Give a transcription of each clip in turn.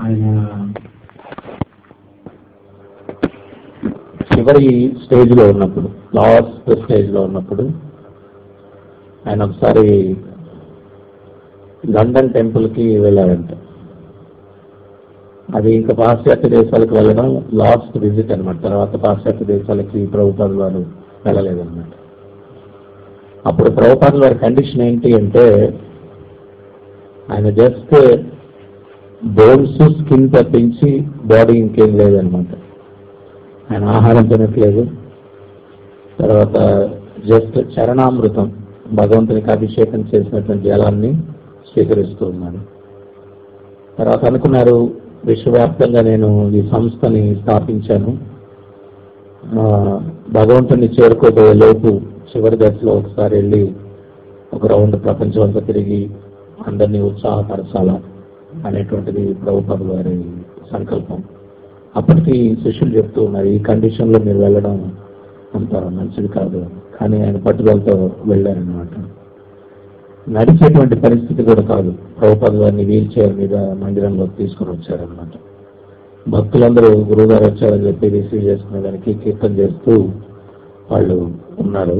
ఆయన చివరి స్టేజ్ లో ఉన్నప్పుడు లాస్ట్ స్టేజ్ లో ఉన్నప్పుడు ఆయన ఒకసారి లండన్ టెంపుల్ కి వెళ్ళారంట అది ఇంకా పాశ్చాత్య దేశాలకు వెళ్ళడం లాస్ట్ విజిట్ అన్నమాట తర్వాత పాశ్చాత్య దేశాలకి ప్రభుత్వాలు వారు వెళ్ళలేదన్నమాట అప్పుడు ప్రభుత్వాలు వారి కండిషన్ ఏంటి అంటే ఆయన జస్ట్ బోన్స్ స్కిన్ తప్పించి బాడీ ఇంకేం లేదనమాట ఆయన ఆహారం తినట్లేదు తర్వాత జస్ట్ చరణామృతం భగవంతునికి అభిషేకం చేసినటువంటి జలాన్ని స్వీకరిస్తూ ఉన్నాడు తర్వాత అనుకున్నారు విశ్వవ్యాప్తంగా నేను ఈ సంస్థని స్థాపించాను ఆ, భగవంతుని చేరుకోబోయే లోపు చివరి దశలో ఒకసారి వెళ్ళి ఒక రౌండ్ ప్రపంచం అంతా తిరిగి అందరినీ ఉత్సాహపరచాలా అనేటువంటిది ప్రభుత్వం వారి సంకల్పం అప్పటికి శిష్యులు చెప్తూ ఉన్నారు ఈ కండిషన్ లో మీరు వెళ్ళడం అంత మంచిది కాదు కానీ ఆయన పట్టుదలతో వెళ్ళారనమాట నడిచేటువంటి పరిస్థితి కూడా కాదు ప్రభుపాద వారిని వీల్ చైర్ మీద మందిరంలోకి తీసుకుని వచ్చారనమాట భక్తులందరూ గురువుగారు వచ్చారని చెప్పి రిసీవ్ చేసుకునే దానికి కీర్తన చేస్తూ వాళ్ళు ఉన్నారు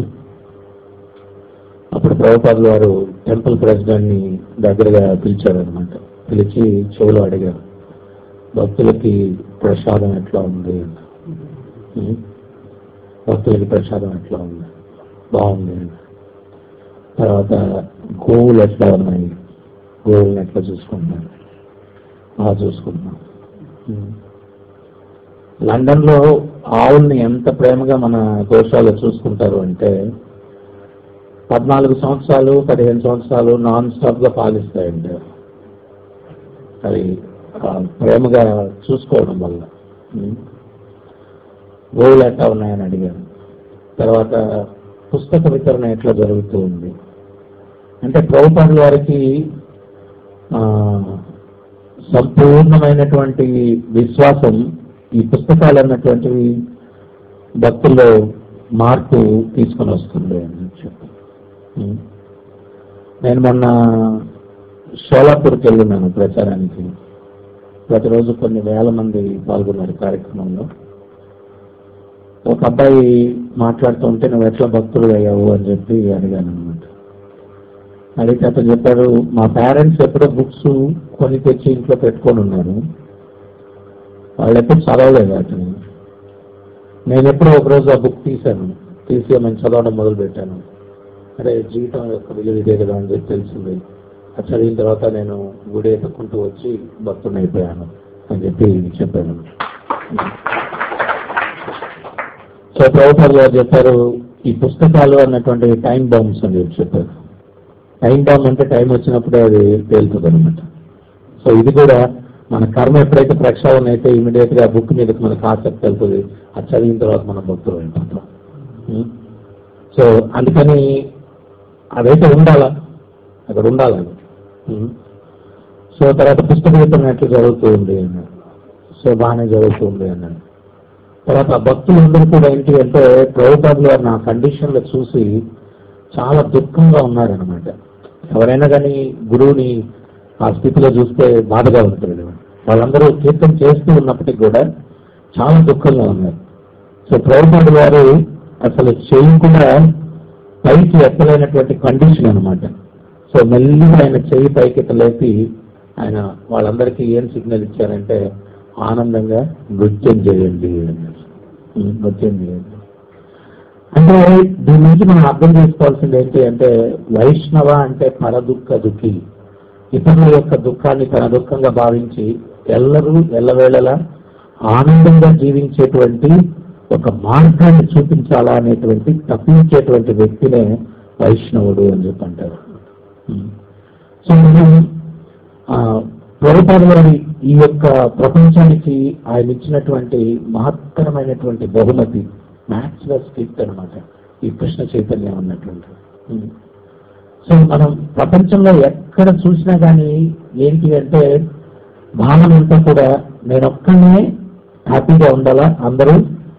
అప్పుడు ప్రభుపాదులు వారు టెంపుల్ ప్రెసిడెంట్ ని దగ్గరగా పిలిచారనమాట పిలిచి చెవులు అడిగారు భక్తులకి ప్రసాదం ఎట్లా ఉంది ఉం? భక్తులకి ప్రసాదం ఎట్లా ఉంది బాగుంది తర్వాత గోవులు ఎట్లా ఉన్నాయి గోవులను ఎట్లా చూసుకుంటున్నారు బాగా చూసుకుంటున్నాం ఉం. లండన్ లో ఆవుల్ని ఎంత ప్రేమగా మన గోశాలలో చూసుకుంటారు అంటే పద్నాలుగు సంవత్సరాలు పదిహేను సంవత్సరాలు నాన్ స్టాప్ గా పాలిస్తాయండి అవి ఆ, ప్రేమగా చూసుకోవడం వల్ల ఉం. గోవులు ఎట్లా ఉన్నాయని అడిగాను తర్వాత పుస్తక వితరణ ఎట్లా జరుగుతూ ఉంది అంటే ప్రభుత్వాల వారికి ఆ, సంపూర్ణమైనటువంటి విశ్వాసం ఈ పుస్తకాలు అన్నటువంటివి భక్తుల్లో మార్పు తీసుకొని వస్తుంది అని చెప్పి ఉం. నేను మొన్న షోలాపూర్కి వెళ్ళినాను ప్రచారానికి ప్రతిరోజు కొన్ని వేల మంది పాల్గొన్నారు కార్యక్రమంలో ఒక అబ్బాయి మాట్లాడుతూ ఉంటే నువ్వు ఎట్లా భక్తుడు అయ్యావు అని చెప్పి అడిగాను అనమాట అడిగితే అతను చెప్పాడు మా పేరెంట్స్ ఎప్పుడో బుక్స్ కొని తెచ్చి ఇంట్లో పెట్టుకొని ఉన్నారు వాళ్ళు ఎప్పుడు చదవలేదు వాటిని నేను ఎప్పుడో ఒక రోజు ఆ బుక్ తీశాను తీసి నేను చదవడం మొదలు పెట్టాను అరే జీవితం యొక్క విలువ ఇదే కదా అని చెప్పి తెలిసింది అది చదివిన తర్వాత నేను గుడి ఎత్తుకుంటూ వచ్చి భక్తుని అయిపోయాను అని చెప్పి చెప్పాను సో ప్రభుత్వాలు గారు చెప్పారు ఈ పుస్తకాలు అన్నటువంటి టైం బాంబ్స్ అని చెప్పి చెప్పారు టైం బాంబ్ అంటే టైం వచ్చినప్పుడే అది తేలుతుంది అనమాట సో ఇది కూడా మన కర్మ ఎప్పుడైతే ప్రక్షాళన అయితే ఇమీడియట్ గా బుక్ మీదకి మనకు ఆసక్తి వెళ్తుంది అది చదివిన తర్వాత మనం భక్తులు అయిపోతాం ఉం? సో అందుకని అదైతే ఉండాలా అక్కడ ఉండాలని ఉం? సో తర్వాత పుస్తక వితరణ ఎట్లా జరుగుతూ ఉంది అన్నాడు సో బాగానే జరుగుతుంది అన్నాడు తర్వాత ఆ భక్తులందరూ కూడా ఏంటి అంటే ప్రభుత్వాలు గారు నా కండిషన్ లో చూసి చాలా దుఃఖంగా ఉన్నారనమాట ఎవరైనా కానీ గురువుని ఆ స్థితిలో చూస్తే బాధగా ఉంటుంది కదా. వాళ్ళందరూ కీర్తన చేస్తూ ఉన్నప్పటికీ కూడా చాలా దుఃఖంగా ఉన్నారు సో ప్రభుత్వాలు గారు అసలు చేయకుండా పైకి ఎత్తలేనటువంటి కండిషన్ అన్నమాట సో మెల్లిగా ఆయన చెయ్యి పైకి ఎత్తలేసి ఆయన వాళ్ళందరికీ ఏం సిగ్నల్ ఇచ్చారంటే ఆనందంగా నృత్యం చేయండి అన్నారు. ఉం, నృత్యం చేయండి అంటే దీని నుంచి మనం అర్థం చేసుకోవాల్సింది ఏంటి అంటే వైష్ణవ అంటే పరదుఃఖ దుఃఖి ఇతరుల యొక్క దుఃఖాన్ని తన దుఃఖంగా భావించి ఎల్లరూ ఎల్లవేళలా ఆనందంగా జీవించేటువంటి ఒక మార్గాన్ని చూపించాలా అనేటువంటి తప్పించేటువంటి వ్యక్తినే వైష్ణవుడు అని చెప్పి అంటారు ఉం. సో మనం ఆ, ప్రభుపాద వారి ఈ యొక్క ప్రపంచానికి ఆయన ఇచ్చినటువంటి మహత్తరమైనటువంటి బహుమతి మ్యాక్స్లెస్ గిఫ్ట్ అనమాట ఈ కృష్ణ చైతన్యం అన్నటువంటి ఉం. సో మనం ప్రపంచంలో ఎక్కడ చూసినా కానీ ఏంటి అంటే భావన అంతా కూడా నేను ఒక్కనే హ్యాపీగా ఉండాలా అందరూ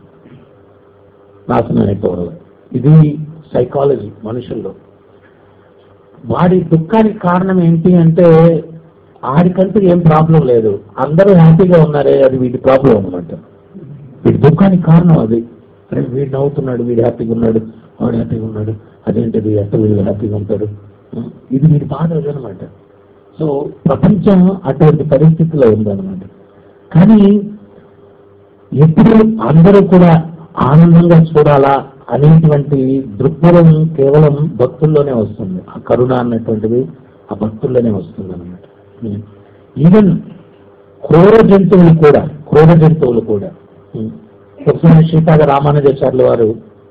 నాశనం అయిపోవాలి ఇది సైకాలజీ మనుషుల్లో వాడి దుఃఖానికి కారణం ఏంటి అంటే ఆడికంటూ ఏం ప్రాబ్లం లేదు అందరూ హ్యాపీగా ఉన్నారే అది వీడి ప్రాబ్లం అనమాట వీడి దుఃఖానికి కారణం అది అరే వీడు నవ్వుతున్నాడు వీడు హ్యాపీగా ఉన్నాడు వాడు హ్యాపీగా ఉన్నాడు అదేంటిది అసలు వీడు హ్యాపీగా ఉంటాడు ఇది వీడి బాధ అదనమాట సో ప్రపంచం అటువంటి పరిస్థితిలో ఉందన్నమాట కానీ ఎప్పుడు అందరూ కూడా ఆనందంగా చూడాలా అనేటువంటి దృక్పథం కేవలం భక్తుల్లోనే వస్తుంది ఆ కరుణ అన్నటువంటిది ఆ భక్తుల్లోనే వస్తుంది అనమాట ఈవెన్ క్రూర జంతువులు కూడా క్రూర జంతువులు కూడా ఉం. ఒకసారి శ్రీపాద రామానుజాచార్యుల వారు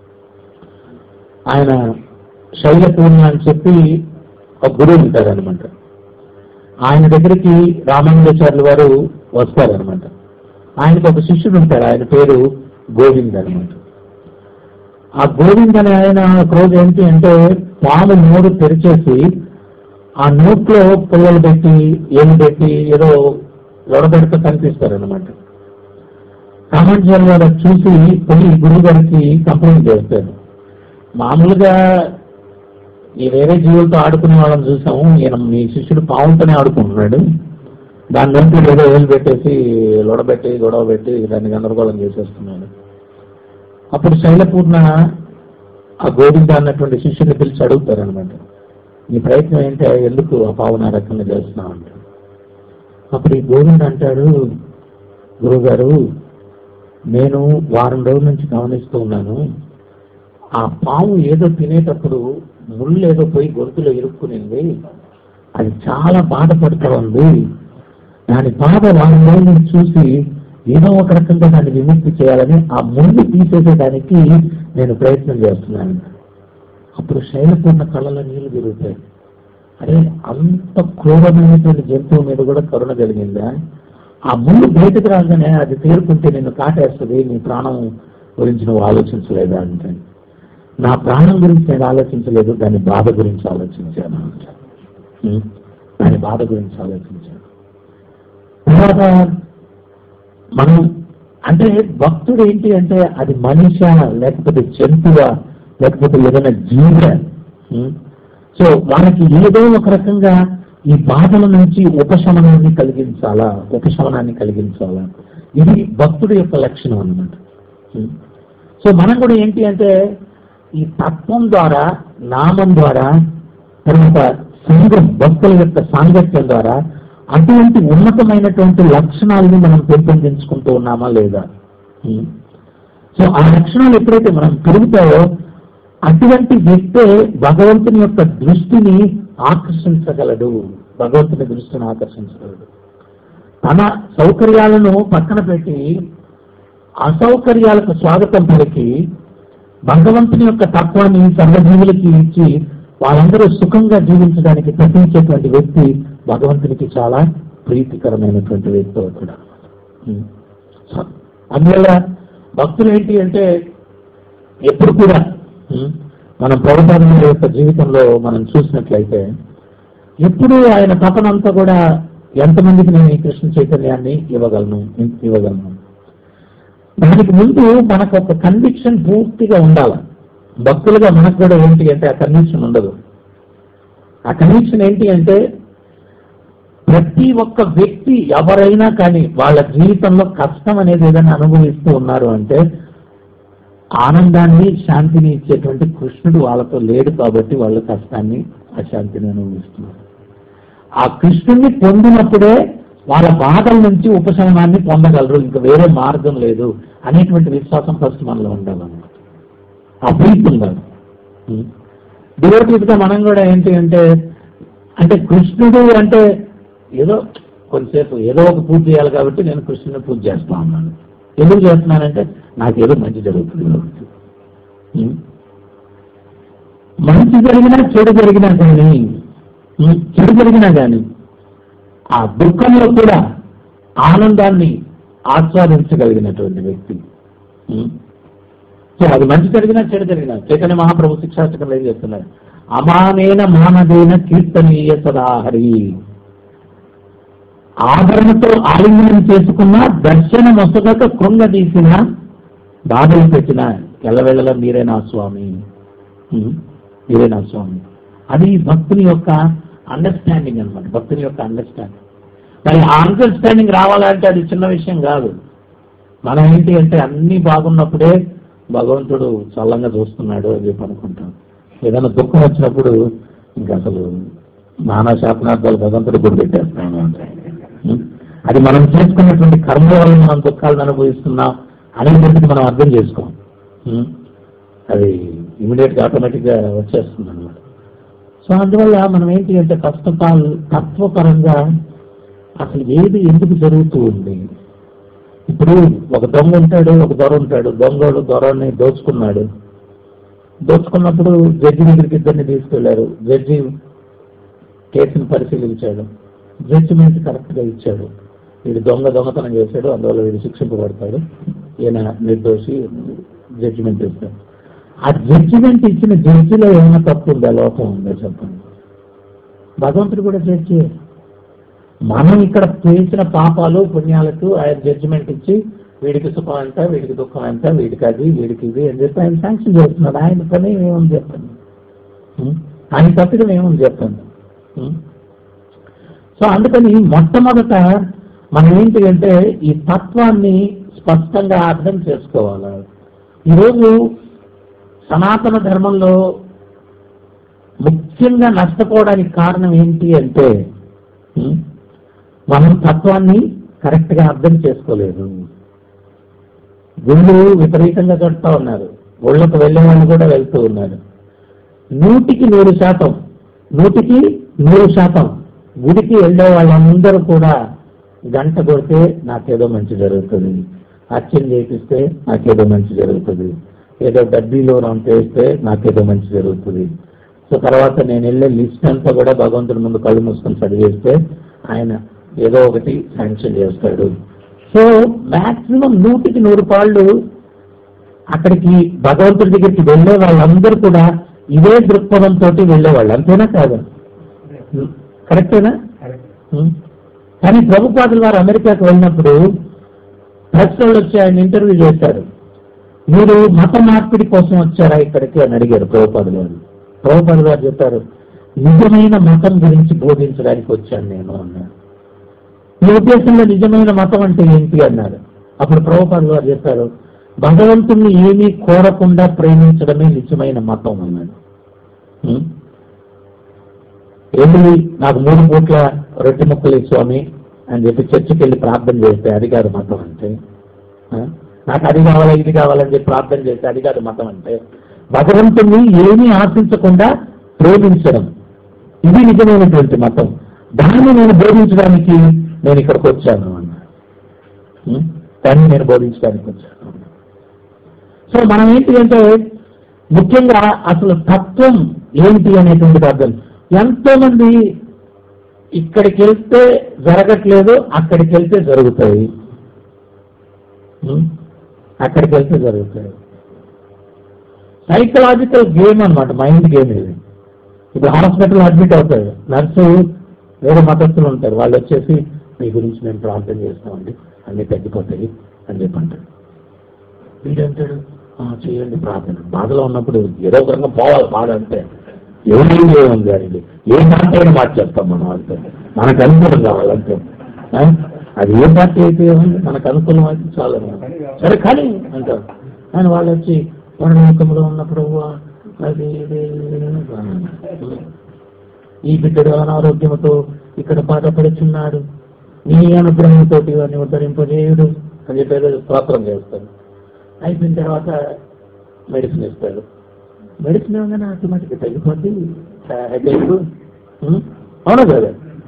ఆయన శైలపూర్ణ అని చెప్పి ఒక గురువు ఉంటారనమాట ఆయన దగ్గరికి రామానుజాచార్యుల వారు వస్తారనమాట ఆయనకు ఒక శిష్యుడు ఉంటాడు ఆయన పేరు గోవింద్ అనమాట ఆ గోవింద్ అనే ఆయన ఒక రోజు ఏంటి అంటే పాము నోరు తెరిచేసి ఆ నోట్లో పుల్లలు పెట్టి ఏమి పెట్టి ఏదో లొడబెడుతూ కనిపిస్తారనమాట రామానుజాచార్యుల వారు అది చూసి పోయి గురువు గారికి కంప్లైంట్ చేస్తారు మామూలుగా ఈ వేరే జీవులతో ఆడుకునే వాళ్ళని చూసాము ఈయన మీ శిష్యుడు పావులతోనే ఆడుకుంటున్నాడు దాని నుంచి ఏదో ఏలు పెట్టేసి లొడబెట్టి గొడవ పెట్టి దాన్ని గందరగోళం చేసేస్తున్నాడు అప్పుడు శైలపూర్ణ ఆ గోవింద అన్నటువంటి శిష్యుని పిలిచి అడుగుతారనమాట నీ ప్రయత్నం ఏంటి ఎందుకు ఆ పావున ఆ రకంగా చేస్తున్నావు అంటే అప్పుడు ఈ గోవింద అంటాడు గురువుగారు నేను వారం రోజుల నుంచి గమనిస్తూ ఉన్నాను ఆ పాము ఏదో తినేటప్పుడు ముళ్ళు ఏదో పోయి గొంతులో ఇరుక్కునింది అది చాలా బాధపడుతూ ఉంది దాని బాధ వారం రోజుల నుంచి చూసి ఏదో ఒక రకంగా దాన్ని విముక్తి చేయాలని ఆ ముళ్ళు తీసేసేదానికి నేను ప్రయత్నం చేస్తున్నాను అప్పుడు శైలపూర్ణ కళ్ళలో నీళ్లు తిరుగుతాయి అరే అంత క్రూరమైనటువంటి జంతువు మీద కూడా కరుణ కలిగిందా ఆ ముళ్ళు బయటకు రాగానే అది తేరుకుంటే నిన్ను కాటేస్తుంది నీ ప్రాణం గురించి నువ్వు ఆలోచించలేదా అంటే నా ప్రాణం గురించి నేను ఆలోచించలేదు దాని బాధ గురించి ఆలోచించాను అంటాడు. ఉం? దాని బాధ గురించి ఆలోచించాను తర్వాత మనం అంటే భక్తుడు ఏంటి అంటే అది మనిష లేకపోతే జంతువ లేకపోతే ఏదైనా జీవ ఉం? సో వాళ్ళకి ఏదో ఒక రకంగా ఈ బాధల నుంచి ఉపశమనాన్ని కలిగించాలా ఉపశమనాన్ని కలిగించాలా ఇది భక్తుడి యొక్క లక్షణం అన్నమాట ఉం? సో మనం కూడా ఏంటి అంటే ఈ తత్వం ద్వారా నామం ద్వారా తర్వాత సంఘం భక్తుల యొక్క సాంగత్యం ద్వారా అటువంటి ఉన్నతమైనటువంటి లక్షణాలని మనం పెంపొందించుకుంటూ ఉన్నామా లేదా ఉం? సో ఆ లక్షణాలు ఎప్పుడైతే మనం పెరుగుతాయో అటువంటి వ్యక్తే భగవంతుని యొక్క దృష్టిని ఆకర్షించగలడు భగవంతుని దృష్టిని ఆకర్షించగలడు తన సౌకర్యాలను పక్కన పెట్టి అసౌకర్యాలకు స్వాగతం పలికి భగవంతుని యొక్క తత్వాన్ని సర్వజీవులకి ఇచ్చి వాళ్ళందరూ సుఖంగా జీవించడానికి ప్రయత్నించేటువంటి వ్యక్తి భగవంతునికి చాలా ప్రీతికరమైనటువంటి వ్యక్తి అవుతాడు ఉం. సో, అందువల్ల భక్తులు ఏంటి అంటే ఎప్పుడు కూడా ఉం, మనం ప్రభుత్వం యొక్క జీవితంలో మనం చూసినట్లయితే ఎప్పుడు ఆయన తపన అంతా కూడా ఎంతమందికి నేను ఈ కృష్ణ చైతన్యాన్ని ఇవ్వగలను ఇవ్వగలను దానికి ముందు మనకు ఒక కన్విక్షన్ పూర్తిగా ఉండాలి భక్తులుగా మనకు కూడా ఏంటి అంటే ఆ కన్విక్షన్ ఉండదు ఆ కన్విక్షన్ ఏంటి అంటే ప్రతి ఒక్క వ్యక్తి ఎవరైనా కానీ వాళ్ళ జీవితంలో కష్టం అనేది ఏదైనా అనుభవిస్తూ ఉన్నారు అంటే ఆనందాన్ని శాంతిని ఇచ్చేటువంటి కృష్ణుడు వాళ్ళతో లేడు కాబట్టి వాళ్ళ కష్టాన్ని అశాంతిని అనుభవిస్తున్నారు ఆ కృష్ణుడిని పొందినప్పుడే వాళ్ళ బాధల నుంచి ఉపశమనాన్ని పొందగలరు ఇంకా వేరే మార్గం లేదు అనేటువంటి విశ్వాసం ఫస్ట్ మనలో ఉండాలన్నమాట ఆ ప్రీతి ఉండాలి డివోటీస్ గా మనం కూడా ఏంటి అంటే అంటే కృష్ణుడు అంటే ఏదో కొంతసేపు ఏదో ఒక పూజ చేయాలి కాబట్టి నేను కృష్ణుని పూజ చేస్తా ఉన్నాను ఎందుకు చేస్తున్నానంటే నాకు ఏదో మంచి జరుగుతుంది కాబట్టి ఉం? మంచి జరిగినా చెడు జరిగినా కానీ ఉం, చెడు జరిగినా కానీ ఆ దుఃఖంలో కూడా ఆనందాన్ని ఆస్వాదించగలిగినటువంటి వ్యక్తి ఉం? సో అది మంచి జరిగినా చెడు జరిగినా చైతన్య మహాప్రభు శిక్షాష్టకంలో ఏం చెప్తున్నారు అమానేన మానదేన కీర్తనీయ సదాహరి ఆభరణతో ఆలింగనం చేసుకున్న దర్శన మొసగక కృంగదీసిన బాధలు పెట్టిన ఎల్లవేళలా మీరే నా స్వామి ఉం? మీరే నా స్వామి అది భక్తుని యొక్క అండర్స్టాండింగ్ అన్నమాట భక్తుని యొక్క అండర్స్టాండింగ్ మరి ఆ అండర్స్టాండింగ్ రావాలంటే అది చిన్న విషయం కాదు మనం ఏంటి అంటే అన్ని బాగున్నప్పుడే భగవంతుడు చల్లంగా చూస్తున్నాడు అని చెప్పి అనుకుంటాం ఏదైనా దుఃఖం వచ్చినప్పుడు ఇంకా అసలు నానా శాపనార్థాలు భగవంతుడు గురి పెట్టేస్తాను అంటే ఉం? అది మనం చేసుకున్నటువంటి కర్మ వల్ల మనం దుఃఖాలను అనుభవిస్తున్నాం అనేటువంటిది మనం అర్థం చేసుకోం ఉం? అది ఇమీడియట్ గా ఆటోమేటిక్ గా వచ్చేస్తుంది అనమాట సో అందువల్ల మనం ఏంటి అంటే ఫస్ట్ ఆఫ్ ఆల్ తత్వపరంగా అసలు ఏది ఎందుకు జరుగుతూ ఉంది ఇప్పుడు ఒక దొంగ ఉంటాడు ఒక దొర ఉంటాడు దొంగడు దొరని దోచుకున్నాడు దోచుకున్నప్పుడు జడ్జి దగ్గరికి ఇద్దరిని తీసుకెళ్లారు జడ్జి కేసును పరిశీలించాడు జడ్జిమెంట్ కరెక్ట్ గా ఇచ్చాడు వీడు దొంగ దొంగతనం చేశాడు అందువల్ల వీడు శిక్షింపబడతాడు ఈయన నిర్దోషి జడ్జిమెంట్ ఇస్తాడు ఆ జడ్జిమెంట్ ఇచ్చిన జడ్జిలో ఏమైనా తప్పు ఉందా లోపం ఉందా చెప్పండి భగవంతుడు కూడా జడ్జి మనం ఇక్కడ చేసిన పాపాలు పుణ్యాలకు ఆయన జడ్జిమెంట్ ఇచ్చి వీడికి సుఖం ఎంత వీడికి దుఃఖం ఎంత వీడికి అది వీడికి ఇది అని చెప్పి ఆయన శాంక్షన్ చేస్తున్నాడు ఆయన పని ఏముంది చెప్పండి ఉం? ఆయన తప్పడం ఏముంది చెప్పండి ఉం? సో అందుకని మొట్టమొదట మనం ఏంటి అంటే ఈ తత్వాన్ని స్పష్టంగా అర్థం చేసుకోవాలి ఈరోజు సనాతన ధర్మంలో ముఖ్యంగా నష్టపోవడానికి కారణం ఏంటి అంటే ఉం? మనం తత్వాన్ని కరెక్ట్ గా అర్థం చేసుకోలేదు గుళ్ళు విపరీతంగా కడుతూ ఉన్నారు ఒళ్ళకు వెళ్ళే వాళ్ళు కూడా వెళ్తూ ఉన్నారు నూటికి నూరు శాతం నూటికి నూరు శాతం గుడికి వెళ్ళే వాళ్ళందరూ కూడా గంట కొడితే నాకేదో మంచి జరుగుతుంది అర్చన చేపిస్తే నాకేదో మంచి జరుగుతుంది ఏదో డబ్బీలో వేస్తే నాకేదో మంచి జరుగుతుంది సో తర్వాత నేను వెళ్ళే లిస్ట్ అంతా కూడా భగవంతుడి ముందు కళ్ళు మూసుకొని చదివేస్తే ఆయన ఏదో ఒకటి శాంక్షన్ చేస్తాడు సో మాక్సిమం నూటికి నూరు పాళ్ళు అక్కడికి భగవంతుడి దగ్గరికి వెళ్ళే వాళ్ళందరూ కూడా ఇదే దృక్పథంతో వెళ్ళేవాళ్ళు అంతేనా కాదా కరెక్టేనా ఉం. కానీ ప్రభుపాదులు వారు అమెరికాకు వెళ్ళినప్పుడు ప్రెస్ వాళ్ళు వచ్చి ఆయన ఇంటర్వ్యూ చేశారు మీరు మత మార్పిడి కోసం వచ్చారా ఇక్కడికి అని అడిగారు ప్రభుపాదులు వారు ప్రభుపాదులు వారు చెప్పారు నిజమైన మతం గురించి బోధించడానికి వచ్చాను నేను అన్నారు ఈ ఉద్దేశంలో నిజమైన మతం అంటే ఏంటి అన్నారు అప్పుడు ప్రభుపాదులు వారు చెప్పారు భగవంతుణ్ణి ఏమీ కోరకుండా ప్రేమించడమే నిజమైన మతం అన్నాడు ఉం? ఏంటి నాకు మూడు పూట్ల రొట్టె ముక్కలు ఇవ్వు స్వామి అని చెప్పి చర్చికి వెళ్ళి ప్రార్థన చేస్తే అది కాదు మతం అంటే ఆ? నాకు అది కావాలా ఇది కావాలని చెప్పి ప్రార్థన చేస్తే అది కాదు మతం అంటే భగవంతుని ఏమీ ఆశించకుండా ప్రేమించడం ఇది నిజమైనటువంటి మతం దాన్ని నేను బోధించడానికి నేను ఇక్కడికి వచ్చాను అన్న ఉం? దాన్ని నేను బోధించడానికి వచ్చాను సో మనం ఏంటి అంటే ముఖ్యంగా అసలు తత్వం ఏంటి అనేటువంటిది అర్థం ఎంతో మంది ఇక్కడికి వెళ్తే జరగట్లేదు అక్కడికి వెళ్తే జరుగుతాయి ఉం? అక్కడికి వెళ్తే జరుగుతాయి సైకలాజికల్ గేమ్ అన్నమాట మైండ్ గేమ్ ఇది ఇప్పుడు హాస్పిటల్ అడ్మిట్ అవుతాడు నర్సు వేరే మతస్థులు ఉంటారు వాళ్ళు వచ్చేసి మీ గురించి మేము ప్రార్థన చేస్తామండి అన్ని తగ్గిపోతాయి అని చెప్పి అంటాడు వీడంటాడు "ఆ, చేయండి ప్రార్థన బాధలో ఉన్నప్పుడు ఏదో ఒక రకంగా పోవాలి బాధ అంటే ఎవరేం చేయమని గారికి ఏ పార్టీ మార్చేస్తాం మనం అంతే మనకు అనుకూలం కావాలంటే ఆ? అది ఏ పార్టీ అయితే ఏముంది మనకు అనుకూలం అయితే చాలా సరే కానీ అంటారు కానీ వాళ్ళు వచ్చి పరలోకంలో ఉన్నప్పుడు అది ఇది ఇది అని ఈ బిడ్డడు అనారోగ్యంతో ఇక్కడ బాధపడుచున్నాడు నీ అనుగ్రహంతో ఇవన్నీ ఉద్ధరింపజేయుడు అని చెప్పి ఏదో స్తోత్రం చేస్తాడు అయిపోయిన తర్వాత మెడిసిన్ ఇస్తాడు మెడిసిన్ ఏమన్నా ఆటోమేటిక్గా తగ్గిపోద్ది హెడేక్ అవునా కదా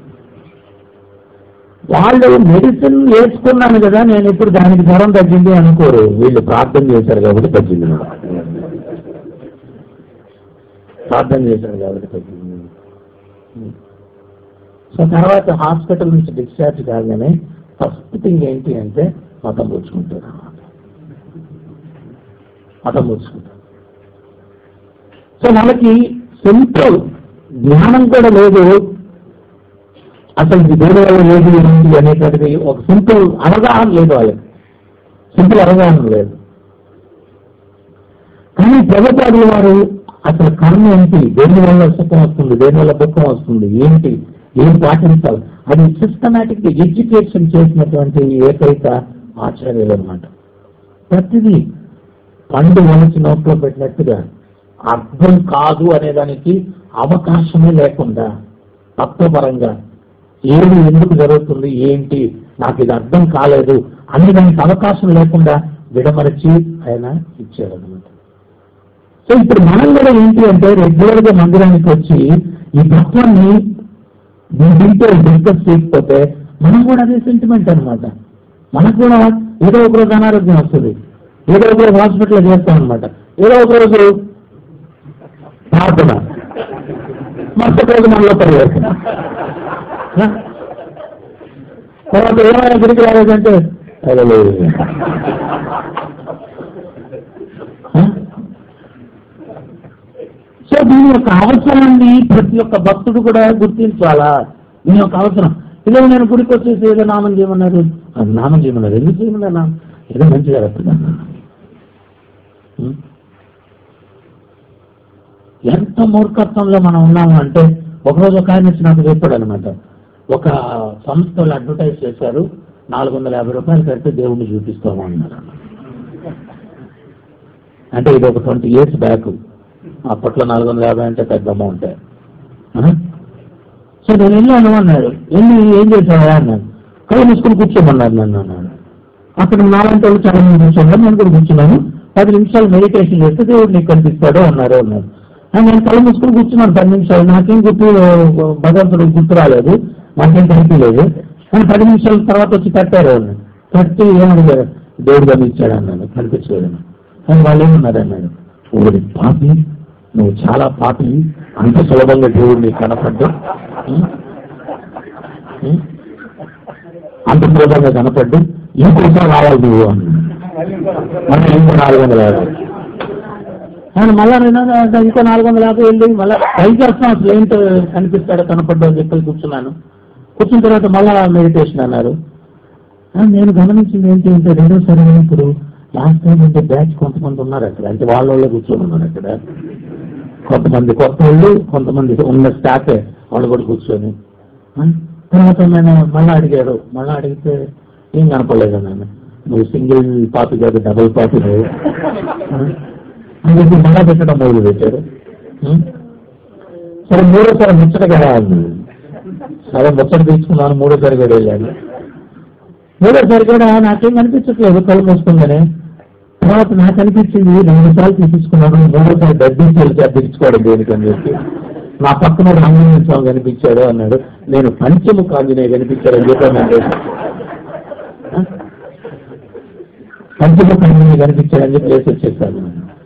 వాళ్ళు మెడిసిన్ వేసుకున్నాను కదా నేను ఇప్పుడు దానికి జ్వరం తగ్గింది అనుకోరు వీళ్ళు ప్రార్థన చేశారు కాబట్టి తగ్గింది నాకు. ప్రార్థన చేశారు కాబట్టి తగ్గింది సో తర్వాత హాస్పిటల్ నుంచి డిశ్చార్జ్ కాగానే ఫస్ట్ థింగ్ ఏంటి అంటే మతం పుచ్చుకుంటారు మతం పుచ్చుకుంటారు సో మనకి సింపుల్ జ్ఞానం కూడా లేదు అసలు ఇది దేని వల్ల లేదు ఏంటి అనేటువంటిది ఒక సింపుల్ అవగాహన లేదు వాళ్ళకి సింపుల్ అవగాహన లేదు కానీ ప్రభుత్వాదుల వారు అసలు కర్మ ఏంటి దేని వల్ల సుఖం వస్తుంది దేని వల్ల దుఃఖం వస్తుంది ఏంటి ఏం పాటించాలి అది సిస్టమేటిక్ ఎడ్యుకేషన్ చేసినటువంటి ఏకైక ఆచార్యులు అనమాట ప్రతిదీ పండు వలసి నోట్లో పెట్టినట్టుగా అర్థం కాదు అనేదానికి అవకాశమే లేకుండా తత్వపరంగా ఏది ఎందుకు జరుగుతుంది ఏంటి నాకు ఇది అర్థం కాలేదు అనే దానికి అవకాశం లేకుండా విడమరచి ఆయన ఇచ్చాడు అనమాట సో ఇప్పుడు మనం కూడా ఏంటి అంటే రెగ్యులర్ గా మందిరానికి వచ్చి ఈ తత్వాన్ని దీంతో డిస్కస్ చేయకపోతే మనం కూడా అదే సెంటిమెంట్ అన్నమాట మనకు కూడా ఏదో ఒక రోజు అనారోగ్యం వస్తుంది ఏదో ఒక రోజు హాస్పిటల్ చేస్తాం అనమాట ఏదో ఒక రోజు ప్రార్థన మరుసటి రోజు మనలో పరివర్తన హ? తర్వాత ఏమైనా తిరిగి రాలేదంటే అదే లేదు. హ? సో దీని యొక్క అవసరాన్ని ప్రతి ఒక్క భక్తుడు కూడా గుర్తించాలా దీని యొక్క అవసరం ఇదే నేను గుడికి వచ్చేసి ఏదో నామం చేయమన్నారు అది నామం చేయమన్నారు ఎందుకు చేయమన్నారు నామం ఏదో మంచిగా జరుగుతుంది ఎంత మూర్ఖత్వంలో మనం ఉన్నాము అంటే ఒకరోజు ఒక ఆయన వచ్చి నాకు చెప్పాడు అనమాట ఒక సంస్థలు అడ్వర్టైజ్ చేశారు నాలుగు వందల యాభై రూపాయలు కడితే దేవుణ్ణి చూపిస్తాము అన్నారు అంటే ఇది ఒక ట్వంటీ ఇయర్స్ బ్యాక్ అప్పట్లో నాలుగు వందల యాభై అంటే పెద్ద అమౌంట్ సో నేను వెళ్ళాను అన్నాడు వెళ్ళి ఏం చేశావా అన్నాడు కళ్ళు మూసుకొని కూర్చోమన్నారు నన్ను అన్నాడు అక్కడ నాలుగు వాళ్ళు చాలా మంది కూర్చున్నారు నేను కూడా కూర్చున్నాను పది నిమిషాలు మెడిటేషన్ చేస్తే దేవుడు నీకు కనిపిస్తాడు అన్నారు అన్నారు ఆ, నేను కళ్ళు మూసుకొని కూర్చున్నాను పది నిమిషాలు నాకేం గుర్తు భగవంతుడు గుర్తు రాలేదు నాకేం కనిపించలేదు కానీ పది నిమిషాల తర్వాత వచ్చి కట్టారు అన్నాడు కట్టి ఏమడిగారు దేవుడు కనిపించాడు అన్నాడు కనిపించలేదు కానీ వాళ్ళు ఏమన్నారు అన్నాడు ఊరి పాపి నువ్వు చాలా పాపి అంత సులభంగా దేవుడు నీకు కనపడ్డు ఉం? ఉం? అంత సులభంగా కనపడ్డు ఇంకోసారి రావాలి నువ్వు అన్నాడు మళ్ళీ ఇంకో నాలుగు వందల యాభై ఆయన మళ్ళా నేను అన్నా, ఇంకో నాలుగు వందల యాభై వెళ్ళి మళ్ళీ ట్రై చేస్తాం అసలు ఏంటో కనిపిస్తాడో కనపడ్డో అని చెప్పి కూర్చున్నాను కూర్చున్న తర్వాత మళ్ళా మెడిటేషన్ అన్నారు ఆ, నేను గమనించింది ఏంటి అంటే రెండోసారి ఇప్పుడు లాస్ట్ టైం అంటే బ్యాచ్ కొంతమంది ఉన్నారు అక్కడ అంటే వాళ్ళ వాళ్ళే కూర్చొని ఉన్నారు అక్కడ కొంతమంది కొత్త వాళ్ళు కొంతమంది ఉన్న స్టాఫే వాళ్ళు కూడా కూర్చొని ఆ, తర్వాత నేను మళ్ళీ అడిగారు మళ్ళీ అడిగితే ఏం కనపడలేదు నేను నువ్వు సింగిల్ పాపి కాదు డబుల్ పాపి నువ్వు ఆ, అని చెప్పి మళ్ళా పెట్టడం మొదలు పెట్టారు ఉం? సరే మూడోసారి ముచ్చటగా రాదు సరే ముచ్చట తీసుకున్నాను మూడోసారి కూడా వెళ్ళాను మూడోసారి కూడా నాకేం కనిపించట్లేదు కళ్ళు మూసుకుందని తర్వాత నాకు అనిపించింది రెండు సార్లు తీసుకున్నాను మూడోసారి డబ్బించి డబ్బించుకోవడం దేనికని చెప్పి నా పక్కన ఒక ఆంజనేయ స్వామి కనిపించాడు అన్నాడు నేను పంచముఖ ఆంజనేయ కనిపించాడు అని చెప్పాను అండి. ఆ? పంచముఖ ఆంజనేయ కనిపించాడు అని చెప్పి లేచి వచ్చేసాను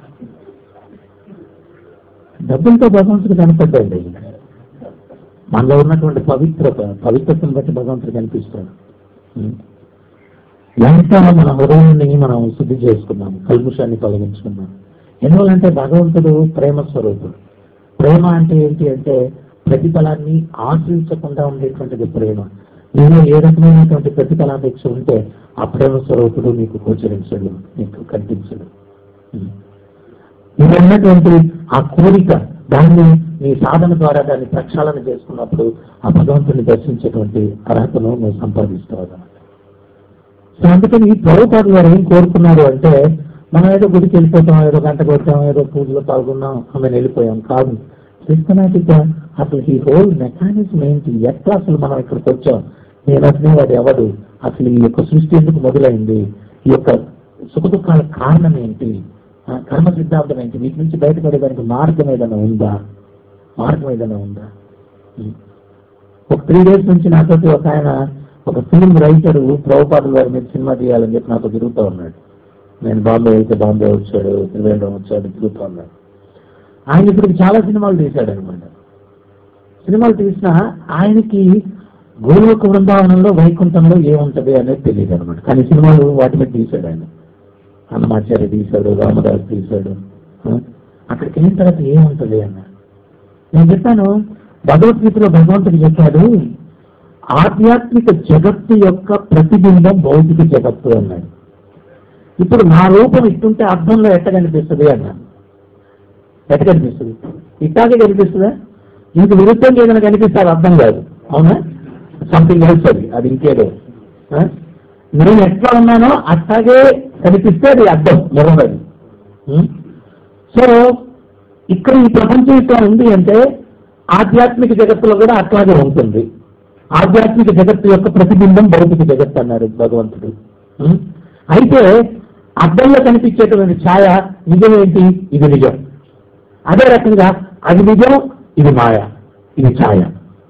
డబ్బులతో భగవంతుడు కనపడ్డాడు మనలో ఉన్నటువంటి పవిత్రత పవిత్రతను బట్టి భగవంతుడు కనిపిస్తాడు ఉం. ఎంత మన హృదయాన్ని మనం శుద్ధి చేసుకున్నాం కల్ముషాన్ని తొలగించుకున్నాం ఎందువల్లంటే భగవంతుడు ప్రేమ స్వరూపుడు ప్రేమ అంటే ఏంటి అంటే ప్రతిఫలాన్ని ఆశించకుండా ఉండేటువంటిది ప్రేమ నీలో ఏ రకమైనటువంటి ప్రతిఫలాపేక్ష ఉంటే ఆ ప్రేమ స్వరూపుడు నీకు గోచరించడు నీకు కనిపించడు ఉం. నీలో ఉన్నటువంటి ఆ కోరిక దాన్ని నీ సాధన ద్వారా దాన్ని ప్రక్షాళన చేసుకున్నప్పుడు ఆ భగవంతుని దర్శించేటువంటి అర్హతను నువ్వు సంపాదిస్తావు అన్నమాట సో అందుకని ఈ ప్రభుత్వాలు గారు ఏం కోరుకున్నారు అంటే మనం ఏదో గుడికి వెళ్ళిపోతాం ఏదో గంట కొట్టాం ఏదో పూజలో పాల్గొన్నాం ఆమె వెళ్ళిపోయాం కాదు సిస్టమేటిక్ గా అసలు ఈ హోల్ మెకానిజం ఏంటి ఎట్లా అసలు మనం ఇక్కడికి వచ్చాం నేను అసలు వాడు ఎవడు అసలు ఈ యొక్క సృష్టి ఎందుకు మొదలైంది ఈ యొక్క సుఖ దుఃఖాల కారణం ఏంటి ఆ, కర్మ సిద్ధాంతం ఏంటి వీటి నుంచి బయటపడేదానికి మార్గం ఏదైనా ఉందా మార్గం ఏదైనా ఉందా ఉం. ఒక త్రీ డేస్ నుంచి నాతోటి ఒక ఆయన ఒక ఫిల్మ్ రైటర్ ప్రభుపాదుల గారి మీద సినిమా తీయాలని చెప్పి నాతో తిరుగుతూ ఉన్నాడు నేను బాంబే వెళ్తే బాంబే వచ్చాడు త్రివేంద్రం వచ్చాడు తిరుగుతూ ఉన్నాడు ఆయన ఇప్పుడు చాలా సినిమాలు తీశాడు అనమాట సినిమాలు తీసినా ఆయనకి గోలోక బృందావనంలో వైకుంఠంలో ఏముంటది అనేది తెలియదు అనమాట కానీ సినిమాలు వాటి మీద తీశాడు ఆయన అన్నమాచార్య తీశాడు రామదాస్ తీశాడు ఆ? అక్కడికి వెళ్ళిన తర్వాత ఏముంటది అన్న నేను చెప్పాను భగవద్గీతలో భగవంతుడు చెప్పాడు ఆధ్యాత్మిక జగత్తు యొక్క ప్రతిబింబం భౌతిక జగత్తు అన్నాడు ఇప్పుడు నా రూపం ఇట్టుంటే అర్థంలో ఎట్ట కనిపిస్తుంది అన్నాను ఎట్ట కనిపిస్తుంది ఇట్టాగే కనిపిస్తుందా ఇంక విరుద్ధంగా ఏదైనా కనిపిస్తే అది అర్థం కాదు అవునా సంథింగ్ ఎల్స్ అది అది ఇంకేదో ఆ? నేను ఎట్లా ఉన్నానో అట్లాగే కనిపిస్తే అది అర్థం నిలబడి సో ఇక్కడ ఈ ప్రపంచం ఇట్లా ఉంది అంటే ఆధ్యాత్మిక జగత్తులో కూడా అట్లాగే ఉంటుంది ఆధ్యాత్మిక జగత్తు యొక్క ప్రతిబింబం భౌతిక జగత్తు అన్నారు భగవంతుడు ఉం? అయితే అద్దంలో కనిపించేటువంటి ఛాయ నిజమేంటి ఇది నిజం అదే రకంగా అది నిజం ఇది మాయ ఇది ఛాయ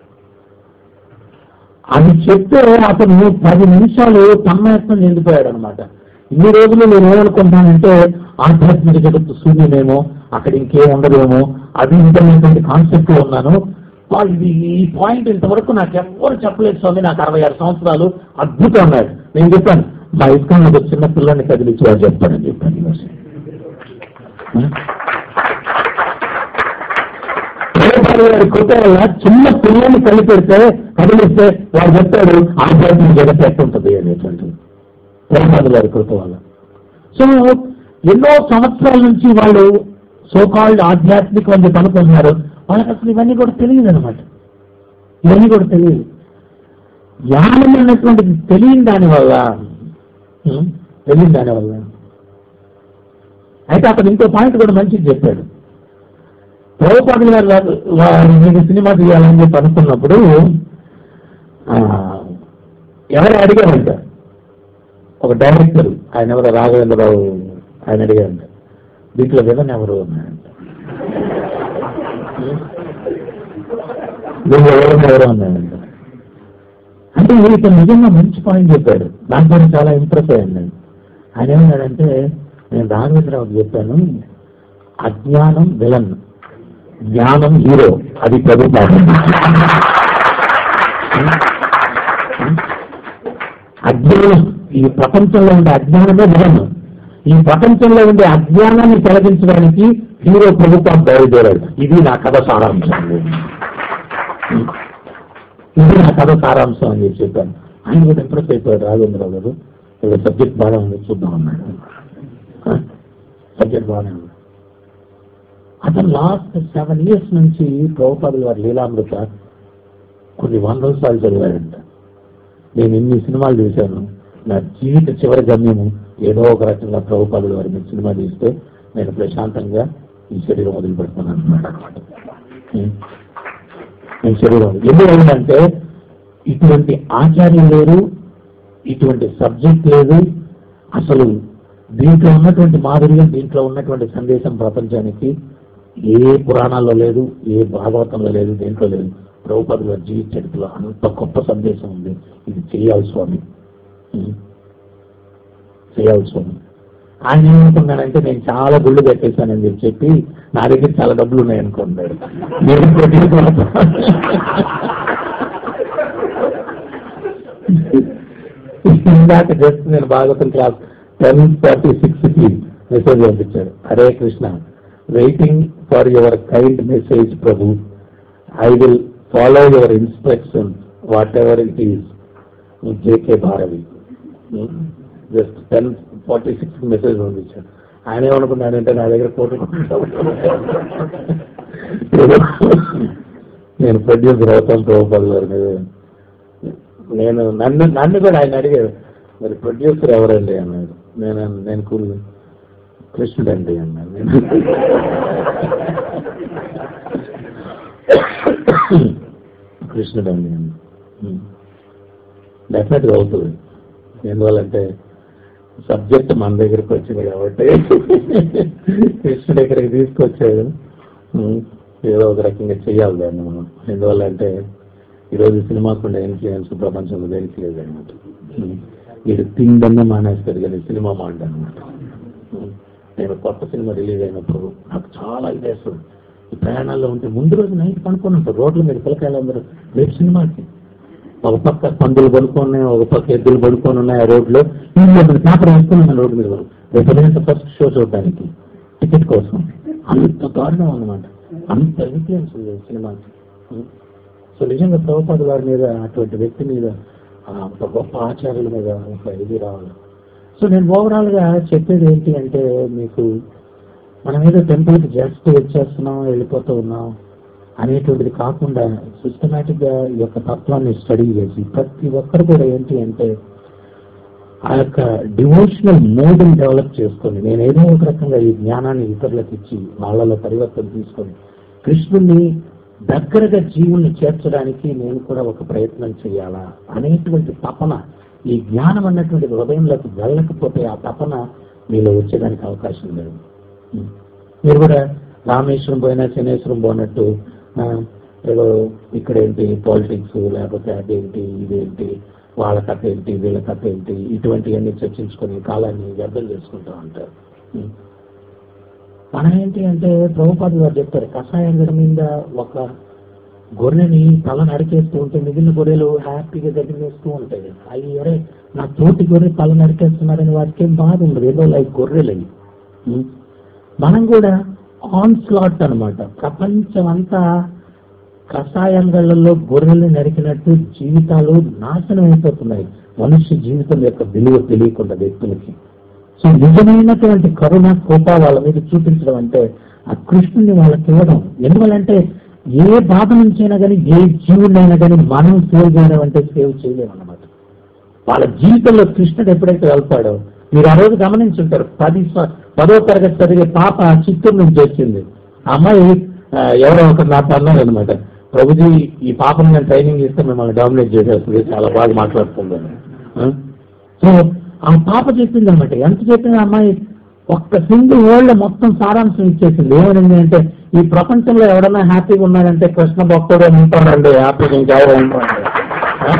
అది చెప్తే అతను పది నిమిషాలు తన్మయత్నం చెందిపోయాడు అనమాట ఇన్ని రోజులు నేను ఏమనుకుంటానంటే ఆధ్యాత్మిక జగత్తు శూన్యమేమో అక్కడ ఇంకేం ఉండదేమో అది ఇంటర్నేటువంటి కాన్సెప్ట్ లో ఉన్నాను వా, ఇది ఈ పాయింట్ ఇంతవరకు నాకు ఎవ్వరు చెప్పలేదు స్వామి నాకు అరవై ఆరు సంవత్సరాలు అద్భుతం అన్నాడు నేను చెప్పాను మా ఇస్కాన్ ఒక చిన్న పిల్లాన్ని కదిలించి వాడు చెప్తానని చెప్పాను ఈరోజు. ప్రభుపాద గారి కృప వల్ల చిన్న పిల్లని కలిపెడితే కదిలిస్తే వాడు చెప్తాడు ఆధ్యాత్మిక జగత్ ఎట్టుంటది అనేటువంటిది ప్రభుపాద గారి కృప వల్ల సో ఎన్నో సంవత్సరాల నుంచి వాళ్ళు సోకాల్డ్ ఆధ్యాత్మికం అని చెప్పి అనుకుంటున్నారు వాళ్ళకి అసలు ఇవన్నీ కూడా తెలియదు అనమాట ఇవన్నీ కూడా తెలియదు జ్ఞానం అన్నటువంటిది తెలియని దానివల్ల ఉం? తెలియని దానివల్ల అయితే అతను ఇంకో పాయింట్ కూడా మంచిది చెప్పాడు ప్రభుపాదులు గారు వారు- వారు మీకు సినిమా తీయాలని చెప్పి అనుకున్నప్పుడు ఆ, ఎవరు అడిగారంట ఒక డైరెక్టర్ ఆయన ఎవరో రాఘవేంద్రరావు ఆయన అడిగారంట దీంట్లో విలన్ ఎవరు అన్నారంట దీంట్లో విలన్ ఎవరు అన్నారంట అంటే ఇతను నిజంగా మంచి పాయింట్ చెప్పాడు దాంట్లో చాలా ఇంప్రెస్ అయ్యాను నేను ఆయన ఏమన్నాడంటే నేను రాఘవేంద్రరావు చెప్పాను అజ్ఞానం విలన్ జ్ఞానం హీరో అది ప్రభుత్వం అజ్ఞానం ఈ ప్రపంచంలో ఉండే అజ్ఞానమే విలన్ ఈ ప్రపంచంలో ఉండే అజ్ఞానాన్ని తొలగించడానికి హీరో ప్రభుత్వం బయలుదేరాడు ఇది నా కథ సారాంశం ఇది నా కథ సారాంశం అని చెప్పి చెప్పాను ఆయన కూడా ఇంప్రెస్ అయిపోయాడు రాఘవేంద్రరావు గారు ఏదో సబ్జెక్ట్ బాగా ఉంది చూద్దాం అన్నాడు సబ్జెక్ట్ బాగానే ఉంది అతను లాస్ట్ సెవెన్ ఇయర్స్ నుంచి ప్రభుపాదులు గారి లీలామృత కొన్ని వందల సార్లు చదివాడంట నేను ఇన్ని సినిమాలు చూశాను నా జీవిత చివరి గమ్యము ఏదో ఒక రకంగా ప్రభుపాదులు గారి మీద సినిమా తీస్తే నేను ప్రశాంతంగా ఈ శరీరం వదిలిపెడుతున్నాను అన్నమాట అనమాట నేను శరీరం ఎందుకు అయిందంటే ఇటువంటి ఆచార్యం లేరు ఇటువంటి సబ్జెక్ట్ లేదు అసలు దీంట్లో ఉన్నటువంటి మాధుర్యం దీంట్లో ఉన్నటువంటి సందేశం ప్రపంచానికి ఏ పురాణాల్లో లేదు ఏ భాగవతంలో లేదు దేంట్లో లేదు ప్రభుపద గారి జీవిత చరిత్రలో అంత గొప్ప సందేశం ఉంది ఇది చేయాలి స్వామి ఉం. చేయాలి స్వామి ఆయన ఏమనుకున్నాడంటే నేను చాలా గుళ్ళు కట్టేశానని చెప్పి చెప్పి నా దగ్గర చాలా డబ్బులు ఉన్నాయి అనుకున్నాడు నేను కొద్దిగా కొడతాను. ఇందాక జస్ట్ నేను Bhagavatam class ten thirty six కి మెసేజ్ పంపించాడు Hare Krishna waiting for your kind message prabhu I will follow your instruction whatever it is J K Bharavi just ten forty six message పంపించాడు ఆయన ఏమనుకున్నాడంటే నా దగ్గర కోటి నేను ప్రొడ్యూసర్ అవుతాను ప్రభుపాల్ గారి మీద నేను నన్ను నన్ను కూడా ఆయన అడిగారు మరి ప్రొడ్యూసర్ ఎవరండి అన్నాడు నేను నేను కూల్ కృష్ణుడు అండి అన్నాను నేను కృష్ణుడు అండి డెఫినెట్గా అవుతుంది ఎందువల్లంటే సబ్జెక్ట్ మన దగ్గరికి వచ్చింది కాబట్టి కృష్ణుడు ఇక్కడికి తీసుకొచ్చాడు ఉం, ఏదో ఒక రకంగా చెయ్యాలి దాన్ని మనం ఎందువల్ల అంటే ఈరోజు సినిమాకు ఉండే ఇన్ఫ్లుయెన్స్ ప్రపంచంలో దేనికి లేదన్నమాట ఉం. వీడు తిండన్నా మానేస్తాడు కానీ సినిమా మాండ అనమాట నేను కొత్త సినిమా రిలీజ్ అయినప్పుడు నాకు చాలా ఇదేస్తుంది ఈ ప్రయాణాల్లో ఉంటే ముందు రోజు నైట్ పనుకొని ఉంటారు రోడ్ల మీద పిల్లకాయలు అందరూ రేపు సినిమాకి ఒక పక్క పందులు పడుకొని ఉన్నాయి ఒక పక్క ఎద్దులు పడుకొని ఉన్నాయి ఆ రోడ్లో ఇంట్లో పేపర్ వేసుకుని ఉన్నాను రోడ్డు మీద రేపు ఉదయం ఫస్ట్ షో చూడడానికి టికెట్ కోసం అంత దారుణం అన్నమాట అంత ఇన్ఫ్లుయెన్స్ ఉంది సినిమాకి సో నిజంగా ప్రభుపాద గారి మీద అటువంటి వ్యక్తి మీద ఆ, అంత గొప్ప ఆచార్యుల మీద ఒక ఇది రావాలి సో నేను ఓవరాల్ గా చెప్పేది ఏంటి అంటే మీకు మనం ఏదో టెంపుల్కి జస్ట్ వచ్చేస్తున్నాం వెళ్ళిపోతూ ఉన్నాం అనేటువంటిది కాకుండా సిస్టమేటిక్ గా ఈ యొక్క తత్వాన్ని స్టడీ చేసి ప్రతి ఒక్కరు కూడా ఏంటి అంటే ఆ యొక్క డివోషనల్ మోడ్ని డెవలప్ చేసుకొని నేను ఏదో ఒక రకంగా ఈ జ్ఞానాన్ని ఇతరులకు ఇచ్చి వాళ్ళలో పరివర్తన తీసుకొని కృష్ణుని దగ్గరగా జీవుల్ని చేర్చడానికి నేను కూడా ఒక ప్రయత్నం చేయాలా అనేటువంటి తపన ఈ జ్ఞానం అన్నటువంటి హృదయంలోకి వెళ్ళకపోతే ఆ తపన మీలో వచ్చేదానికి అవకాశం లేదు ఉం. మీరు కూడా రామేశ్వరం పోయినా శనేశ్వరం పోయినట్టు ఆ, ఏదో ఇక్కడ ఏంటి పాలిటిక్స్ లేకపోతే అదేంటి ఇదేంటి వాళ్ళ కథ ఏంటి వీళ్ళ కథ ఏంటి ఇటువంటివన్నీ చర్చించుకొని కాలాన్ని వ్యర్థం చేసుకుంటూ ఉంటారు ఉం. మనం ఏంటి అంటే ప్రభుపాద గారు చెప్తారు కషాయం గడ మీద ఒక గొర్రెని తల నరికేస్తూ ఉంటే మిగిలిన గొర్రెలు హ్యాపీగా దగ్గర వేస్తూ ఉంటాయి అవి అరే నా తోటి గొర్రె తల నరికేస్తున్నారని వాటికి ఏం బాధ ఉండదు ఏదో లైక్ గొర్రెలు అవి ఉం. మనం కూడా ఆన్ స్లాట్ అనమాట ప్రపంచం అంతా కషాయంగళ్ళలో గొర్రెలు నరికినట్టు జీవితాలు నాశనం అయిపోతున్నాయి మనుష్య జీవితం యొక్క విలువ తెలియకుండా వ్యక్తులకి సో నిజమైనటువంటి కరుణ కోప వాళ్ళ మీద చూపించడం అంటే ఆ కృష్ణుని వాళ్ళకి ఇవ్వడం ఎందువల్లంటే ఏ బాధ నుంచైనా కానీ ఏ జీవుడైనా కానీ మనం సేవ్ చేయడం అంటే సేవ్ చేయలేము అన్నమాట వాళ్ళ జీవితంలో కృష్ణుడు ఎప్పుడైతే వెళ్తాడో మీరు ఆ రోజు గమనించుంటారు పది స- పదో తరగతి చదివే పాప చిత్తూరు నుంచి వచ్చింది ఆ అమ్మాయి ఆ, ఎవరో ఒకరు నాతో అన్నారు అనమాట ప్రభుజీ ఈ పాపను నేను ట్రైనింగ్ ఇస్తే మిమ్మల్ని డామినేట్ చేసేస్తుంది చాలా బాగా మాట్లాడుతుంది అని. ఆ? సో ఆ పాప చెప్పింది అనమాట ఎంత చెప్పింది ఆ అమ్మాయి ఒక్క సింగిల్ వర్డ్ మొత్తం సారాంశం ఇచ్చేసింది ఏమనింది అంటే ఈ ప్రపంచంలో ఎవడన్నా హ్యాపీగా ఉన్నాడంటే కృష్ణ భక్తుడు ఉంటాడండి హ్యాపీగా ఇంకెవరు ఉంటాడండి ఆ?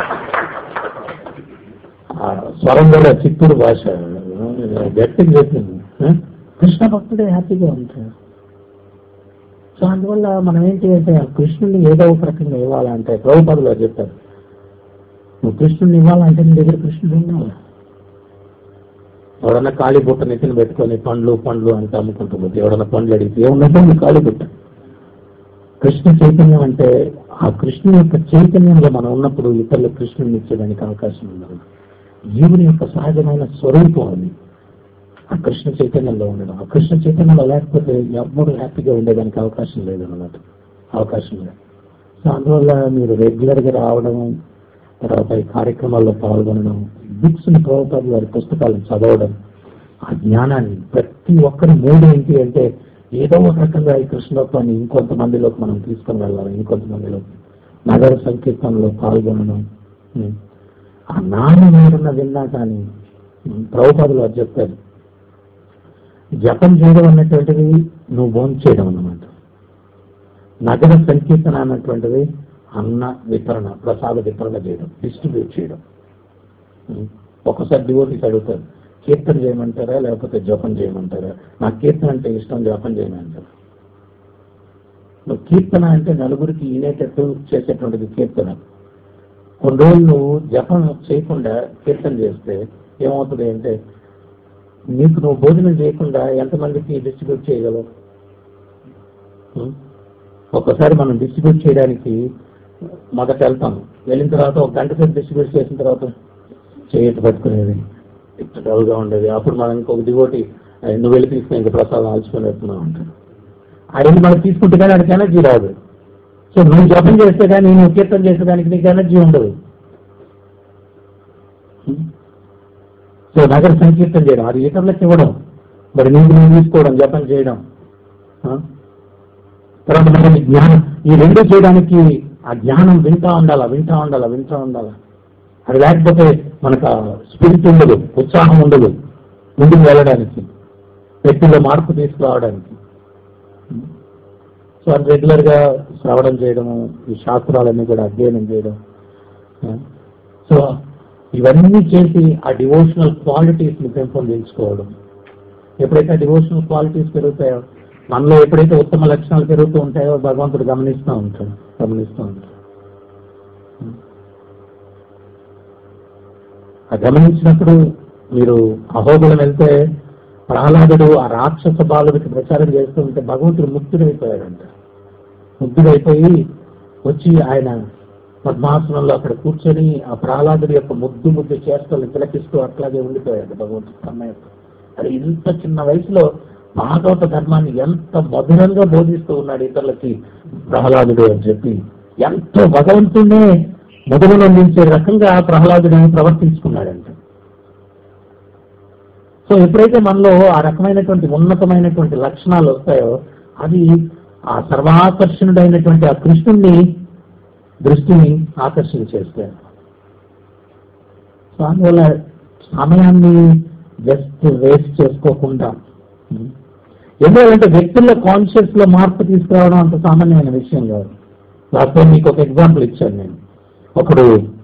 ఆ స్వరం కూడా చిత్తూరు భాష గట్టిగా చెప్పింది ఆ? కృష్ణ భక్తుడే హ్యాపీగా ఉంటాడు సో అందువల్ల మనం ఏంటి అంటే ఆ కృష్ణుని ఏదో ఒక రకంగా ఇవ్వాలంటే ప్రభుపాదులు గారు చెప్పారు నువ్వు కృష్ణుని ఇవ్వాలంటే నీ దగ్గర కృష్ణుడు ఉండాలి ఎవడన్నా ఖాళీ బుట్ట నెత్తిన పెట్టుకొని పండ్లు పండ్లు అంటే అమ్ముకుంటూ పోతే ఎవడన్నా పండ్లు అడిగితే ఏమున్నదో నీ ఖాళీ బుట్ట కృష్ణ చైతన్యం అంటే ఆ కృష్ణుని యొక్క చైతన్యంలో మనం ఉన్నప్పుడు ఇతరులకు కృష్ణుని ఇచ్చేదానికి అవకాశం ఉండదు జీవుని యొక్క సహజమైన స్వరూపం అది ఆ కృష్ణ చైతన్యంలో ఉండడం ఆ కృష్ణ చైతన్యంలో లేకపోతే ఎవ్వరూ హ్యాపీగా ఉండేదానికి అవకాశం లేదన్నమాట అవకాశం లేదు సో అందువల్ల మీరు రెగ్యులర్ గా రావడం తర్వాత ఈ కార్యక్రమాల్లో పాల్గొనడం బుక్స్ ని ప్రభుత్వ వారి పుస్తకాలను చదవడం ఆ జ్ఞానాన్ని ప్రతి ఒక్కరి మూడు ఏంటి అంటే ఏదో ఒక రకంగా ఈ కృష్ణత్వాన్ని ఇంకొంతమందిలోకి మనం తీసుకొని వెళ్ళాలి ఇంకొంతమందిలోకి నగర సంకీర్తనలో పాల్గొనడం ఉం. ఆ నాన్న ఎవరన్నా విన్నా కానీ ఉం, ప్రభుపాదులు వారు చెప్తారు జపం చేయడం అన్నటువంటిది నువ్వు భోజనం చేయడం అన్నమాట నగర సంకీర్తన అన్నటువంటిది అన్న వితరణ ప్రసాద వితరణ చేయడం డిస్ట్రిబ్యూట్ చేయడం ఉం. ఒక్కసారి డివోటీస్ అడుగుతారు కీర్తన చేయమంటారా లేకపోతే జపం చేయమంటారా నాకు కీర్తన అంటే ఇష్టం జపం చేయమంటారు నువ్వు కీర్తన అంటే నలుగురికి ఈనేటట్టు చేసేటువంటిది కీర్తన కొన్ని రోజులు నువ్వు జపం చేయకుండా కీర్తన చేస్తే ఏమవుతుంది అంటే నీకు నువ్వు భోజనం చేయకుండా ఎంతమందికి డిస్ట్రిబ్యూట్ చేయగలవు ఉం? ఒక్కసారి మనం డిస్ట్రిబ్యూట్ చేయడానికి మొదట వెళ్తాం వెళ్ళిన తర్వాత ఒక గంట సేపు డిస్ట్రిబ్యూట్ చేసిన తర్వాత చేయటి పట్టుకునేది ఇట్లా డల్గా ఉండేది అప్పుడు మనం ఇంకొక దిగోటి నువ్వు వెళ్ళి తీసుకుని ఇంకా ప్రసాదం ఆల్చుకొని పెడుతున్నావు అంటారు అవన్నీ మనం తీసుకుంటే కానీ వాడికి ఎనర్జీ రాదు సో నువ్వు జపం చేస్తే కానీ నువ్వు కీర్తన చేసేదానికి నీకు ఎనర్జీ ఉండదు సో నగర సంకీర్తన చేయడం అది ఇతరులకు ఇవ్వడం మరి నీకు నువ్వు తీసుకోవడం జపం చేయడం ఆ? తర్వాత మరి జ్ఞానం ఈ రెండు చేయడానికి ఆ జ్ఞానం వింటా ఉండాలా వింటా ఉండాలా వింటా ఉండాలా అది లేకపోతే మనకు స్పిరిట్ ఉండదు ఉత్సాహం ఉండదు ముందుకు వెళ్ళడానికి వ్యక్తిలో మార్పు తీసుకురావడానికి సో అది రెగ్యులర్ గా శ్రవణం చేయడము ఈ శాస్త్రాలన్నీ కూడా అధ్యయనం చేయడం ఆ? సో ఇవన్నీ చేసి ఆ డివోషనల్ క్వాలిటీస్ ని పెంపొందించుకోవడం ఎప్పుడైతే డివోషనల్ క్వాలిటీస్ పెరుగుతాయో మనలో ఎప్పుడైతే ఉత్తమ లక్షణాలు పెరుగుతూ ఉంటాయో భగవంతుడు గమనిస్తూ ఉంటాడు గమనిస్తూ ఉంటాడు ఆ గమనించినప్పుడు మీరు అహోబిలం వెళ్తే ప్రహ్లాదుడు ఆ రాక్షస బాలుడికి ప్రచారం చేస్తూ ఉంటే భగవంతుడు ముక్తుడైపోయాడంట ముగ్ధుడైపోయి వచ్చి ఆయన పద్మాసనంలో అక్కడ కూర్చొని ఆ ప్రహ్లాదుడి యొక్క ముద్దు ముద్దు చేష్టలను తిలకిస్తూ అట్లాగే ఉండిపోయాడు భగవంతుడు కన్నయ్య అది ఇంత చిన్న వయసులో భాగవత ధర్మాన్ని ఎంత మధురంగా బోధిస్తూ ఉన్నాడు ఇతరులకి ప్రహ్లాదుడు అని చెప్పి ఎంతో భగవంతుడే మధురలో నిలిచే రకంగా ప్రహ్లాదుడు ప్రవర్తించుకున్నాడంట సో ఎప్పుడైతే మనలో ఆ రకమైనటువంటి ఉన్నతమైనటువంటి లక్షణాలు వస్తాయో అది ఆ సర్వాకర్షణుడైనటువంటి ఆ కృష్ణుణ్ణి దృష్టిని ఆకర్షించేస్తాయి సో అందువల్ల సమయాన్ని జస్ట్ వేస్ట్ చేసుకోకుండా ఎందుకంటే వ్యక్తుల్లో కాన్షియస్ లో మార్పు తీసుకురావడం అంత సామాన్యమైన విషయం కాదు లాస్ట్ టైం మీకు ఒక ఎగ్జాంపుల్ ఇచ్చాను నేను ఒకడు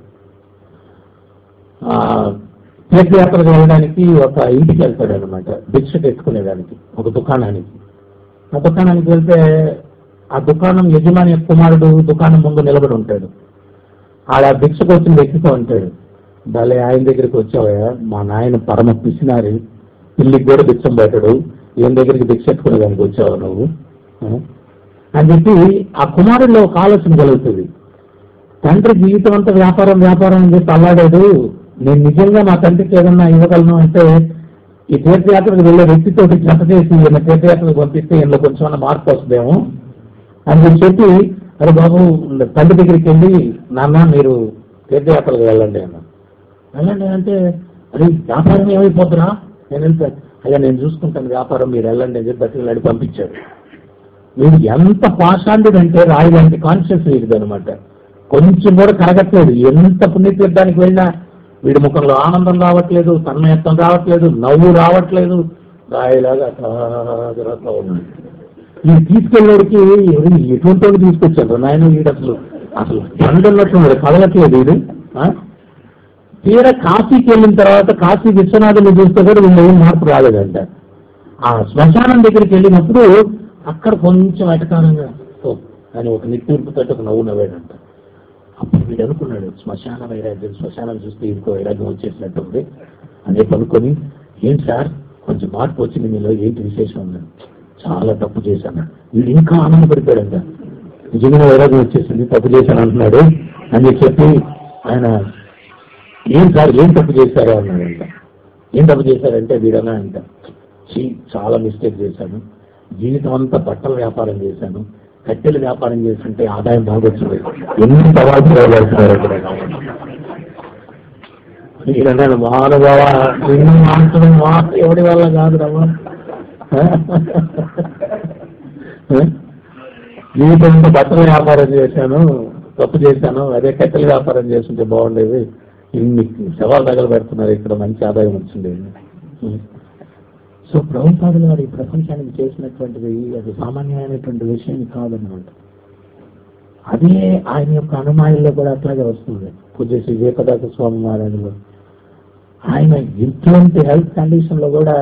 ఆ, తీర్థయాత్రకు వెళ్ళడానికి ఒక ఇంటికి వెళ్తాడు అనమాట భిక్ష తెచ్చుకునేదానికి ఒక దుకాణానికి ఆ దుకాణానికి వెళ్తే ఆ దుకాణం యజమాని యొక్క కుమారుడు దుకాణం ముందు నిలబడి ఉంటాడు ఆడ భిక్షకు వచ్చిన వ్యక్తితో ఉంటాడు భలే ఆయన దగ్గరికి వచ్చావయ్యా మా నాయన పరమ పిసినారి పిల్లికి కూడా భిక్షం పెట్టడు ఈయన దగ్గరికి భిక్ష ఎత్తుకునేదానికి వచ్చావు నువ్వు ఆ? అని చెప్పి ఆ కుమారుడిలో ఒక ఆలోచన కలుగుతుంది తండ్రి జీవితం అంతా వ్యాపారం వ్యాపారం అని చెప్పి అల్లాడాడు నేను నిజంగా మా తండ్రికి ఏదన్నా ఇవ్వగలను అంటే ఈ తీర్థయాత్రకు వెళ్ళే వ్యక్తితో జత చేసి ఈయన తీర్థయాత్రకు పంపిస్తే ఈయనలో కొంచెం మార్పు వస్తుందేమో అని చెప్పి అరే బాబు తండ్రి దగ్గరికి వెళ్ళి నాన్న మీరు తీర్థయాత్రకు వెళ్ళండి అన్న వెళ్ళండి అంటే అది వ్యాపారం ఏమైపోతున్నా నేను వెళ్తాను అయ్యా నేను చూసుకుంటాను వ్యాపారం మీరు వెళ్ళండి అని చెప్పి బతికి పంపించాడు వీడు ఎంత పాషాండుడు అంటే రాయి లాంటి కాన్షియస్ వీడిది అనమాట కొంచెం కూడా కరగట్లేదు ఎంత పుణ్యతీర్థానికి వెళ్ళినా వీడి ముఖంలో ఆనందం రావట్లేదు తన్మయత్వం రావట్లేదు నవ్వు రావట్లేదు రాయిలాగా అట్లా ఉన్నాడు ఈ తీసుకెళ్ళేవాడికి ఎవరు ఎటువంటి వాడు తీసుకొచ్చారు నాయన వీడు అసలు అసలు పండున్నట్టున్నాడు కదలట్లేదు వీడు ఆ? తీరా కాశీకి వెళ్ళిన తర్వాత కాశీ విశ్వనాథుని చూస్తే కూడా వీళ్ళు ఏం మార్పు రాలేదంట ఆ శ్మశానం దగ్గరికి వెళ్ళినప్పుడు అక్కడ కొంచెం ఎటకారంగా ఓ అని ఒక నిట్టూర్పుతో ఒక నవ్వు నవ్వాడంట అప్పుడు వీడు అనుకున్నాడు శ్మశాన వైరాగ్యం శ్మశానం చూస్తే ఇంకో వైరాగ్యం వచ్చేసినట్టుంది అనే పనుకొని ఏం సార్ కొంచెం మార్పు వచ్చింది మీలో ఏంటి విశేషం ఉందని చాలా తప్పు చేశాను వీడు ఇంకా ఆనందపడిపోయాడంట నిజంగా వైరాగ్యం వచ్చేసింది తప్పు చేశాను అంటున్నాడు అని చెప్పి ఆయన ఏం సార్ ఏం తప్పు చేశారు అన్నాడంట ఏం తప్పు చేశారంటే వీడన్నా అంట "ఛీ, చాలా మిస్టేక్ చేశాను జీవితం అంతా బట్టల వ్యాపారం చేశాను కట్టెల వ్యాపారం చేస్తుంటే ఆదాయం బాగా వచ్చింది ఎన్ని సవాళ్ళు వేయగలుగుతున్నారు ఇక్కడ వీడన్నాడు మహానుభావ నిన్ను మార్చడం మా ఎవడి వల్ల కాదు రమ్మా జీవితంలో బట్టల వ్యాపారం చేశాను తప్పు చేశాను అదే కట్టెల వ్యాపారం చేస్తుంటే బాగుండేది ఇన్ని సవాలు తగలు పెడుతున్నారు ఇక్కడ మంచి ఆదాయం వచ్చింది సో ప్రభుత్వాదులు వారు ఈ ప్రపంచానికి చేసినటువంటిది అది సామాన్యమైనటువంటి విషయం కాదన్నమాట అదే ఆయన యొక్క అనుమానంలో కూడా అట్లాగే వస్తుంది పూజ్య శ్రీ జయపదాక స్వామి మహారాజులు ఆయన ఇటువంటి హెల్త్ కండిషన్ లో కూడా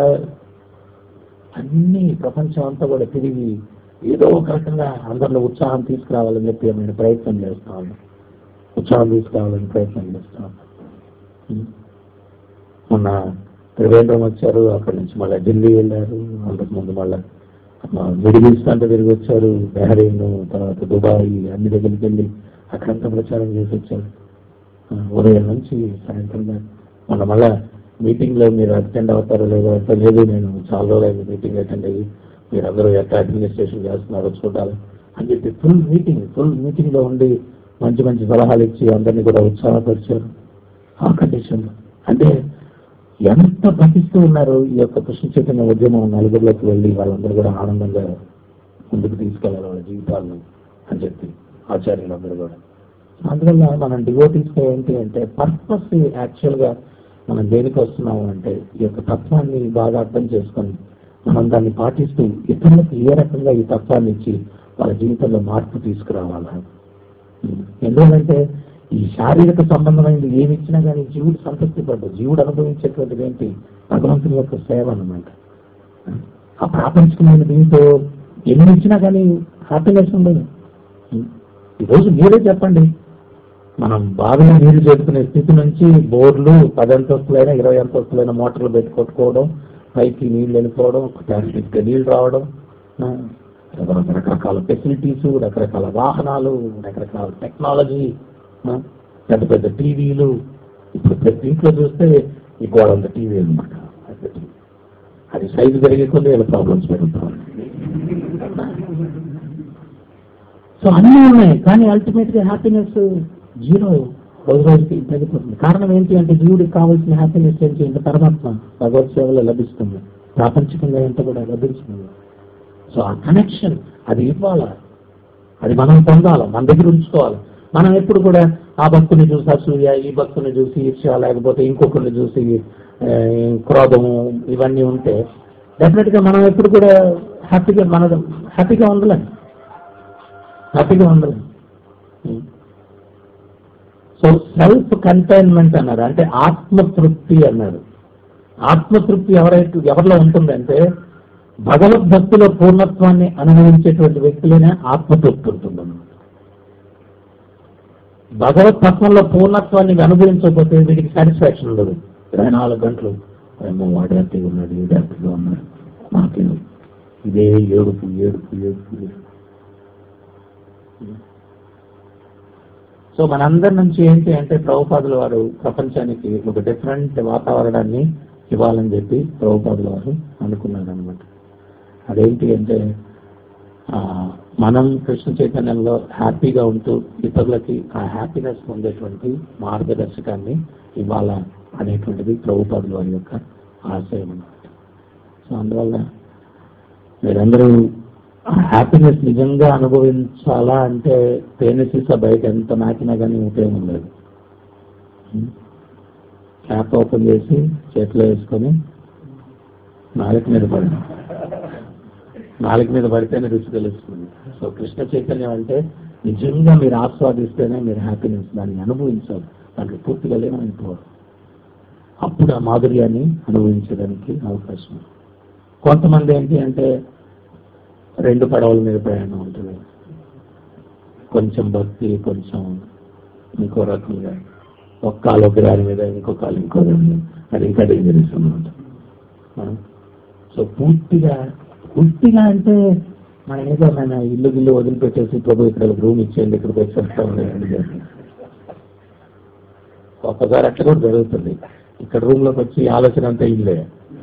అన్ని ప్రపంచం అంతా కూడా తిరిగి ఏదో ఒక రకంగా అందరిలో ఉత్సాహం తీసుకురావాలని చెప్పి ఆయన ప్రయత్నం చేస్తా ఉన్నాం ఉత్సాహం తీసుకురావాలని ప్రయత్నం చేస్తా ఉన్నాం ఉం. మొన్న త్రివేంద్రం వచ్చారు అక్కడి నుంచి మళ్ళీ ఢిల్లీ వెళ్ళారు అంతకుముందు మళ్ళీ మిడిల్ ఈస్ట్ అంతా తిరిగి వచ్చారు బహ్రెయిన్ తర్వాత దుబాయ్ అన్ని దగ్గరికి వెళ్ళి అక్కడంతా ప్రచారం చేసి వచ్చారు ఆ, ఉదయం నుంచి సాయంత్రం దాకా మొన్న మళ్ళా మీటింగ్ లో మీరు అటెండ్ అవుతారో లేదో అంటే లేదు నేను చాలా రోజులైంది మీటింగ్ అటెండ్ అయ్యి మీరు అందరూ ఎట్లా అడ్మినిస్ట్రేషన్ చేస్తున్నారో చూడాలి అని చెప్పి ఫుల్ మీటింగ్ ఫుల్ మీటింగ్ లో ఉండి మంచి మంచి సలహాలు ఇచ్చి అందరినీ కూడా ఉత్సాహపరిచారు ఆ కండిషన్ అంటే ఎంత పఠిస్తూ ఉన్నారు ఈ యొక్క కృష్ణ చైతన్య ఉద్యమం నలుగురిలోకి వెళ్ళి వాళ్ళందరూ కూడా ఆనందంగా ముందుకు తీసుకెళ్ళాలి వాళ్ళ జీవితాలను అని చెప్పి ఆచార్యులందరూ కూడా అందువల్ల మనం డివోటీస్ ఏంటి అంటే పర్పస్ యాక్చువల్ గా మనం దేనికి వస్తున్నాము అంటే ఈ యొక్క తత్వాన్ని బాగా అర్థం చేసుకొని మనం దాన్ని పాటిస్తూ ఇతరులకు ఏ రకంగా ఈ తత్వాన్ని ఇచ్చి వాళ్ళ జీవితంలో మార్పు తీసుకురావాలా ఎందుకంటే ఈ శారీరక సంబంధమైనది ఏమి ఇచ్చినా కానీ జీవుడు సంతృప్తి పడ్డు జీవుడు అనుభవించేటువంటిది ఏంటి భగవంతుని యొక్క సేవ అన్నమాట ఆ ప్రాపంచికమైన దీంతో ఎన్ని ఇచ్చినా కానీ హ్యాపీనెస్ ఉండదు ఈరోజు మీరే చెప్పండి మనం బావిలో నీళ్లు చేరుకునే స్థితి నుంచి బోర్లు పది అంతస్తులైన ఇరవై అంతస్తులైన మోటార్లు పెట్టి కొట్టుకోవడం పైకి నీళ్లు వెళ్ళిపోవడం ట్యాంక్ నీళ్లు రావడం ఆ, రకరకాల ఫెసిలిటీస్ రకరకాల వాహనాలు రకరకాల టెక్నాలజీ ఆ, పెద్ద పెద్ద టీవీలు ఇప్పుడు ప్రతి ఇంట్లో చూస్తే ఈ గోడంత టీవీ అనమాట అది అది సైజు పెరిగే కొద్ది ఇలా ప్రాబ్లమ్స్ పెరుగుతాయి సో అన్నీ ఉన్నాయి కానీ అల్టిమేట్ గా హ్యాపీనెస్ జీరో రోజు రోజుకి తగ్గిపోతుంది కారణం ఏంటి అంటే జీవుడికి కావాల్సిన హ్యాపీనెస్ ఏంటి అంటే పరమాత్మ భగవత్ సేవలో లభిస్తుంది ప్రాపంచికంగా ఎంత కూడా లభిస్తుంది సో ఆ కనెక్షన్ అది ఇవ్వాలా అది మనం పొందాలి మన దగ్గర ఉంచుకోవాలి మనం ఎప్పుడు కూడా ఆ భక్తుని చూసి అసూయ ఈ భక్తుని చూసి ఈర్ష్య లేకపోతే ఇంకొకరిని చూసి ఆ, క్రోధము ఇవన్నీ ఉంటే డెఫినెట్ గా మనం ఎప్పుడు కూడా హ్యాపీగా మన హ్యాపీగా ఉండలేం హ్యాపీగా ఉండలేం సో సెల్ఫ్ కంటైన్మెంట్ అన్నారు అంటే ఆత్మతృప్తి అన్నారు ఆత్మతృప్తి ఎవరైతే ఎవరిలో ఉంటుందంటే భగవద్భక్తిలో పూర్ణత్వాన్ని అనుభవించేటువంటి వ్యక్తులనే ఆత్మతృప్తి ఉంటుందన్నమాట భగవత్ తత్వంలో పూర్ణత్వాన్ని అనుభవించకపోతే వీడికి సాటిస్ఫాక్షన్ ఉండదు ఇరవై నాలుగు గంటలు ఏమో వాడు హ్యాపీగా ఉన్నాడు వీడు హ్యాపీగా ఉన్నాడు నాకేం ఇదే ఏడుపు ఏడుపు ఏడుపు ఏడుపు. సో మనందరి నుంచి ఏంటి అంటే ప్రభుపాదుల వారు ప్రపంచానికి ఒక డిఫరెంట్ వాతావరణాన్ని ఇవ్వాలని చెప్పి ప్రభుపాదుల వారు అనుకున్నారు అనమాట అదేంటి అంటే ఆ, మనం కృష్ణ చైతన్యంలో హ్యాపీగా ఉంటూ ఇతరులకి ఆ హ్యాపీనెస్ పొందేటువంటి మార్గదర్శకాన్ని ఇవ్వాలా అనేటువంటిది ప్రభుపాదుల వారి యొక్క ఆశయం అన్నమాట సో అందువల్ల మీరందరూ ఆ హ్యాపీనెస్ నిజంగా అనుభవించాలా అంటే తేనె సీసా బయట ఎంత నాకినా కానీ ఉపయోగం లేదు క్యాప్ ఓపెన్ చేసి చేతిలో వేసుకొని నాలుగు మీద పడడం నాలుగు మీద పడితేనే రుచి తెలుస్తుంది సో కృష్ణ చైతన్యం అంటే నిజంగా మీరు ఆస్వాదిస్తేనే మీరు హ్యాపీనెస్ దాన్ని అనుభవించాలి దాంట్లో పూర్తిగా లేమనుకోవాలి అప్పుడు ఆ మాధుర్యాన్ని అనుభవించడానికి అవకాశం ఉంది. కొంతమంది ఏంటి అంటే రెండు పడవల మీద ప్రయాణం ఉంటుంది కొంచెం భక్తి కొంచెం ఇంకో రకంగా ఒక కాలు ఒక దాని మీద ఇంకో కాలు ఇంకో దాని మీద అది ఇంకా డేంజరస్ అనమాట మనం సో పూర్తిగా పూర్తిగా అంటే మన ఏదో మన ఇల్లు గిల్లు వదిలిపెట్టేసి ప్రభు ఇక్కడ రూమ్ ఇచ్చేయండి ఇక్కడికి వచ్చి వస్తా ఉండండి ఒక్కసారి అట్లా కూడా జరుగుతుంది ఇక్కడ రూమ్ లోకి వచ్చి ఆలోచన అంతా ఇల్లే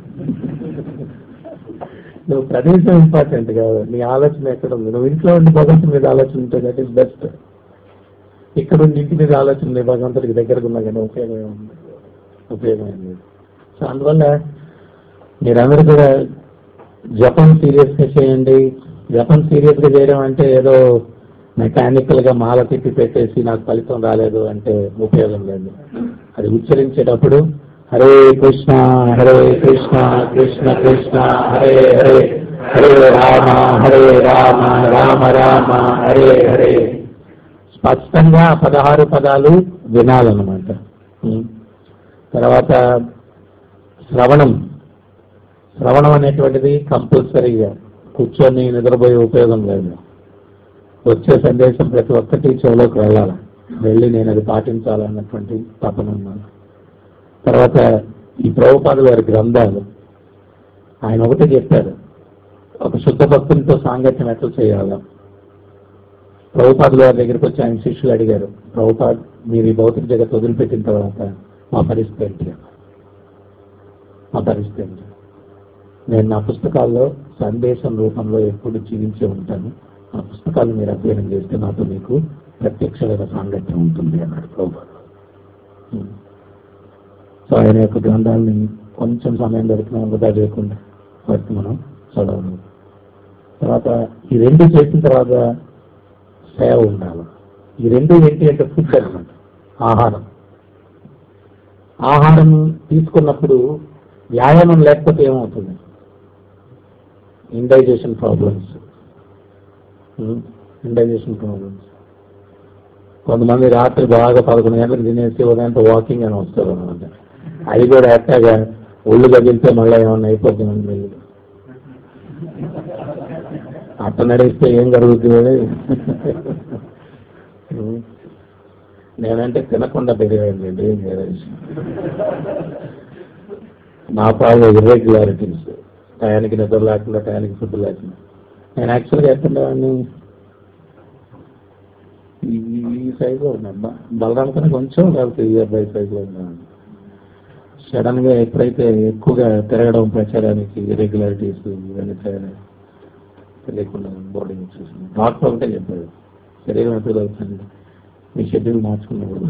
నువ్వు ప్రదేశం ఇంపార్టెంట్ కాదు నీ ఆలోచన ఎక్కడ ఉంది నువ్వు ఇంట్లో ఉండి భగవంతుని మీద ఆలోచన ఉంటే దట్ ఈస్ బెస్ట్ ఇక్కడ ఉండి ఇంటి మీద ఆలోచన లేదు భగవంతుడికి దగ్గరకు ఉన్నా కానీ ఉపయోగం ఏముంది ఉపయోగం ఏం లేదు సో అందువల్ల మీరందరూ కూడా జపం సీరియస్ గా చేయండి జపం సీరియస్ గా చేయడం అంటే ఏదో మెకానికల్ గా మాల తిప్పి పెట్టేసి నాకు ఫలితం రాలేదు అంటే ఉపయోగం లేదు అది ఉచ్చరించేటప్పుడు హరే కృష్ణ హరే కృష్ణ కృష్ణ కృష్ణ హరే హరే హరే రామ హరే రామ రామ రామ హరే హరే స్పష్టంగా ఆ పదహారు పదాలు వినాలన్నమాట ఉం. తర్వాత శ్రవణం శ్రవణం అనేటువంటిది కంపల్సరీగా కూర్చొని నిద్రపోయే ఉపయోగం లేదు వచ్చే సందేశం ప్రతి ఒక్కటి చెవులోకి వెళ్ళాలి వెళ్ళి నేను అది పాటించాలన్నటువంటి తపన ఉన్నాను తర్వాత ఈ ప్రభుపాదుల వారి గ్రంథాలు ఆయన ఒకటే చెప్పారు ఒక శుద్ధ భక్తునితో సాంగత్యం ఎట్లా చేయాలి ప్రభుపాదుల వారి దగ్గరికి వచ్చి ఆయన శిష్యులు అడిగారు ప్రభుపాద్ మీరు ఈ భౌతిక జగత్ వదిలిపెట్టిన తర్వాత మా పరిస్థితి ఏంటి మా పరిస్థితి ఏంటి నేను నా పుస్తకాల్లో సందేశం రూపంలో ఎప్పుడు జీవించే ఉంటాను ఆ పుస్తకాలు మీరు అధ్యయనం చేస్తే నాతో మీకు ప్రత్యక్షమైన సాంగత్యం ఉంటుంది అన్నాడు ప్రభుపాద్ ఉం. సో ఆయన యొక్క గ్రంథాలని కొంచెం సమయం దొరికిన వృధా చేయకుండా వాటిని మనం చదవాలి తర్వాత ఈ రెండు చేసిన తర్వాత సేవ ఉండాలి ఈ రెండు ఏంటి అంటే ఫుడ్ అనమాట ఆహారం ఆహారం తీసుకున్నప్పుడు వ్యాయామం లేకపోతే ఏమవుతుంది ఇండైజేషన్ ప్రాబ్లమ్స్ ఇండైజేషన్ ప్రాబ్లమ్స్ కొంతమంది రాత్రి బాగా పదకొండు గంటలకు తినేసి ఉదయం వాకింగ్ అని వస్తారు అనమాట అది కూడా ఎట్టాగా ఒళ్ళు తగిలితే మళ్ళీ ఏమన్నా అయిపోతుందని వెళ్ళి అట్ట నడిస్తే ఏం జరుగుతుంది నేనంటే తినకుండా పెరిగాయండి ఏం వేరే విషయం నా పాలు ఇర్రెగ్యులారిటీస్ టయానికి నిద్ర లేకుండా టయానికి ఫుడ్ లేకుండా నేను యాక్చువల్గా ఎక్కడవాడిని ఈ సైజులో ఉన్నా బలరాం కన్నా కొంచెం లేకపోతే ఈ అబ్బాయి సైజులో ఉన్నాను సడన్ గా ఎప్పుడైతే ఎక్కువగా తిరగడం ప్రచారానికి ఇరెగ్యులారిటీస్ ఇవన్నీ తయారై తెలియకుండా బోర్డింగ్ వచ్చేసింది డాక్టర్ ఒకటే చెప్పాడు శరీరం ఎప్పుడు అవుతుంది మీ షెడ్యూల్ మార్చుకున్నప్పుడు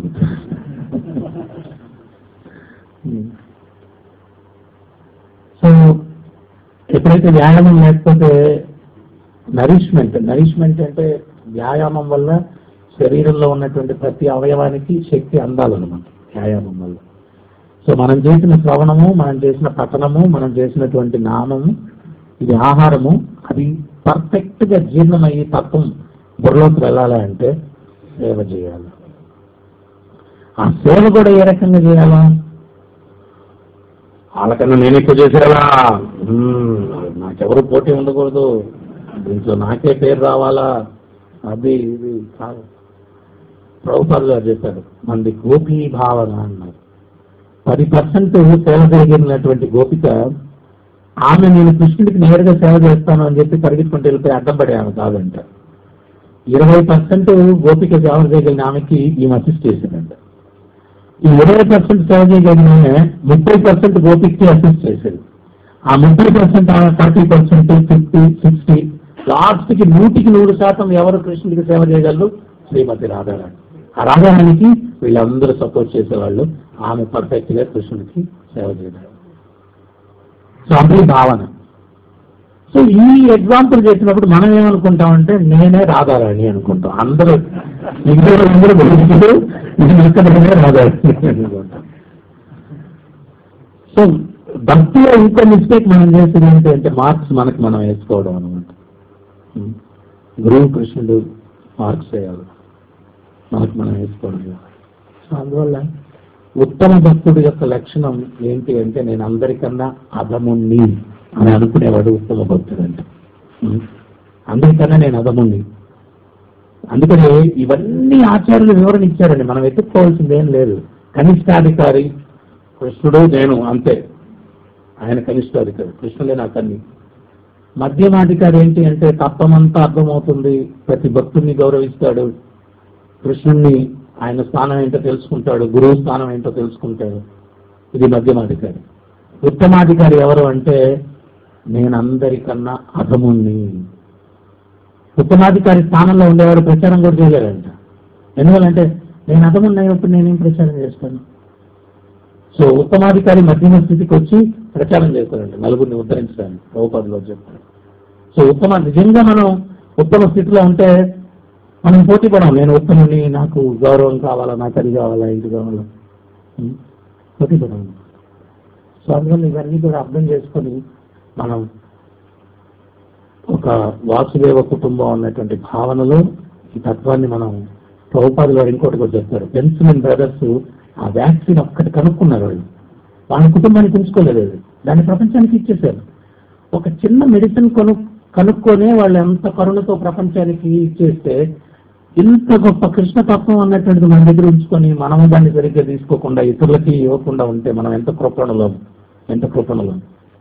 సో ఎప్పుడైతే వ్యాయామం లేకపోతే నరిష్మెంట్ నరిష్మెంట్ అంటే వ్యాయామం వల్ల శరీరంలో ఉన్నటువంటి ప్రతి అవయవానికి శక్తి అందాలన్నమాట వ్యాయామం వల్ల సో మనం చేసిన శ్రవణము మనం చేసిన పఠనము మనం చేసినటువంటి నామము ఇది ఆహారము అది పర్ఫెక్ట్ గా జీర్ణమయ్యి తత్వం బుర్రలోకి వెళ్ళాలి అంటే సేవ చేయాలి ఆ సేవ కూడా ఏ రకంగా చేయాలా వాళ్ళకన్నా నేను ఎక్కువ చేసేలా మ్మ్, నాకెవరు పోటీ ఉండకూడదు దీంట్లో నాకే పేరు రావాలా అది ఇది కాదు ప్రభుపాల్ గారు చెప్పారు మంది గోపీ భావన అన్నారు పది పర్సెంట్ సేవ చేయగలిగినటువంటి గోపిక ఆమె నేను కృష్ణుడికి నేరుగా సేవ చేస్తాను అని చెప్పి పరిగెత్తుకుంటూ వెళ్ళిపోయి అడ్డం పడే ఆమె కాదంట ఇరవై పర్సెంట్ గోపిక సేవ చేయగలిగిన ఆమెకి ఈమె అసిస్ట్ చేసిందంట ఈ ఇరవై పర్సెంట్ సేవ చేయగలిగిన ఆమె ముప్పై పర్సెంట్ గోపిక్కి అసిస్ట్ చేసేది ఆ ముప్పై పర్సెంట్ ఆమె thirty percent fifty sixty last కి నూటికి నూరు శాతం ఎవరు కృష్ణుడికి సేవ చేయగలరు శ్రీమతి రాధారాణి ఆ రాధారాణికి వీళ్ళందరూ సపోర్ట్ చేసేవాళ్ళు ఆమె పర్ఫెక్ట్ గా కృష్ణుడికి సేవ చేయగలరు సో అదే భావన సో ఈ ఎగ్జాంపుల్ చేసినప్పుడు మనం ఏమనుకుంటామంటే నేనే రాధారాణి అనుకుంటాం అందరూ మిగతా అందరూ గొప్పలు నేను ఇక్కడ రాధారాణి అనుకుంటాం సో భక్తిలో ఇంకో మిస్టేక్ మనం చేసేది ఏంటి అంటే మార్క్స్ మనకి మనం వేసుకోవడం అనమాట గురువు కృష్ణుడు మార్క్స్ వేయాలి మనకు మనం వేసుకోవడం సో అందువల్ల ఉత్తమ భక్తుడి యొక్క లక్షణం ఏంటి అంటే నేను అందరికన్నా అధముణ్ణి అని అనుకునేవాడు ఉత్తమ భక్తుడు అంటే ఉం. అందరికన్నా నేను అధముణ్ణి అందుకని ఇవన్నీ ఆచార్యులు వివరణ ఇచ్చారండి మనం వెతుక్కోవాల్సింది ఏం లేదు కనిష్టాధికారి కృష్ణుడు నేను అంతే ఆయన కనిష్టాధికారి కృష్ణుడే నాకు అన్ని మధ్యమాధికారి ఏంటి అంటే తత్వమంతా అర్థమవుతుంది ప్రతి భక్తుడిని గౌరవిస్తాడు కృష్ణుణ్ణి ఆయన స్థానం ఏంటో తెలుసుకుంటాడు గురువు స్థానం ఏంటో తెలుసుకుంటాడు ఇది మధ్యమాధికారి ఉత్తమాధికారి ఎవరు అంటే నేను అందరికన్నా అధముణ్ణి ఉత్తమాధికారి స్థానంలో ఉండేవాడు ప్రచారం కూడా చేయలేడంట ఎందువల్లంటే నేను అధముణ్ణి అయినప్పుడు నేనేం ప్రచారం చేస్తాను సో ఉత్తమాధికారి మధ్యమ స్థితికి వచ్చి ప్రచారం చేస్తారండి నలుగురిని ఉద్ధరించడానికి ప్రభుపాదులో చెప్తారు సో ఉత్తమ నిజంగా మనం ఉత్తమ స్థితిలో ఉంటే మనం పోటీ పడం నేను ఉత్తముని నాకు గౌరవం కావాలా నాకు అది కావాలా ఇది కావాలా ఉం? పోటీ పడం సో అందువల్ల ఇవన్నీ కూడా అర్థం చేసుకొని మనం ఒక వాసుదేవ కుటుంబం అన్నటువంటి భావనలో ఈ తత్వాన్ని మనం ప్రభుపాదులు వారు ఇంకోటి కూడా చెప్తారు పెన్సిలిన్ బ్రదర్స్ ఆ వ్యాక్సిన్ ఒక్కటి కనుక్కున్నారు వాళ్ళు వాళ్ళ కుటుంబాన్ని తెలుసుకోలేదు అది. దాన్ని ప్రపంచానికి ఇచ్చేశారు ఒక చిన్న మెడిసిన్ కొను కనుక్కొనే వాళ్ళు ఎంత కరుణతో ప్రపంచానికి ఇచ్చేస్తే ఇంత గొప్ప కృష్ణతత్వం అన్నటువంటిది మన దగ్గర ఉంచుకొని మనము దాన్ని సరిగ్గా తీసుకోకుండా ఇతరులకి ఇవ్వకుండా ఉంటే మనం ఎంత కృపణలో ఎంత కృపణలో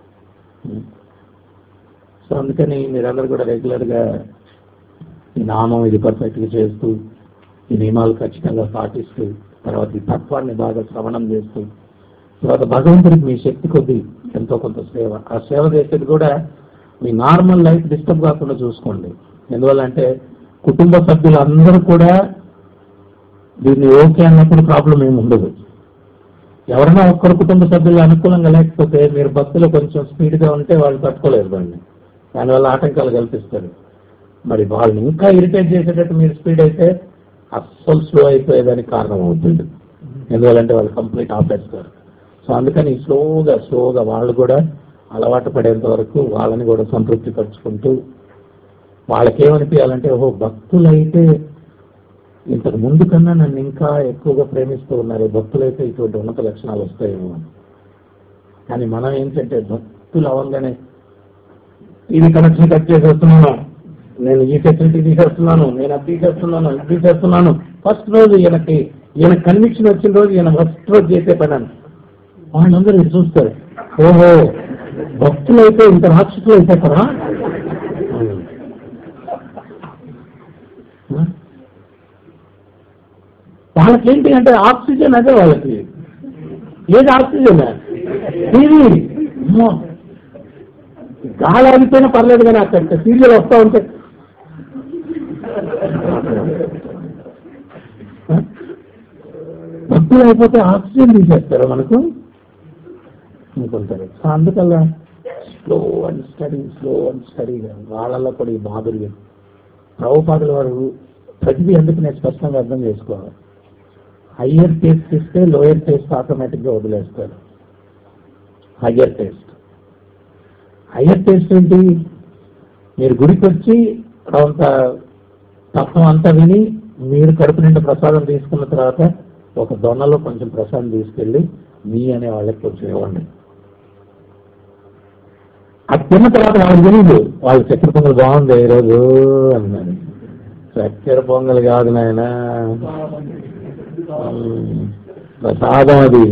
సో అందుకని మీరందరూ కూడా రెగ్యులర్ గా ఈ నామం ఇది పర్ఫెక్ట్ గా చేస్తూ ఈ నియమాలు ఖచ్చితంగా పాటిస్తూ తర్వాత ఈ తత్వాన్ని బాగా శ్రవణం చేస్తూ తర్వాత భగవంతుడికి మీ శక్తి కొద్దీ ఎంతో కొంత సేవ ఆ సేవ చేసేది కూడా మీ నార్మల్ లైఫ్ డిస్టర్బ్ కాకుండా చూసుకోండి ఎందువల్ల అంటే కుటుంబ సభ్యులు అందరూ కూడా దీన్ని ఓకే అన్నప్పుడు ప్రాబ్లం ఏమి ఉండదు ఎవరైనా ఒక్కరు కుటుంబ సభ్యులు అనుకూలంగా లేకపోతే మీరు భక్తులు కొంచెం స్పీడ్ గా ఉంటే వాళ్ళు తట్టుకోలేరు దాన్ని దానివల్ల ఆటంకాలు కల్పిస్తారు మరి వాళ్ళని ఇంకా ఇరిటేట్ చేసేటట్టు మీరు స్పీడ్ అయితే అస్సలు స్లో అయిపోయేదానికి కారణం అవుతుంది ఎందువల్లంటే వాళ్ళు కంప్లీట్ ఆపేస్తారు సో అందుకని స్లోగా స్లోగా వాళ్ళు కూడా అలవాటు పడేంత వరకు వాళ్ళని కూడా సంతృప్తి పరుచుకుంటూ వాళ్ళకేమనిపించాలంటే ఓహో భక్తులైతే ఇంతకు ముందు కన్నా నన్ను ఇంకా ఎక్కువగా ప్రేమిస్తూ ఉన్నారు భక్తులైతే ఇటువంటి ఉన్నత లక్షణాలు వస్తాయేమో అని కానీ మనం ఏంటంటే భక్తులు అవ్వగానే ఇది కనెక్షన్ కట్ చేసేస్తున్నాను నేను ఈ ఫెసిలిటీ తీసేస్తున్నాను నేను అది తీసేస్తున్నాను ఇది తీసేస్తున్నాను ఫస్ట్ రోజు ఈయనకి ఈయన కన్విక్షన్ వచ్చిన రోజు ఈయన ఫస్ట్ రోజు చేసే పని అని వాళ్ళందరూ ఇది చూస్తారు ఓహో భక్తులు అయితే ఇంత రాక్షసులు అయిపోతారా వాళ్ళకేంటి అంటే ఆక్సిజన్ అదే వాళ్ళకి ఏది ఆక్సిజన్ టీవీ అమ్మో. గాలి ఆగిపోయినా పర్లేదు కానీ అక్కడ సీరియల్ వస్తూ ఉంటే భక్తులు అయిపోతే ఆక్సిజన్ తీసేస్తారు మనకు అనుకుంటారు సో అందుకల్లా slow and steady slow and స్టడీగా వాళ్ళల్లో కూడా ఈ మాధుర్యం ప్రభుపాదుల వారు ప్రతిదీ ఎందుకు నేను స్పష్టంగా అర్థం చేసుకోవాలి హయ్యర్ టేస్ట్ ఇస్తే లోయర్ టేస్ట్ ఆటోమేటిక్గా వదిలేస్తారు హయ్యర్ టేస్ట్ హయ్యర్ టేస్ట్ ఏంటి మీరు గుడికి వచ్చి కొంత తత్వం అంతా విని మీరు కడుపు నిండా ప్రసాదం తీసుకున్న తర్వాత ఒక దొన్నలో కొంచెం ప్రసాదం తీసుకెళ్ళి మీ అనే వాళ్ళకి కొంచెం ఇవ్వండి అది తిన్న తర్వాత వాళ్ళకి తెలియదు వాళ్ళ చక్కెర పొంగల్ బాగుంది ఈరోజు అన్నారు చక్కెర పొంగల్ కాదు నాయన ప్రసాదం అది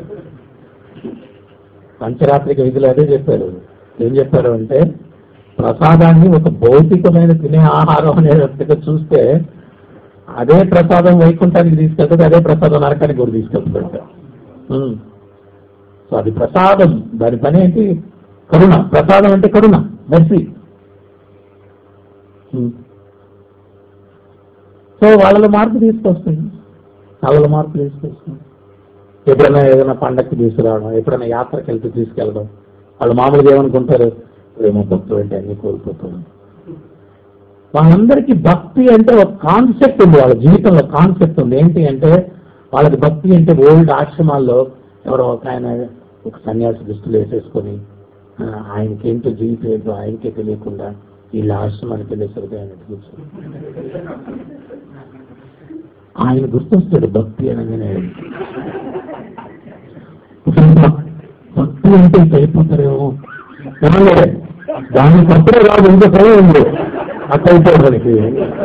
పంచరాత్రిక విధులు అదే చెప్పారు ఏం చెప్పారు అంటే ప్రసాదాన్ని ఒక భౌతికమైన తినే ఆహారం అనేటట్టుగా చూస్తే అదే ప్రసాదం వైకుంఠానికి తీసుకెళ్తుంది అదే ప్రసాదం నరకానికి కూడా తీసుకెళ్తుంది ఉమ్. సో అది ప్రసాదం దాని పని ఏంటి కరుణ ప్రసాదం అంటే కరుణ మెర్సీ ఉమ్. సో వాళ్ళలో మార్పు తీసుకొస్తుంది వాళ్ళలో మార్పు తీసుకొస్తుంది ఎప్పుడైనా ఏదైనా పండక్కి తీసుకురావడం ఎప్పుడైనా యాత్రకి వెళ్తే తీసుకెళ్ళడం వాళ్ళు మామూలుగా ఏమనుకుంటారు ప్రేమ భక్తులు అంటే అన్ని కోల్పోతారు వాళ్ళందరికీ భక్తి అంటే ఒక కాన్సెప్ట్ ఉంది వాళ్ళ జీవితంలో కాన్సెప్ట్ ఉంది ఏంటి అంటే వాళ్ళకి భక్తి అంటే ఓల్డ్ ఆశ్రమాల్లో ఎవరో ఒక ఆయన ఒక సన్యాసి దుస్తులు వేసేసుకొని ఆ, ఆయనకేంటో జీవితం ఏంటో ఆయనకే తెలియకుండా వీళ్ళ ఆశ్రమానికి వెళ్ళేసరికి ఆయన కూర్చొని ఆయన గుర్తొస్తాడు భక్తి అనగానే భక్తి అంటే ఇట్లా అయిపోతారేమో ఏమన్నా దాని తప్పుడే కాదు ఇంకో సమయం ఉంది అట్లా అయిపోయాడు మనకి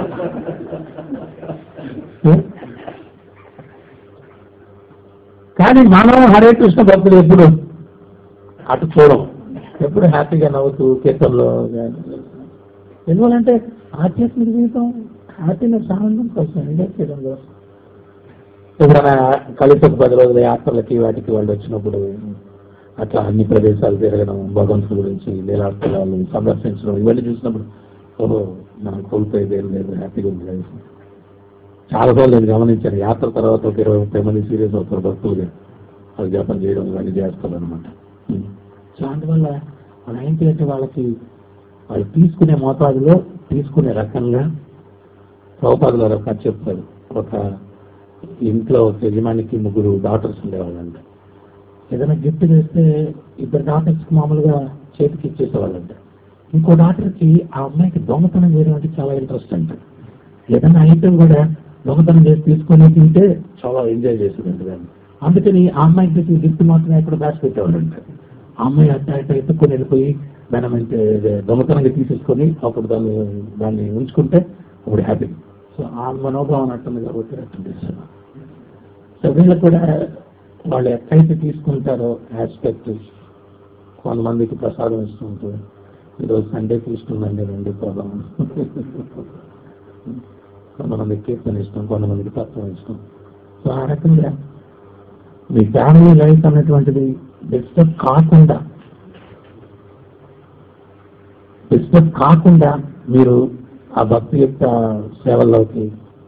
కానీ మనం హరే కృష్ణ భక్తులు ఎప్పుడు అటు చూడం ఎప్పుడు హ్యాపీగా నవ్వుతూ కీర్తనలో కానీ ఎందువల్లంటే ఆధ్యాత్మిక జీవితం హ్యాపీనెస్ ఆనందం కోసం ఎంజాయ్ చేయడం కోసం ఎప్పుడైనా కలిసి ఒక పది రోజుల యాత్రలకి వాటికి వాళ్ళు వచ్చినప్పుడు అట్లా అన్ని ప్రదేశాలు తిరగడం భగవంతుడి గురించి లీలాస్థలాలు సందర్శించడం ఇవన్నీ చూసినప్పుడు ఓహో మనం కోల్పోయేది ఏం లేదు హ్యాపీగా ఉంది లైఫ్ చాలా సార్లు నేను గమనించాను యాత్ర తర్వాత ఒక ఇరవై ముప్పై మంది సీరియస్ అవుతారు భక్తులుగా వాళ్ళు జపం చేయడం ఇవన్నీ చేస్తారు అనమాట సో అందువల్ల వాళ్ళు ఏంటి అంటే వాళ్ళకి వాళ్ళు తీసుకునే మోతాదులో తీసుకునే రకంగా ప్రభుపాదులు వారు ఒక చెప్తారు ఒక ఇంట్లో ఒక యజమానికి ముగ్గురు డాటర్స్ ఉండేవాళ్ళంట ఏదైనా గిఫ్ట్ చేస్తే ఇద్దరు డాటర్స్కి మామూలుగా చేతికి ఇచ్చేసేవాళ్ళంట ఇంకో డాక్టర్కి ఆ అమ్మాయికి దొంగతనం చేయడం అంటే చాలా ఇంట్రెస్ట్ అంట ఏదైనా ఐటమ్ కూడా దొంగతనం చేసి తీసుకొని తింటే చాలా ఎంజాయ్ చేసేదంట దాన్ని అందుకని ఆ అమ్మాయికి తెచ్చిన గిఫ్ట్ మాత్రం ఎక్కడ దాచి పెట్టేవాళ్ళంట ఆ అమ్మాయి అట్ట అట్ట ఎత్తుకొని వెళ్ళిపోయి దాన్ని మంచి దొంగతనంగా తీసేసుకొని అప్పుడు దాన్ని దాన్ని ఉంచుకుంటే అప్పుడు హ్యాపీ సో ఆ మనోభావం అట్టుంది కాబట్టి అర్థం చేస్తున్నాను సో వీళ్ళకి కూడా వాళ్ళు ఎక్కడైతే తీసుకుంటారో ఆస్పెక్ట్ కొంతమందికి ప్రసాదం ఇస్తుంటూ ఈరోజు సండే తీసుకుందండి రండి పోదాం కొంతమందికి కీర్తన ఇష్టం కొంతమందికి తత్వం ఇష్టం సో ఆ రకంగా మీ ఫ్యామిలీ లైఫ్ అన్నటువంటిది డిస్టర్బ్ కాకుండా డిస్టర్బ్ కాకుండా మీరు ఆ భక్తి యొక్క సేవల్లోకి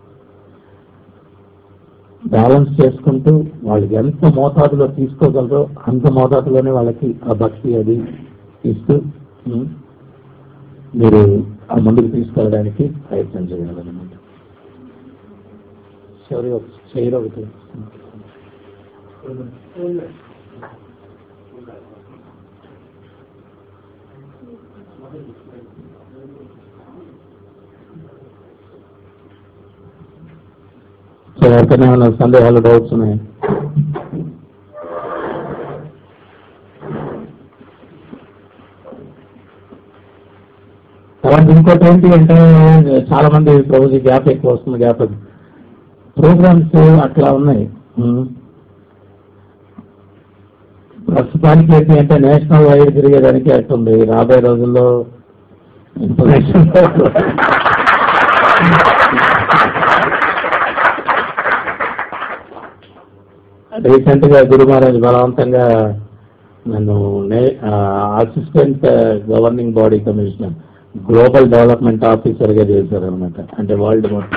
బ్యాలెన్స్ చేసుకుంటూ వాళ్ళు ఎంత మోతాదులో తీసుకోగలరో అంత మోతాదులోనే వాళ్ళకి ఆ భక్తి అది ఇస్తూ ఉం, మీరు ఆ ముందుకు తీసుకెళ్ళడానికి ప్రయత్నం చేయాలన్నమాట చివరి ఒక చైర్ ఒకటి సో ఎవరికైనా ఏమైనా సందేహాలు డౌట్స్ ఉన్నాయి తర్వాత ఇంకోటి ఏంటి అంటే చాలా మంది ప్రభుజీ గ్యాప్ ఎక్కువ వస్తుంది గ్యాప్ ప్రోగ్రామ్స్ అట్లా ఉన్నాయి ఉం. ప్రస్తుతానికి ఏంటి అంటే నేషనల్ వైడ్ తిరిగేదానికి అట్టుంది రాబోయే రోజుల్లో ఇన్ఫర్మేషన్ రీసెంట్ గా గురు మహారాజ్ బలవంతంగా నన్ను assistant governing body commissioner global development ఆఫీసర్గా చేశారనమాట అంటే వరల్డ్ మొత్తం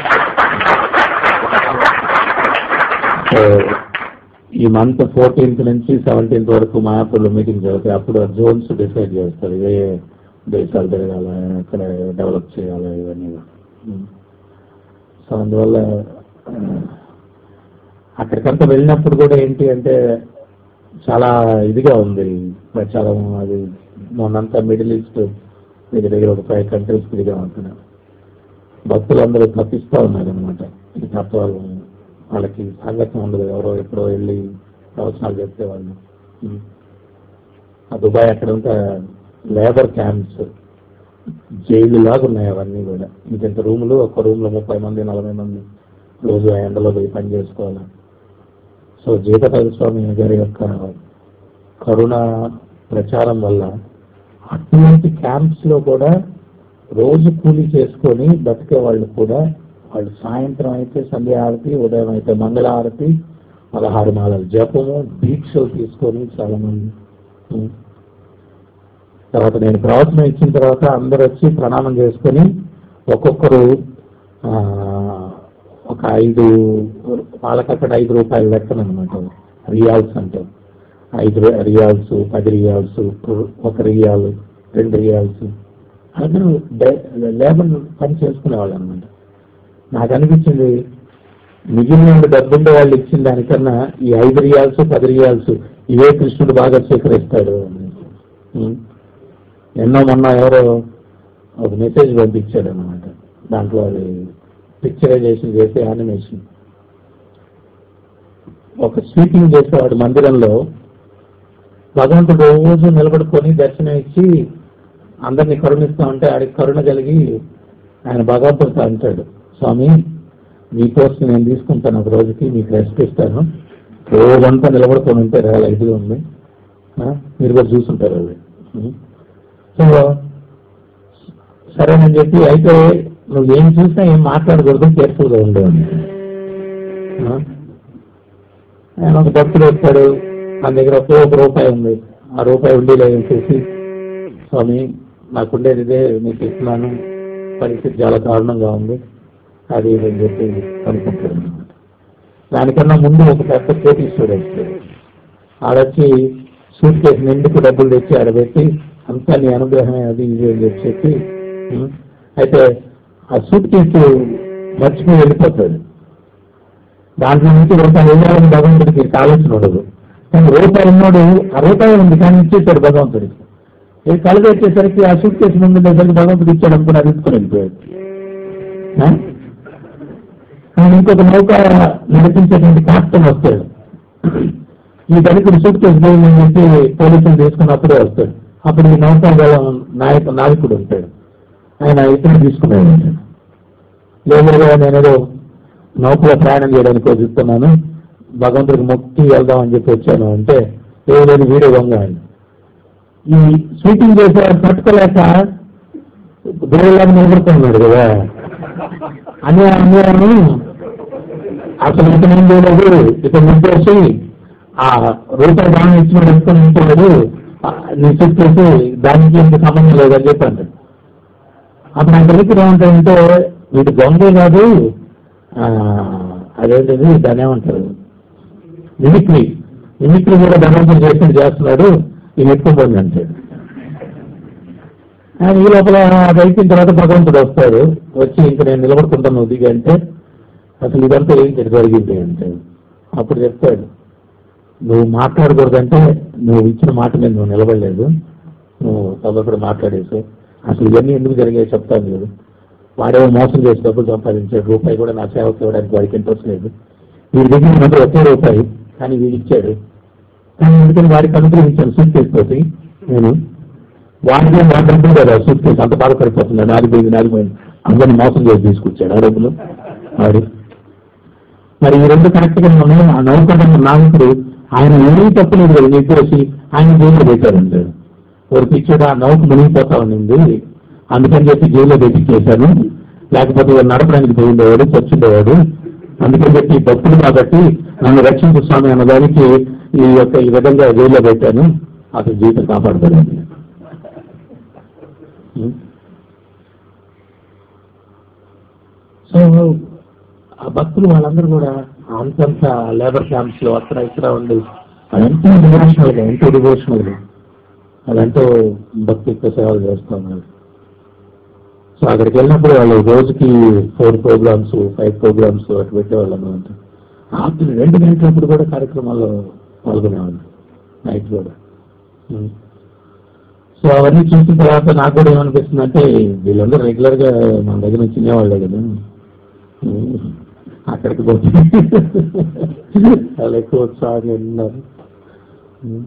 సో ఈ మంత్ ఫోర్టీన్త్ నుంచి సెవెంటీన్త్ వరకు మాయాపూర్లో మీటింగ్ జరుగుతాయి అప్పుడు జోన్స్ డిసైడ్ చేస్తారు ఏ దేశాలు తిరగాల ఎక్కడ డెవలప్ చేయాలి ఇవన్నీ ఉమ్. సో అందువల్ల ఆ, అక్కడికంతా వెళ్ళినప్పుడు కూడా ఏంటి అంటే చాలా ఇదిగా ఉంది ప్రచారం అది మొన్నంతా మిడిల్ ఈస్ట్ దగ్గర దగ్గర ఒక ఫైవ్ కంట్రీస్ తిరిగా ఉంటున్నారు భక్తులందరూ తప్పిస్తూ ఉన్నారు అనమాట ఈ తత్వాలు వాళ్ళకి సంగతి ఉండదు ఎవరో ఎప్పుడో వెళ్ళి ప్రవచనాలు చెప్తే వాళ్ళు ఉం. ఆ దుబాయ్ అక్కడంతా లేబర్ క్యాంప్స్ జైలు లాగా ఉన్నాయి అవన్నీ కూడా ఇంకెంత రూములు ఒక రూమ్లో ముప్పై మంది నలభై మంది రోజు ఆ ఎండలో పోయి పని చేసుకోవాలి సో జీతపతి స్వామి గారి యొక్క కరుణ ప్రచారం వల్ల అటువంటి క్యాంప్స్ లో కూడా రోజు కూలీ చేసుకొని బతికే వాళ్ళు కూడా వాళ్ళు సాయంత్రం అయితే సంధ్య హారతి ఉదయం అయితే మంగళ హారతి పదహారు మాలల జపము దీక్షలు తీసుకొని చాలా మంది ఉం. తర్వాత నేను ప్రవచనం ఇచ్చిన తర్వాత అందరూ వచ్చి ప్రణామం చేసుకొని ఒక్కొక్కరు ఆ, ఒక ఐదు వాళ్ళకి అక్కడ ఐదు రూపాయల లెక్కన అనమాట రియాల్స్ అంటే ఐదు రి- రియాల్స్ పది రియాల్స్ ఒక రియాల్ రెండు రియాల్స్ అందరూ డే- లేబర్ పని చేసుకునేవాళ్ళు అనమాట నాకు అనిపించింది మిగిలిన డబ్బుండే వాళ్ళు ఇచ్చిన దానికన్నా ఈ ఐదు రియాల్స్ పది రియాల్స్ ఇవే కృష్ణుడు బాగా స్వీకరిస్తాడు అని. ఉం. ఎన్నో మొన్న ఎవరో ఒక మెసేజ్ పంపించాడు అనమాట దాంట్లో అది పిక్చరైజేషన్ చేసే యానిమేషన్ ఒక స్వీపింగ్ చేసేవాడు మందిరంలో భగవంతుడు రోజు నిలబడుకొని దర్శనం ఇచ్చి అందరినీ కరుణిస్తా ఉంటే ఆడికి కరుణ కలిగి ఆయన భగవంతుడితో అంటాడు స్వామి మీకోసం నేను తీసుకుంటాను ఒక రోజుకి మీకు రెస్ట్ ఇస్తాను రోజంతా నిలబడుకొని ఉంటే చాలా ఇదిగా ఉంది ఆ, మీరు కూడా చూసుంటారు అది ఉం. సో సరేనని చెప్పి అయితే నువ్వు ఏం చూసినా ఏం మాట్లాడకూడదు కేర్ఫుల్గా ఉండేవాడిని ఆ? ఆయన ఒక భక్తుడు వచ్చాడు మన దగ్గర ఒకే ఒక రూపాయి ఉంది ఆ రూపాయి ఉండేలో చూసి స్వామి నాకుండేది ఇదే మీకు ఇస్తున్నాను పరిస్థితి చాలా దారుణంగా ఉంది అది ఇది అని చెప్పి అనుకుంటాడు అన్నమాట. దానికన్నా ముందు ఒక పెద్ద కోటీశ్వరుడు వచ్చాడు ఆడొచ్చి సూట్ కేసు నిండుకు డబ్బులు తెచ్చి ఆడబెట్టి అంతా నీ అనుగ్రహమే అది ఇది అని చెప్పి చెప్పి ఉం, అయితే ఆ సూట్ కేసు మర్చిపోయి వెళ్ళిపోతాడు దాంట్లో నుంచి రూపాయలు వెళ్ళాలని భగవంతుడికి ఆలోచన ఉండదు కానీ రూపాయలు ఉన్నాడు ఆ రూపాయలు ఉంది కానీ ఇచ్చేసాడు భగవంతుడికి ఇది కలుగు వచ్చేసరికి ఆ సూట్ కేసు ముందు ఉండేసరికి భగవంతుడు ఇచ్చాడు అనుకుని అది ఇచ్చుకొని వెళ్ళిపోయాడు ఆ? కానీ ఇంకొక నౌక నడిపించేటువంటి కాస్తం వస్తాడు ఈ దళితుడు సూట్ కేసు పోయిందని చెప్పి పోలీసులు తీసుకున్నప్పుడే వస్తాడు అప్పుడు ఈ నౌకా దళం నాయకు నాయకుడు ఉంటాడు ఆయన ఇతను తీసుకున్నాడు లేదుగా నేనేదో నౌకలో ప్రయాణం చేయడానికి వస్తున్నాను భగవంతుడికి మొక్కి వెళ్దామని చెప్పి వచ్చాను అంటే లేదు లేదు వీడే దొంగ అని ఈ స్వీటింగ్ చేసేవాడు పట్టుకోలేక దేవుళ్ళని నిలబడుతున్నాడు కదా అనే అన్యాయము అసలు ఇతను ఏం చేయలేదు ఇతను నింపేసి ఆ రూపాయి దానం ఇచ్చిన ఎత్తుకొని నింపాడు నీ చెప్పేసి దానికి ఇంత సంబంధం లేదని చెప్పి అంటాడు అప్పుడు ఆయన తెలిసి ఏమంటాడంటే వీడు దొంగే కాదు ఆ, అదేంటిది దాన్ని ఏమంటారు మిమిక్రీ మిమిక్రీ కూడా భగవంతుడు చేసి చేస్తున్నాడు ఈ ఎత్తుకోబోండి అంటాడు ఆయన ఈ లోపల అది అయిపోయిన తర్వాత భగవంతుడు వస్తాడు వచ్చి ఇంక నేను నిలబడుకుంటాను నువ్వు దిగి అంటే అసలు ఇదంతా ఏం ఇక్కడ జరిగింది అంటే అప్పుడు చెప్తాడు నువ్వు మాట్లాడకూడదంటే నువ్వు ఇచ్చిన మాట మీద నువ్వు నిలబడలేదు నువ్వు సభకుడు మాట్లాడేసి అసలు ఇవన్నీ ఎందుకు జరిగాయి చెప్తాను లేదు వాడేమో మోసం చేసి డబ్బులు సంపాదించాడు రూపాయి కూడా నా సేవకు ఇవ్వడానికి వాడికి ఇంట్రెస్ట్ లేదు వీడి దగ్గర మంది ఒకే రూపాయి కానీ వీడు ఇచ్చాడు కానీ ఎందుకని వాడికి అనుగ్రహించాను సూట్ కేసు నేను వాడికి వాడి డబ్బులు కదా సూట్ కేసు అంత బాధపడిపోతున్నాడు నాది పోయింది నాది పోయింది అందరిని మోసం చేసి తీసుకొచ్చాడు ఆ డబ్బులు వాడు మరి ఈ రెండు కరెక్ట్ గా ఉన్నాయి ఆ నౌకన్న నాయకుడు ఆయన ఏమీ తప్పు లేదు కదా నిర్దేశి ఆయన జైల్లో పెట్టారంటాడు ఒక పిచ్చుడు ఆ నౌక మునిగిపోతా ఉండింది అందుకని చెప్పి జైల్లో పెట్టించేశాను లేకపోతే వాడు నడపడానికి పోయిండేవాడు చచ్చుండేవాడు అందుకని చెప్పి భక్తులు కాబట్టి నన్ను రక్షించు స్వామి అన్నదానికి ఈ యొక్క ఈ విధంగా జైల్లో పెట్టాను అతని జీవితం కాపాడతాడండి సో ఆ భక్తులు వాళ్ళందరూ కూడా అంతంత లేబర్ క్యాంప్స్ లో అక్కడ ఇక్కడ ఉండి అదంతా డివోషనల్ గా ఎంతో డివోషనల్ గా అదంతా భక్తితో సేవలు చేస్తూ ఉన్నారు సో అక్కడికి వెళ్ళినప్పుడు వాళ్ళు రోజుకి ఫోర్ ప్రోగ్రామ్స్ ఫైవ్ ప్రోగ్రామ్స్ అటు పెట్టేవాళ్ళు అనమాట రాత్రి రెండు గంటలప్పుడు కూడా కార్యక్రమాల్లో పాల్గొనేవాళ్ళు నైట్ కూడా ఉం. సో అవన్నీ చూసిన తర్వాత నాకు కూడా ఏమనిపిస్తుంది అంటే వీళ్ళందరూ రెగ్యులర్ గా మన దగ్గర నుంచి తినేవాళ్ళే కదా ఉం. అక్కడికి పోతే చాలా ఎక్కువ ఉత్సాహంగా ఉన్నారు ఉం.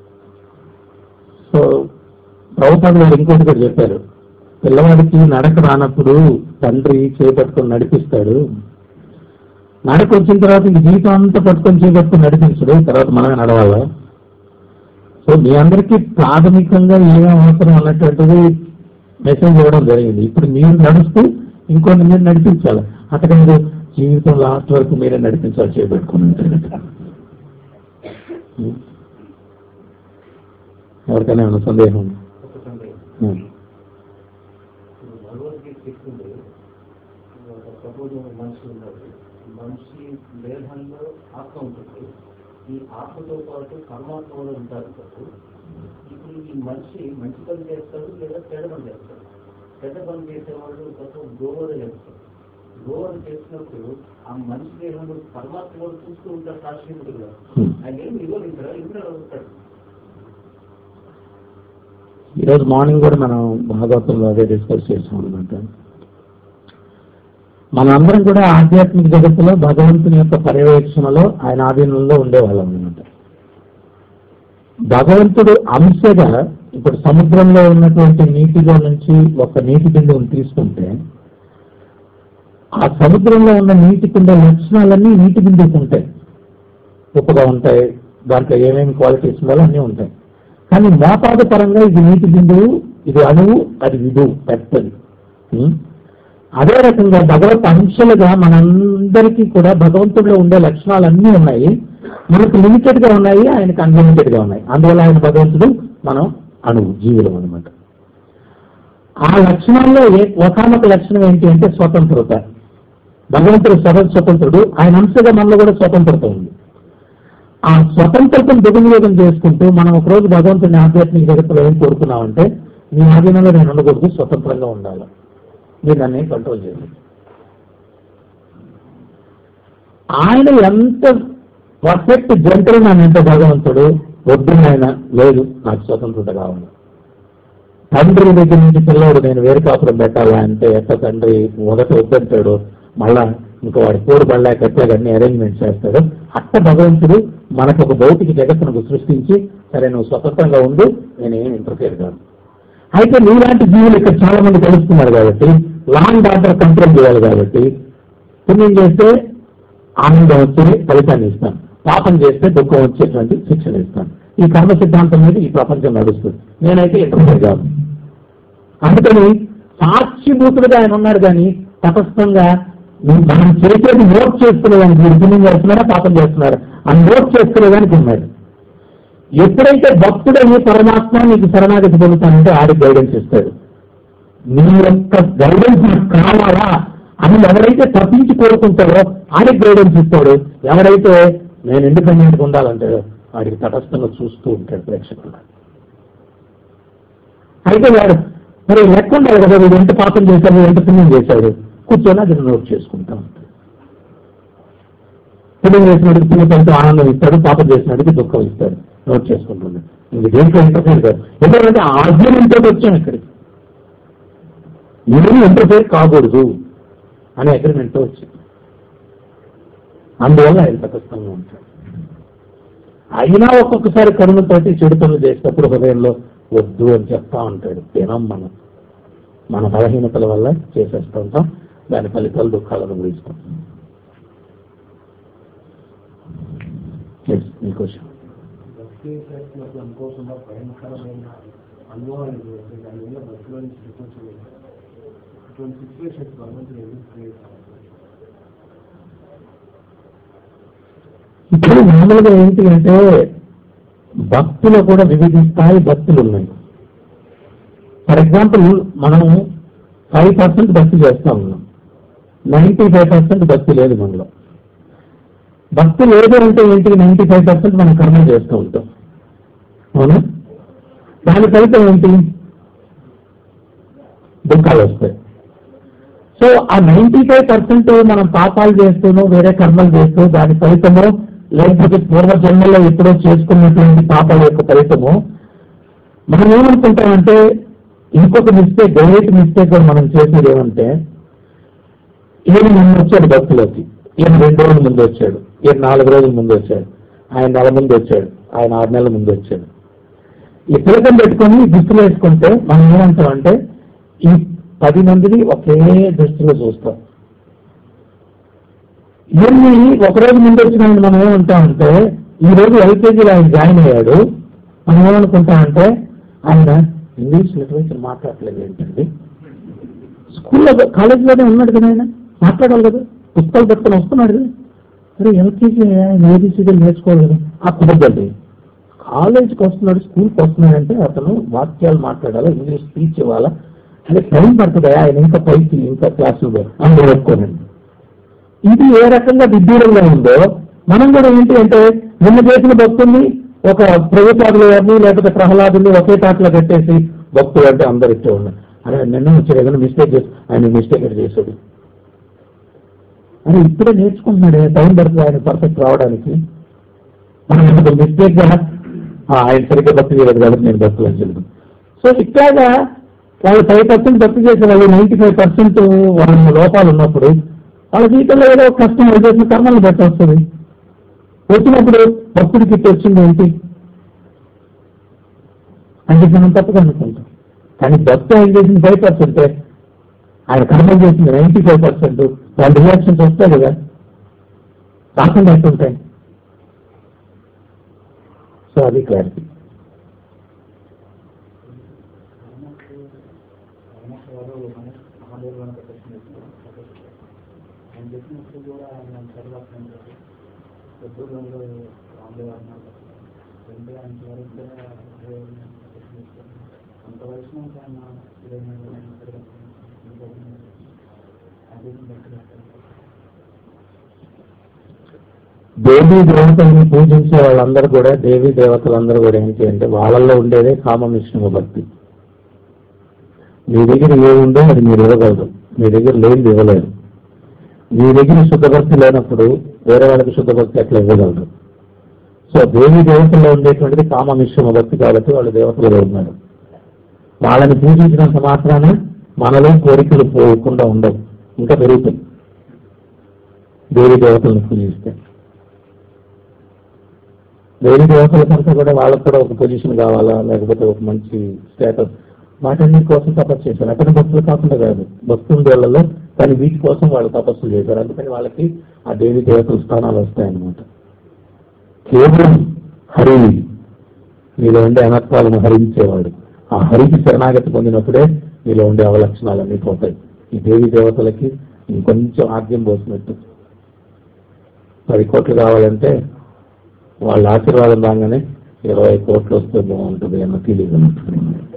సో ప్రభుత్వం గారు ఇంకోటి కూడా చెప్పారు పిల్లవాడికి నడక రానప్పుడు తండ్రి చేపట్టుకొని నడిపిస్తాడు నడక వచ్చిన తర్వాత ఇంక జీవితం అంతా పట్టుకొని చేపట్టుకొని నడిపించడు తర్వాత మనమే నడవాలా సో మీ అందరికీ ప్రాథమికంగా ఏమేమి అవసరం అన్నటువంటిది మెసేజ్ ఇవ్వడం జరిగింది ఇప్పుడు మీరు నడుస్తూ ఇంకొన్ని మీరు నడిపించాలి అక్కడ మీరు జీవితం లాస్ట్ వరకు మీరే నడిపించాలి చేపెట్టుకుని ఉంటారు ఎవరికైనా ఏమైనా సందేహం ఉందా? ఉం. భగవద్గీత చెప్తుంది సపోజ్ మనిషి ఉన్నాడు మనిషి దేహంలో ఆత్మ ఉంటుంది ఈ ఆత్మతో పాటు పరమాత్మ కూడా ఉంటారు కదా ఇప్పుడు ఈ మనిషి మంచి పని చేస్తాడు లేదా చెడ్డ పని చేస్తాడు చెడ్డ పని చేసేవాళ్ళు కొంచెం గోవర చేస్తారు గోవర చేసినప్పుడు ఆ మనిషి దేహంలో పరమాత్మ కూడా చూస్తూ ఉంటారు సాక్షిముడుగా Hmm. ఆయన ఏం వివరించారు ఇంట్లో ఉంటాడు ఈరోజు మార్నింగ్ కూడా మనం భాగవతంలో అదే డిస్కస్ చేసాం అనమాట మనందరం కూడా ఆధ్యాత్మిక జగత్తులో భగవంతుని యొక్క పర్యవేక్షణలో ఆయన ఆధీనంలో ఉండేవాళ్ళం అనమాట భగవంతుడు అంశగా ఇప్పుడు సముద్రంలో ఉన్నటువంటి నీటిలో నుంచి ఒక నీటి బిందువుని తీసుకుంటే ఆ సముద్రంలో ఉన్న నీటికి ఉండే లక్షణాలన్నీ నీటి బిందువుకు ఉంటాయి ఉప్పుగా ఉంటాయి దాంట్లో ఏమేమి క్వాలిటీస్ ఉండాలో అన్నీ ఉంటాయి కానీ మోతాద పరంగా ఇది నీటి బిందువు ఇది అణువు అది విధువు పెద్దది ఉం? అదే రకంగా భగవత్ అంశాలుగా మనందరికీ కూడా భగవంతుడిలో ఉండే లక్షణాలు అన్నీ ఉన్నాయి మనకు లిమిటెడ్ గా ఉన్నాయి ఆయనకు అన్లిమిటెడ్ గా ఉన్నాయి అందువల్ల ఆయన భగవంతుడు మనం అణువు జీవులం అనమాట ఆ లక్షణాల్లో ఏ ఒకనొక లక్షణం ఏంటి అంటే స్వతంత్రత భగవంతుడు స్వతం స్వతంత్రుడు ఆయన అంశగా మనలో కూడా స్వతంత్రత ఉంది ఆ స్వతంత్రతను దుర్వినియోగం చేసుకుంటూ మనం ఒకరోజు భగవంతుని ఆధ్యాత్మిక జగత్తులో ఏం కోరుకున్నామంటే మీ ఆధీనంలో నేను ఉండకూడదు స్వతంత్రంగా ఉండాలి మీరు నన్ను ఏం కంట్రోల్ చేయాలి ఆయన ఎంత పర్ఫెక్ట్ జంటల్మెన్ అంటే భగవంతుడు వద్దు ఆయన లేదు నాకు స్వతంత్రత కావాలి తండ్రి దగ్గర నుంచి పిల్లవాడు నేను వేరు కాపురం పెట్టాలా అంటే ఎట్ట తండ్రి మొదట వద్దంటాడు మళ్ళా ఇంకో వాడి కోడి బళ్ళ కట్టాక అన్ని అరేంజ్మెంట్ చేస్తాడు అట్ట భగవంతుడు మనకు ఒక భౌతిక జగత్తును సృష్టించి సరే నువ్వు స్వతంత్రంగా ఉండు నేనేం ఇంటర్ఫియర్ కాదు అయితే నీలాంటి జీవులు ఇక్కడ చాలా మంది కలుస్తున్నారు కాబట్టి లాంగ్ ఆర్డర్ కంట్రోల్ చేయాలి కాబట్టి పుణ్యం చేస్తే ఆనందం వచ్చే ఫలితాన్ని ఇస్తాను పాపం చేస్తే దుఃఖం వచ్చేటువంటి శిక్షణ ఇస్తాను ఈ కర్మ సిద్ధాంతం మీద ఈ ప్రపంచం నడుస్తుంది నేనైతే ఇంటర్ఫియర్ కాదు అందుకని సాక్షిభూతుడుగా ఆయన ఉన్నాడు కానీ తటస్థంగా నువ్వు మనం చేసేది నోట్ చేసుకునేదానికి మీరు పుణ్యం చేస్తున్నారా పాపం చేస్తున్నారా అని నోట్ చేసుకునేదానికి ఉన్నాడు ఎప్పుడైతే భక్తుడని పరమాత్మ నీకు శరణాగతి పొందుతానంటే ఆడికి గైడెన్స్ ఇస్తాడు నీ యొక్క గైడెన్స్ నాకు కావాలా అని ఎవరైతే తప్పించి కోరుకుంటాడో ఆడికి గైడెన్స్ ఇస్తాడు ఎవరైతే నేను ఇండిపెండెంట్ ఉండాలంటాడో వాడికి తటస్థంగా చూస్తూ ఉంటాడు ప్రేక్షకుడు అయితే వాడు మరి లెక్క ఉండాలి కదా వీడు ఎంత పాపం చేశాడు ఎంత పుణ్యం చేశాడు కూర్చొని అది నోట్ చేసుకుంటా ఉంటాడు పుణ్యం చేసినట్టుకు పుణ్య ఫలితం ఆనందం ఇస్తాడు పాపం చేసినట్టుకు దుఃఖం ఇస్తాడు నోట్ చేసుకుంటున్నాడు ఇంక దేంట్లో ఇంటర్ఫేర్ కాదు ఎందుకంటే ఆర్గ్యుమెంట్ తోటి వచ్చాను ఇక్కడికి నేను ఇంటర్ఫేర్ కాకూడదు అనే అగ్రిమెంట్ తో వచ్చింది అందువల్ల ఆయన తటస్థంగా ఉంటాడు అయినా ఒక్కొక్కసారి కరుణతోటి చెడు పనులు చేసేటప్పుడు హృదయంలో వద్దు అని చెప్తా ఉంటాడు తినం మనం మన బలహీనతల వల్ల చేసేస్తూ ఉంటాం దాని ఫలితాలు దుఃఖాలను గురిస్తాం మీ క్వశ్చన్ భక్తి చేసినప్పుడు అనుకోకుండా భయంకరమైన అనుభవాలు ఎదురవుతాయి దానివల్ల భక్తిలో నుంచి చూపించలేదు అటువంటి సిచ్యువేషన్స్ భగవంతుడు ఎందుకు క్రియేట్ జనరల్ గా ఏంటి అంటే భక్తులు కూడా వివిధ స్థాయి భక్తులు ఉన్నాయి ఫర్ ఎగ్జాంపుల్ మనం ఫైవ్ పర్సెంట్ భక్తి చేస్తా ఉన్నాం నైంటీ ఫైవ్ పర్సెంట్ భక్తి లేదు మనలో భక్తి లేదు అంటే ఏంటి నైంటీ ఫైవ్ పర్సెంట్ మనం కర్మ చేస్తూ ఉంటాం అవునా దాని ఫలితం ఏంటి దుఃఖాలు వస్తాయి సో ఆ నైంటీ ఫైవ్ పర్సెంట్ మనం పాపాలు చేస్తూనో వేరే కర్మలు చేస్తూ దాని ఫలితము లేకపోతే పూర్వ జన్మలో ఎప్పుడో చేసుకున్నటువంటి పాపాల యొక్క ఫలితము మనం ఏమనుకుంటామంటే ఇంకొక మిస్టేక్ గ్రేట్ మిస్టేక్ కూడా మనం చేసేది ఏమంటే ఈయన ముందు వచ్చాడు భక్తులకి ఈయన రెండు రోజుల ముందు వచ్చాడు ఈయన నాలుగు రోజుల ముందు వచ్చాడు ఆయన నెల ముందు వచ్చాడు ఆయన ఆరు నెలల ముందు వచ్చాడు ఈ తిలకం పెట్టుకొని దృష్టిలో వేసుకుంటే మనం ఏమంటామంటే ఈ పది మందిని ఒకే దృష్టిలో చూస్తాం ఇవన్నీ ఒక రోజు ముందు వచ్చిన ఆయన మనం ఏమంటామంటే ఈ రోజు ఎల్కేజీలో ఆయన జాయిన్ అయ్యాడు మనం ఏమనుకుంటామంటే ఆయన ఇంగ్లీష్ లిటరేచర్ మాట్లాడలేదు ఏంటండి స్కూల్లో కాలేజీలోనే ఉన్నాడు కదా ఆయన మాట్లాడాలి కదా పుస్తకాలు పెట్టుకొని వస్తున్నాడు కదా అరే ఎల్కేజీ ఆయన ఏబిసిడీలు నేర్చుకోవాలి కదా ఆ కుదరదండి కాలేజీకి వస్తున్నాడు స్కూల్కి వస్తున్నాడంటే అతను వాక్యాలు మాట్లాడాలి ఇంగ్లీష్ స్పీచ్ ఇవ్వాలా అదే టైం పడుతుంది ఆయన ఇంకా పైకి ఇంకా క్లాసులు అందులో పెట్టుకోనండి ఇది ఏ రకంగా విడ్డూరంగా ఉందో మనం కూడా ఏంటి అంటే నిన్న చేసిన భక్తుల్ని ఒక ప్రభుత్వాదులు గారిని లేకపోతే ప్రహ్లాదుని ఒకే తాటలో పెట్టేసి భక్తులు అంటే అందరు ఇచ్చే ఉన్నారు అరే నిన్న వచ్చాడు ఏదైనా మిస్టేక్ చేసి ఆయన మిస్టేక్ ఎక్కడ చేశాడు అరే ఇప్పుడే నేర్చుకుంటున్నాడు టైం పడుతుంది ఆయన పర్ఫెక్ట్ రావడానికి మనం ఎందుకు మిస్టేక్ గా ఆ, ఆయన సరిగ్గా భక్తి చేయలేదు కాబట్టి నేను భక్తులు అని చెప్తాను సో ఇట్లాగా వాళ్ళు ఫైవ్ పర్సెంట్ భక్తి చేసే వాళ్ళు నైంటీ ఫైవ్ పర్సెంట్ వాళ్ళ లోపాలు ఉన్నప్పుడు వాళ్ళ జీవితంలో ఏదో ఒక కష్టం వాళ్ళు చేసిన కర్మలు బట్టి వస్తుంది వచ్చినప్పుడు భక్తుడికి ఇట్టు వచ్చింది ఏంటి అంటే మనం తప్పగా అనుకుంటాం కానీ భక్తి ఆయన చేసింది ఫైవ్ పర్సెంట్ ఆయన కర్మలు చేసింది నైంటీ ఫైవ్ పర్సెంట్ వాళ్ళ రియాక్షన్స్ వస్తాయి కదా రాకుండా ఎట్టుంటాయి సో అది క్లారిటీ ఆయన చెప్పినప్పుడు కూడా ఆయన తర్వాత పెద్దూరులో రాములు అన్నారు రెండు ఆయన వరకు అంత వయసు నుంచి ఆయన అదే దేవీ దేవతల్ని పూజించే వాళ్ళందరూ కూడా దేవీ దేవతలందరూ కూడా ఏంటి అంటే వాళ్ళల్లో ఉండేదే కామవిష్ణువు భక్తి మీ దగ్గర ఏముందో అది మీరు ఇవ్వగలరు మీ దగ్గర లేనిది ఇవ్వలేరు మీ దగ్గర శుద్ధ భక్తి లేనప్పుడు వేరే వాళ్ళకి శుద్ధ భక్తి ఎట్లా ఇవ్వగలరు సో దేవీ దేవతల్లో ఉండేటువంటిది కామవిష్ణువ భక్తి కాబట్టి వాళ్ళు దేవతలుగా ఉన్నారు వాళ్ళని పూజించినంత మాత్రాన మనలో కోరికలు పోకుండా ఉండవు ఇంకా పెరుగుతాయి దేవీ దేవతలను పూజిస్తే దేవి దేవతల కంటే కూడా వాళ్ళకు కూడా ఒక పొజిషన్ కావాలా లేకపోతే ఒక మంచి స్టేటస్ వాటన్నిటి కోసం తపస్సు చేశారు అతని భక్తులు కాకుండా కాదు భక్తుల వేళ్లలో కానీ వీటి కోసం వాళ్ళు తపస్సులు చేశారు అందుకని వాళ్ళకి ఆ దేవి దేవతల స్థానాలు వస్తాయన్నమాట కేవలం హరి మీలో ఉండే అనర్థాలను హరించేవాడు ఆ హరికి శరణాగతి పొందినప్పుడే మీలో ఉండే అవలక్షణాలన్నీ పోతాయి ఈ దేవి దేవతలకి ఇంకొంచెం ఆద్యం పోసినట్టు పది కోట్లు కావాలంటే వాళ్ళ ఆశీర్వాదం రాగానే ఇరవై కోట్లు వస్తే బాగుంటుంది అన్న ఫీలింగ్ ఉంటుంది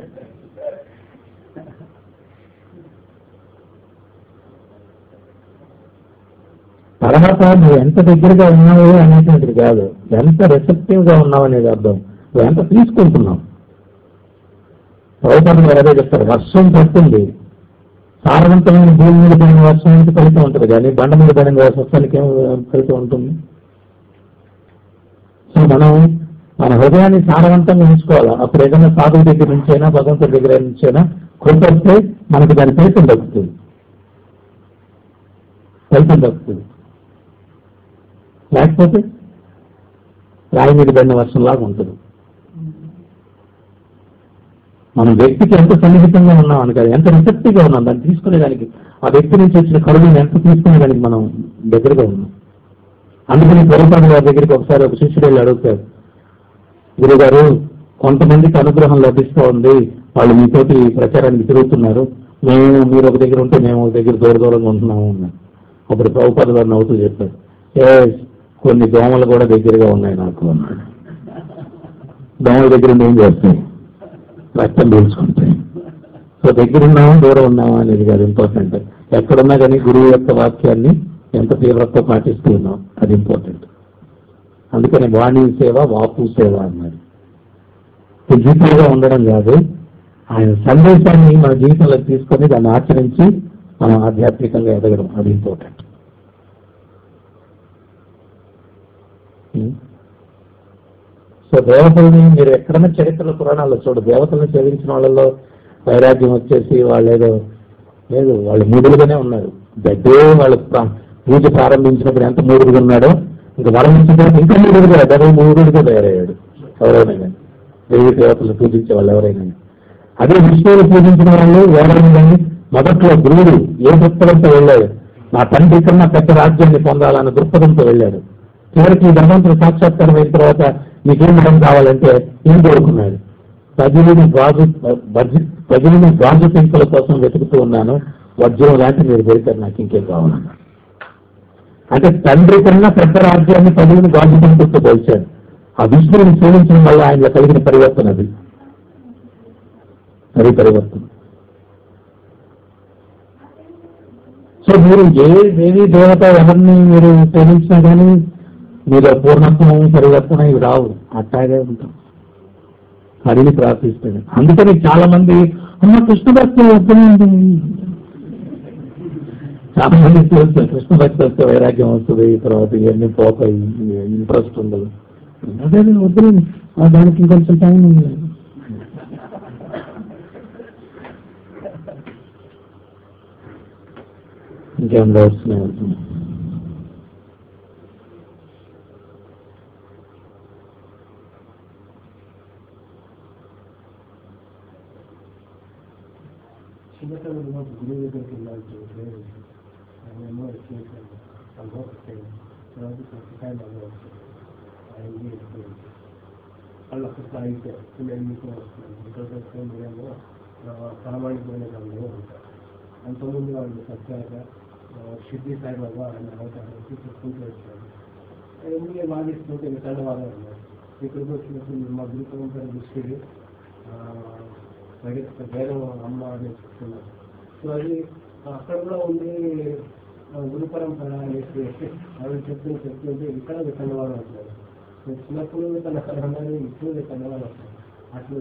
తర్వాత నువ్వు ఎంత దగ్గరగా ఉన్నావు అనేటువంటిది కాదు ఎంత రిసెప్టివ్ గా ఉన్నావు అనేది అర్థం నువ్వు ఎంత తీసుకుంటున్నావు ప్రభుత్వం అదే చెప్తారు వర్షం పడుతుంది సారవంతమైన భూమి మీద పడిన వర్షానికి ఫలితం ఉంటుంది కానీ బండ మీద పడిన వర్షానికి ఏం ఫలితం ఉంటుంది సో మనం మన హృదయాన్ని సారవంతంగా ఉంచుకోవాలి అప్పుడు ఏదైనా సాధువు దగ్గర నుంచైనా భగవంతుడి దగ్గర నుంచైనా కృపస్తే మనకు దాని ఫలితం దక్కుతుంది ఫలితం దక్కుతుంది లేకపోతే రాయి మీద పడిన వర్షంలాగా ఉంటుంది మనం వ్యక్తికి ఎంత సన్నిహితంగా ఉన్నాం అని కాదు ఎంత రిసెప్టివ్గా ఉన్నాం దాన్ని తీసుకునేదానికి ఆ వ్యక్తి నుంచి వచ్చిన కరువుని ఎంత తీసుకునేదానికి మనం దగ్గరగా ఉన్నాం అందుకని ప్రభుత్వం గారి దగ్గరికి ఒకసారి ఒక శిష్యుడు వెళ్ళి అడుగుతారు గురుగారు కొంతమందికి అనుగ్రహం లభిస్తూ ఉంది వాళ్ళు మీతోటి ప్రచారానికి తిరుగుతున్నారు మేము మీరు ఒక దగ్గర ఉంటే మేము ఒక దగ్గర దూర దూరంగా ఉంటున్నాము అన్నారు అప్పుడు ప్రభుపాద గారు నవ్వుతూ చెప్పారు ఏ కొన్ని దోమలు కూడా దగ్గరగా ఉన్నాయి నాకు అన్నాడు దోమల దగ్గర ఉండి ఏం చేస్తాయి రక్తం పీల్చుకుంటాయి సో దగ్గర ఉన్నామా దూరం ఉన్నామా అనేది కాదు ఇంపార్టెంట్ ఎక్కడున్నా కానీ గురువు యొక్క వాక్యాన్ని ఎంత తీవ్రత పాటిస్తూ ఉన్నాం అది ఇంపార్టెంట్ అందుకని వాణి సేవ వాపు సేవ అన్నారు ఫిజికల్గా ఉండడం కాదు ఆయన సందేశాన్ని మన జీవితంలో తీసుకొని దాన్ని ఆచరించి మనం ఆధ్యాత్మికంగా ఎదగడం అది ఇంపార్టెంట్ సో దేవతల్ని మీరు ఎక్కడైనా చరిత్రల పురాణాల్లో చూడు దేవతల్ని సేవించిన వాళ్ళలో వైరాగ్యం వచ్చేసి వాళ్ళు ఏదో లేదు వాళ్ళు మూడులుగానే ఉన్నారు దగ్గరే వాళ్ళు ప్రా- పూజ ప్రారంభించినప్పుడు ఎంత మూడుగా ఉన్నాడో ఇంకా వరం ఇచ్చినప్పుడు ఇంకా మూడుగా డెబ్బై మూడుగా తయారయ్యాడు ఎవరైనా కానీ దేవి దేవతలు పూజించే వాళ్ళు ఎవరైనా కానీ. అదే విష్ణువుని పూజించిన వాళ్ళు ఎవరైనా కానీ మొదట్లో గురువుడు ఏ దృక్పథంతో వెళ్ళాడు నా తండ్రి కన్నా పెద్ద రాజ్యాన్ని పొందాలన్న దృక్పథంతో వెళ్ళాడు చివరికి ఈ భగవంతుడు సాక్షాత్కారం అయిన తర్వాత నీకేం వరం కావాలంటే ఏం కోరుకున్నాడు ప్రజలని గాజు బడ్జెట్ ప్రజలని గాజు పెంకుల కోసం వెతుకుతూ ఉన్నాను వజ్రం లాంటి మీరు దొరికారు నాకు ఇంకేం కావాలన్నాడు అంటే తండ్రి కన్నా పెద్ద రాజ్యాన్ని ప్రజలను గాజు పెంకులతో పోల్చాడు ఆ విష్ణువుని సేవించడం వల్ల ఆయనలో కలిగిన పరివర్తన అది అది పరివర్తన సో మీరు ఏ దేవి దేవత ఎవరిని మీరు సేవించినా కానీ మీలో పూర్ణత్వం పరివర్తన ఇవి రావు అట్టాగే ఉంటాం హరిని ప్రార్థిస్తాడు అందుకని చాలా మంది అమ్మ కృష్ణ భక్తి వద్దండి చాలా మంది చూస్తారు కృష్ణ భక్తి వస్తే వైరాగ్యం వస్తుంది తర్వాత ఇవన్నీ పోతాయి ఇంట్రెస్ట్ ఉండదు అదే వద్దులేండి ఆ దానికి ఇంకొంచెం టైం ఉంది ఇంకేం డౌట్స్ చిన్నతనంలో గురువు దగ్గరికి వెళ్ళాల్సి లేదు ఆయనేమో చేశాను అనుభవం తర్వాత పుస్తకాలు అవ్వచ్చు ఆయనకి ఎక్స్పీరియన్స్ వాళ్ళు ఒక స్థాయికి నేను మీకు వస్తున్నాను ఇంట్లో మీరేమో ప్రామాణికమైన దానిలో ఉంటారు అంతకుముందు వాళ్ళు సత్యాగా సిద్ధి సాయిబాబా ఆయన అవతారానికి చెప్పుకుంటూ వచ్చారు ఎందుకే వాదిస్తుంటే మిగతా వాళ్ళే ఉన్నారు ఇక్కడికి వచ్చినప్పుడు మా గురుకులం పేరు దృష్టి వేదం అమ్మ అని చెప్తున్నారు సో అది అక్కడ కూడా ఉంది ఆ, గురు పరంపర అనేసి ఆవిడ చెప్తుంటే చెప్తుంటే ఇక్కడ కన్నవాడు అంటారు నేను చిన్నప్పుడు తన కన్నవాడు ఇప్పుడు కన్నవాడు అంటారు అసలు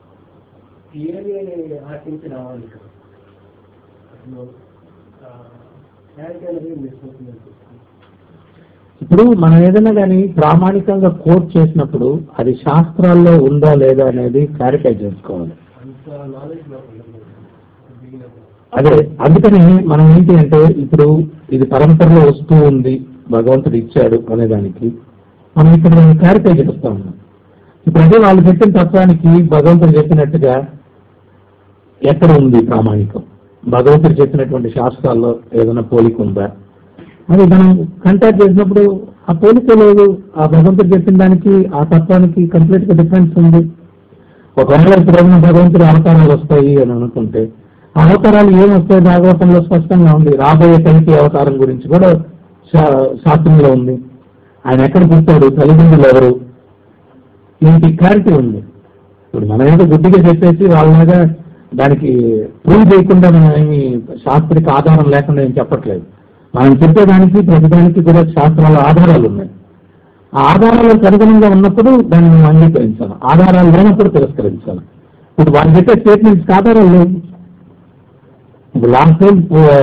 ఏది ఆశించి రావాలి ఇక్కడ అసలు క్లారిటీ అనేది మిస్ అవుతుంది అనిపిస్తుంది ఇప్పుడు మనం ఏదైనా కానీ ప్రామాణికంగా కోట్ చేసినప్పుడు అది శాస్త్రాల్లో ఉందా లేదా అనేది క్లారిఫై చేసుకోవాలి అంత నాలెడ్జ్ నాకు ఉండదు బిగినర్ అదే అందుకని మనం ఏంటి అంటే ఇప్పుడు ఇది పరంపరలో వస్తూ ఉంది భగవంతుడు ఇచ్చాడు అనే దానికి మనం ఇక్కడ క్లారిఫై చేస్తా ఉన్నాం ఇప్పుడు అదే వాళ్ళు చెప్పిన తత్వానికి భగవంతుడు చెప్పినట్టుగా ఎక్కడ ఉంది ప్రామాణికం భగవంతుడు చెప్పినటువంటి శాస్త్రాల్లో ఏదైనా పోలిక ఉందా అది మనం కంటాక్ట్ చేసినప్పుడు ఆ పోలిక లేదు ఆ భగవంతుడు చెప్పిన దానికి ఆ తత్వానికి కంప్లీట్ గా డిఫరెన్స్ ఉంది ఒకవేళ ఇప్పుడు ఏమైనా భగవంతుడి అవతారాలు వస్తాయి అని అనుకుంటే ఆ అవతారాలు ఏం వస్తాయి భాగవతంలో స్పష్టంగా ఉంది రాబోయే కలిపి అవతారం గురించి కూడా శా- శాస్త్రంలో ఉంది ఆయన ఎక్కడ పుట్టాడు తల్లిదండ్రులు ఎవరు ఇంటి క్లారిటీ ఉంది ఇప్పుడు మనం ఏదో గుడ్డిగా చెప్పేసి వాళ్ళలాగా దానికి ప్రూవ్ చేయకుండా మనం ఏమి శాస్త్రిక ఆధారం లేకుండా ఏం చెప్పట్లేదు మనం చెప్పేదానికి ప్రతిదానికి కూడా శాస్త్రాల ఆధారాలు ఉన్నాయి ఆ ఆధారాలకు అనుగుణంగా ఉన్నప్పుడు దాన్ని మనం అంగీకరించాలి ఆధారాలు లేనప్పుడు తిరస్కరించాలి ఇప్పుడు వాళ్ళు చెప్పే స్టేట్మెంట్స్కి ఆధారాలు లేవు ఇప్పుడు లాస్ట్ టైం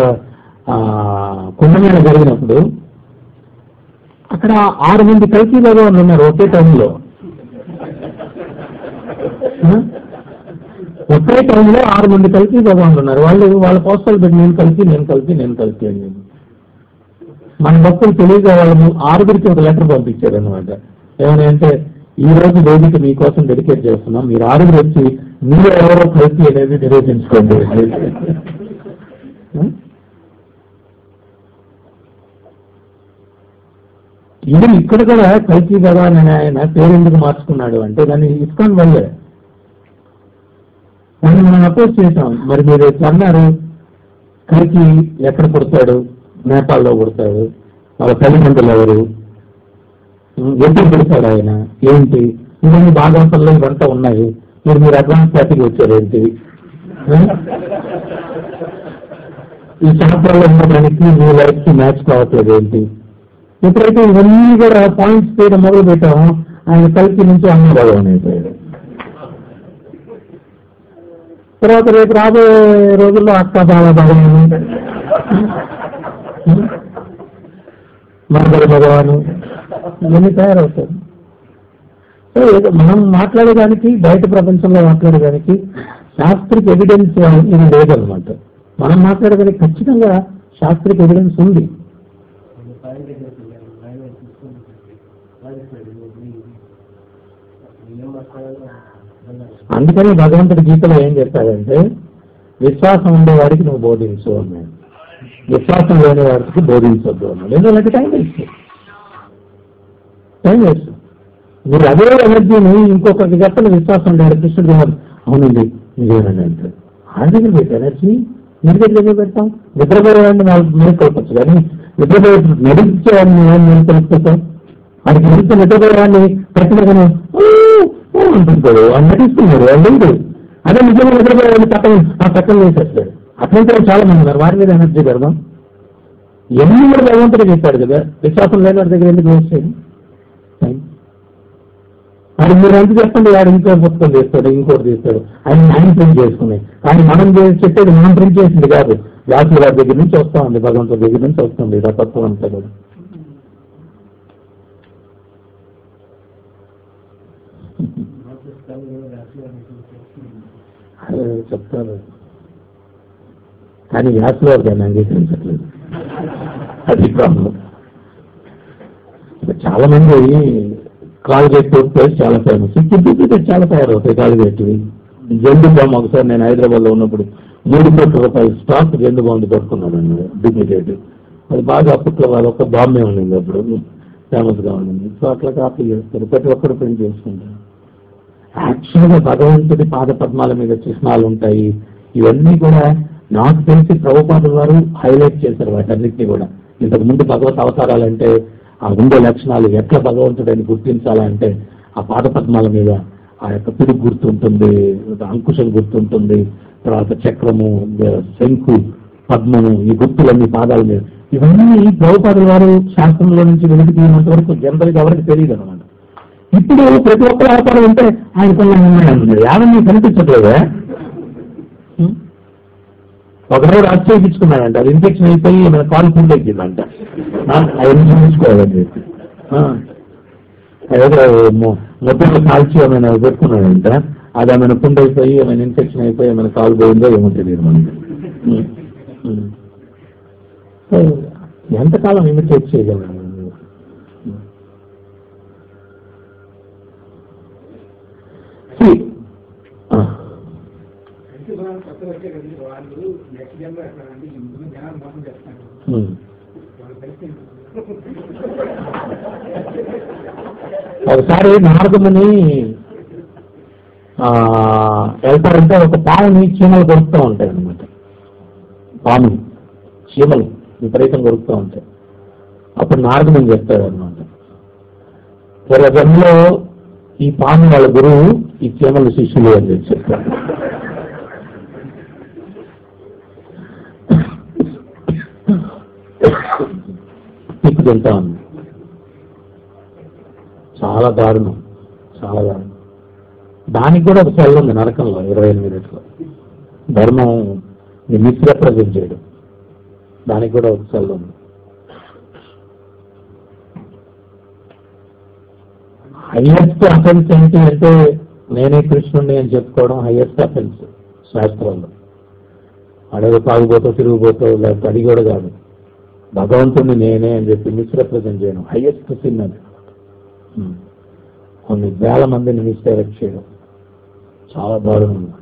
కుంభమేళ జరిగినప్పుడు అక్కడ ఆరు మంది కల్తీ భగవాన్లు ఉన్నారు ఒకే టైంలో ఆ? ఒకే టైంలో ఆరు మంది కల్తీ భగవాన్లు ఉన్నారు వాళ్ళు వాళ్ళ పోస్టర్లు పెట్టి నేను కలిసి నేను కలిసి నేను కలిసి అని చెప్పి. మన భక్తులు తెలియక వాళ్ళు ఆరుగురికి ఒక లెటర్ పంపించారు అనమాట ఏమని అంటే ఈ రోజు వేదిక మీకోసం డెడికేట్ చేస్తున్నాం మీరు ఆరుగురు వచ్చి మీరు ఎవరో కలిసి అనేది నిరూపించుకోండి ఆ? ఇది ఇక్కడ కూడా కల్కి భగవాన్ అనే ఆయన పేరు ఎందుకు మార్చుకున్నాడు అంటే దాన్ని ఇస్కాన్ వల్లే దాన్ని మనం అపోజ్ చేశాం మరి మీరు ఎట్లా అన్నారు కల్కి ఎక్కడ పుడతాడు నేపాల్లో పుడతాడు వాళ్ళ తల్లిదండ్రులు ఎవరు ఎప్పుడు పెడతాడు ఆయన ఏంటి ఇవన్నీ భాగవతంలో ఇవంతా ఉన్నాయి మీరు మీరు అడ్వాన్స్ పార్టీకి వచ్చారు ఏంటి ఆ? ఈ చాప్టర్లో ఉండడానికి మీ లైఫ్ కి మ్యాచ్ కావట్లేదు ఏంటి ఎప్పుడైతే ఇవన్నీ కూడా పాయింట్స్ చేయడం మొదలు పెట్టామో ఆయన కలిసి నుంచి అన్న భగవాన్ అయిపోయాడు తర్వాత రేపు రాబోయే రోజుల్లో అక్క బాల భగవాను మందర భగవాను ఇవన్నీ తయారవుతాయి సో ఏదో మనం మాట్లాడేదానికి బయట ప్రపంచంలో మాట్లాడేదానికి శాస్త్రిక ఎవిడెన్స్ ఇది లేదనమాట మనం మాట్లాడేదానికి ఖచ్చితంగా శాస్త్రిక ఎవిడెన్స్ ఉంది నేను పైన దగ్గరికి వెళ్ళాను పైన తీసుకొని రాజేశ్వరి ఏం మాట్లాడాలో అన్నారు అందుకని భగవంతుడి గీతలో ఏం చెప్పాడంటే విశ్వాసం ఉండే వాడికి నువ్వు బోధించు అన్నాడు విశ్వాసం లేని వాడికి బోధించొద్దు అన్నాడు ఎందుకంటే టైం వేస్ట్ టైం వేస్ట్ మీరు అదే ఎనర్జీని ఇంకొకరికి చెప్పని విశ్వాసం ఉండే కృష్ణుడు గారు అవునండి నిజమేనండి అంటాడు ఆయన దగ్గర పెట్టి ఎనర్జీ మీరు దగ్గర దగ్గర పెడతాం నిద్రపోయేవాడిని వాళ్ళు మేల్కొల్పచ్చు కానీ నిద్రపోయే నడిపించేవాడిని ఏం మేల్కొల్పుతాం వాడికి నడిస్తే నిద్రపోయేవాడిని పెట్టినగానే అంటుంటాడు వాడు నటిస్తున్నాడు వాడు లేదు అదే నిజంగా నిద్రపోయేవాడిని పక్కన ఆ పక్కన వేసేస్తాడు అట్లంటే చాలా మంది ఉన్నారు వారి మీద ఎనర్జీ పెడదాం ఎన్ని కూడా భగవంతుడు చెప్పాడు కదా విశ్వాసం లేని వాడి దగ్గర ఎందుకు వేస్ట్ చేయడం టైం వాడు మీరు ఎంత చెప్పండి వాడు ఇంకో పుస్తకం తీస్తాడు ఇంకోటి తీస్తాడు ఆయన ఆయన ప్రింట్ చేసుకున్నాయి కానీ మనం చే- చెప్పేది మనం ప్రింట్ చేసింది కాదు వ్యాసుల వారి దగ్గర నుంచి వస్తా ఉంది భగవంతుడి దగ్గర నుంచి వస్తుంది ఇలా తత్వం అంతా కూడా అదే చెప్తారు కానీ వ్యాసుల వారు దాన్ని అంగీకరించట్లేదు అది ప్రాబ్లం చాలా మంది కాలుగేట్ టూత్ పేస్ట్ చాలా ఫేమస్ డూప్లికేట్ చాలా తయారవుతాయి కాలుగేట్వి జెండు బామ్ ఒకసారి నేను హైదరాబాద్ లో ఉన్నప్పుడు మూడు కోట్ల రూపాయల స్టాక్ జెండు బాంబు దొరుకుతున్నాను డూప్లికేట్ అది బాగా అప్పట్లో వాళ్ళ ఒక బాంబే ఉండింది అప్పుడు ఫేమస్ గా ఉండింది సో అట్లా కాపీ చేస్తారు ప్రతి ఒక్కరు ప్రింట్ చేసుకుంటారు యాక్చువల్గా భగవంతుడి పాద పద్మాల మీద చిహ్నాలు ఉంటాయి ఇవన్నీ కూడా నాకు తెలిసి ప్రభుపాదుల వారు హైలైట్ చేశారు వాటన్నిటిని కూడా ఇంతకు ముందు భగవత్ అవతారాలంటే ఆ ఉండే లక్షణాలు ఎట్లా భగవంతుడని గుర్తించాలంటే ఆ పాద పద్మాల మీద ఆ యొక్క పిడుగు గుర్తుంటుంది అంకుశం గుర్తుంటుంది తర్వాత చక్రము శంకు పద్మము ఈ గుర్తులన్నీ పాదాల మీద ఇవన్నీ ప్రభుపాదుల వారు శాస్త్రంలో నుంచి వెలికి తీయనంత వరకు జనరల్గా ఎవరికి తెలియదు అనమాట ఇప్పుడు ప్రతి ఒక్కరు వ్యాపారం ఉంటే ఆయన కొన్ని ఉన్నాయంటున్నాడు యావన్నీ కనిపించట్లేదా ఒకరోజు రచ్చ చేయించుకున్నాడంట అది ఇన్ఫెక్షన్ అయిపోయి మన కాలు ఫుల్ ఎక్కిందంట అవన్నీ చూపించుకోవాలని చెప్పి ఆ. ఏదో మొ- మొత్తంలో కాల్చి ఏమైనా పెట్టుకున్నాడంట అది ఏమైనా పుండ్ అయిపోయి ఏమైనా ఇన్ఫెక్షన్ అయిపోయి ఏమైనా కాలు పోయిందో ఏమో తెలియదు మనకి ఉం. ఉం. సో, ఎంతకాలం ఇమిటేట్ చేయగలం See, ఆ, మనం కొత్త వచ్చే కదండి వాళ్ళు నెక్స్ట్ జన్మ ఎక్కడ అంటే ఇందులో జనాలు మోసం చేస్తారు ఉం. వాళ్ళ పరిస్థితి ఒకసారి నారదముని ఆ, వెళ్తారంటే ఒక పాముని చీమలు కొరుకుతూ ఉంటాయి అనమాట పాముని చీమలు విపరీతం కొరుకుతూ ఉంటాయి అప్పుడు నారదముని చెప్తాడు అనమాట పూర్వజన్మలో ఈ పాము వాళ్ళ గురువు ఈ చీమల శిష్యులు అని చెప్పి చెప్తారు తిప్పు తింటా ఉంది చాలా దారుణం చాలా దారుణం దానికి కూడా ఒక సెల్ ఉంది నరకంలో ఇరవై ఎనిమిదిలో ధర్మం మిస్రిప్రజెంట్ చేయడం దానికి కూడా ఒక సెల్ ఉంది హైయెస్ట్ అఫెన్స్ ఏంటి అంటే నేనే కృష్ణుడిని అని చెప్పుకోవడం హైయెస్ట్ అఫెన్స్ శాస్త్రంలో అడవి తాగుబోతో తిరిగిపోతో లేకపోతే అది కూడా కాదు భగవంతుడిని నేనే అని చెప్పి మిస్రిప్రజెంట్ చేయడం హైయెస్ట్ సిన్ అది ఉమ్. కొన్ని వేల మందిని మిస్డైరెక్ట్ చేయడం చాలా దారుణం అన్నమాట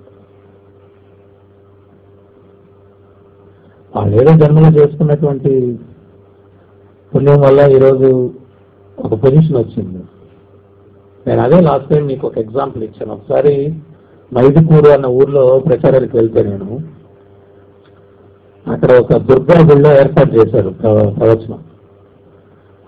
వాళ్ళు ఏదో జన్మలో చేసుకున్నటువంటి పుణ్యం వల్ల ఈరోజు ఒక పొజిషన్ వచ్చింది నేను అదే లాస్ట్ టైం మీకు ఒక ఎగ్జాంపుల్ ఇచ్చాను ఒకసారి మైదుకూరు అన్న ఊర్లో ప్రచారానికి వెళ్తే నేను అక్కడ ఒక దుర్గా గుళ్ళో ఏర్పాటు చేశారు ప్ర- ప్రవచనం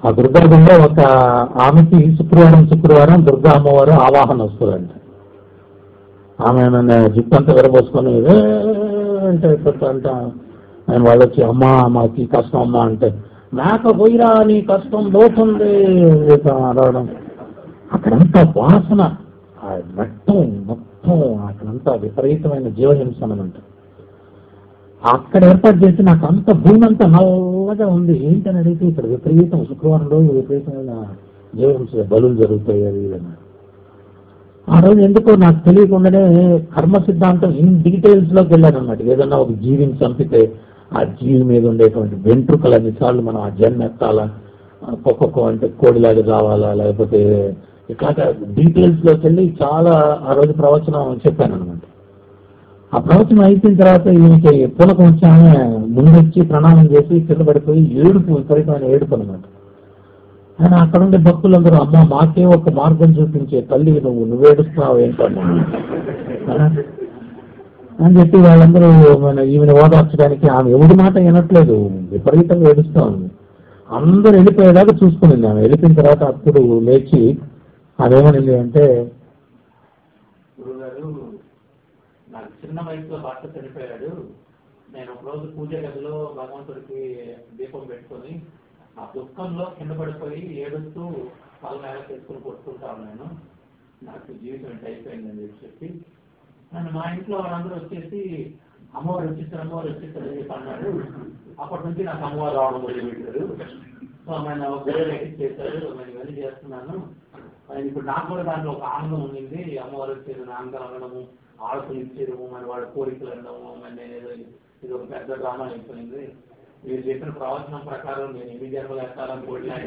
ఆ దుర్గాగుడిలో ఒక ఆమెకి శుక్రవారం శుక్రవారం దుర్గా అమ్మవారు ఆవాహన వస్తుందంట ఆమె నన్ను జుట్టు అంతా విరబోసుకొని "ఏ" అంటే ఎప్పుడు అంట ఆయన వాళ్ళు వచ్చి అమ్మా మాకు ఈ కష్టం అమ్మా అంటే మేక పోయిరా నీ కష్టం పోతుంది అడగడం అక్కడంతా వాసన ఆ మొత్తం మొత్తం అక్కడంతా విపరీతమైన జీవహింస అనమాట అక్కడ ఏర్పాటు చేసి నాకు అంత భూమి అంతా నల్లగా ఉంది ఏంటని అడిగితే ఇక్కడ విపరీతం శుక్రవారం రోజు విపరీతమైన జీవహింస బలులు జరుగుతాయి అది ఇది అన్నారు ఆ రోజు ఎందుకో నాకు తెలియకుండానే కర్మ సిద్ధాంతం ఇన్ డీటెయిల్స్ లోకి వెళ్ళాను అనమాట ఏదన్నా ఒక జీవిని చంపితే ఆ జీవి మీద ఉండేటువంటి వెంట్రుకలు అన్నిసార్లు మనం ఆ జన్మ ఎత్తాలా ఒక్కొక్క అంటే కోడిలాగా రావాలా లేకపోతే ఇట్లాగా డీటెయిల్స్ లోకి వెళ్ళి చాలా ఆ రోజు ప్రవచనం చెప్పాను అనమాట ఆ ప్రవచనం అయిపోయిన తర్వాత ఈమెకి పులకం వచ్చి ఆమె ముందొచ్చి ప్రణామం చేసి కింద పడిపోయి ఏడుపు విపరీతమైన ఏడుపు అనమాట ఆయన అక్కడ ఉండే భక్తులందరూ అమ్మ మాకే ఒక మార్గం చూపించే తల్లి నువ్వు నువ్వేడుస్తున్నావు ఏంటన్నా ఆ? అని చెప్పి వాళ్ళందరూ మన ఈమెను ఓదార్చడానికి ఆమె ఎవరి మాట వినట్లేదు విపరీతంగా ఏడుస్తా ఉంది అందరూ వెళ్ళిపోయేదాకా చూసుకునింది ఆమె వెళ్ళిపోయిన తర్వాత అప్పుడు లేచి అదేమనింది అంటే గురుగారు నాకు చిన్న వయసులో భర్త చనిపోయాడు నేను ఒక రోజు పూజ గదిలో భగవంతుడికి దీపం పెట్టుకొని ఆ దుఃఖంలో కింద పడిపోయి ఏడుస్తూ వాళ్ళ మేర చేసుకుని కొట్టుకుంటాను నేను నాకు జీవితం ఇంత అయిపోయిందని చెప్పి చెప్పి నన్ను మా ఇంట్లో వాళ్ళందరూ వచ్చేసి అమ్మవారు వచ్చేసారు అమ్మవారు వచ్చేసారు అని చెప్పి అన్నాడు అప్పటి నుంచి నాకు అమ్మవారు రావడం మొదలుపెట్టారు సో ఆయన ఒక చేశారు నేను ఇవన్నీ చేస్తున్నాను ఆయన ఇప్పుడు నాకు కూడా దాంట్లో ఒక ఆనందం ఉండింది అమ్మవారు వచ్చేది నాన్నగారు అనడము ఆడకులు ఇచ్చేయడము మరి వాళ్ళ కోరికలు అనడము మరి నేను ఏదో ఇది ఒక పెద్ద డ్రామా అయిపోయింది మీరు చెప్పిన ప్రవచనం ప్రకారం నేను ఎన్ని జన్మలు ఎత్తాలనుకోవట్లేదు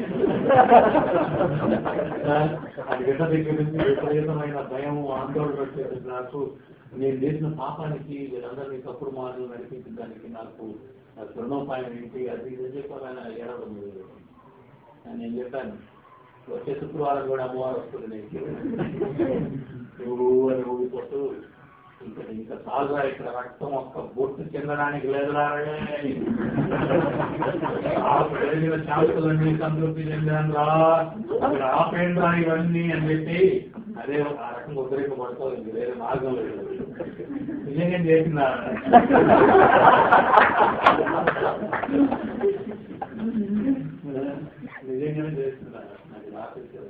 అది బిడ్డ దగ్గర నుంచి విపరీతమైన భయం ఆందోళన వచ్చేది నాకు నేను చేసిన పాపానికి వీళ్ళందరినీ తప్పుడు మార్గం నడిపించడానికి నాకు తృణోపాయం ఏంటి అది ఇది చెప్పాలని ఏడవడం లేదు నేను చెప్పాను వచ్చే శుక్రవారం కూడా అమ్మవారు వస్తుంది నీకు నువ్వు అని ఊగిపోతూ ఇంకా ఇంకా చాలురా ఇక్కడ రక్తం ఒక్క బొట్టు చెందడానికి లేదురా పెరిగిన శాంతులన్నీ సంతృప్తి చెందాను రా ఇక్కడ ఆపేంద్రా ఇవన్నీ అని చెప్పి అదే ఆ రకంగా ఉద్రేకపడుతుంది ఇంక వేరే మార్గం లేదు నిజంగా చేసిందా నిజంగానే చేస్తున్నా నాకు రాలేదు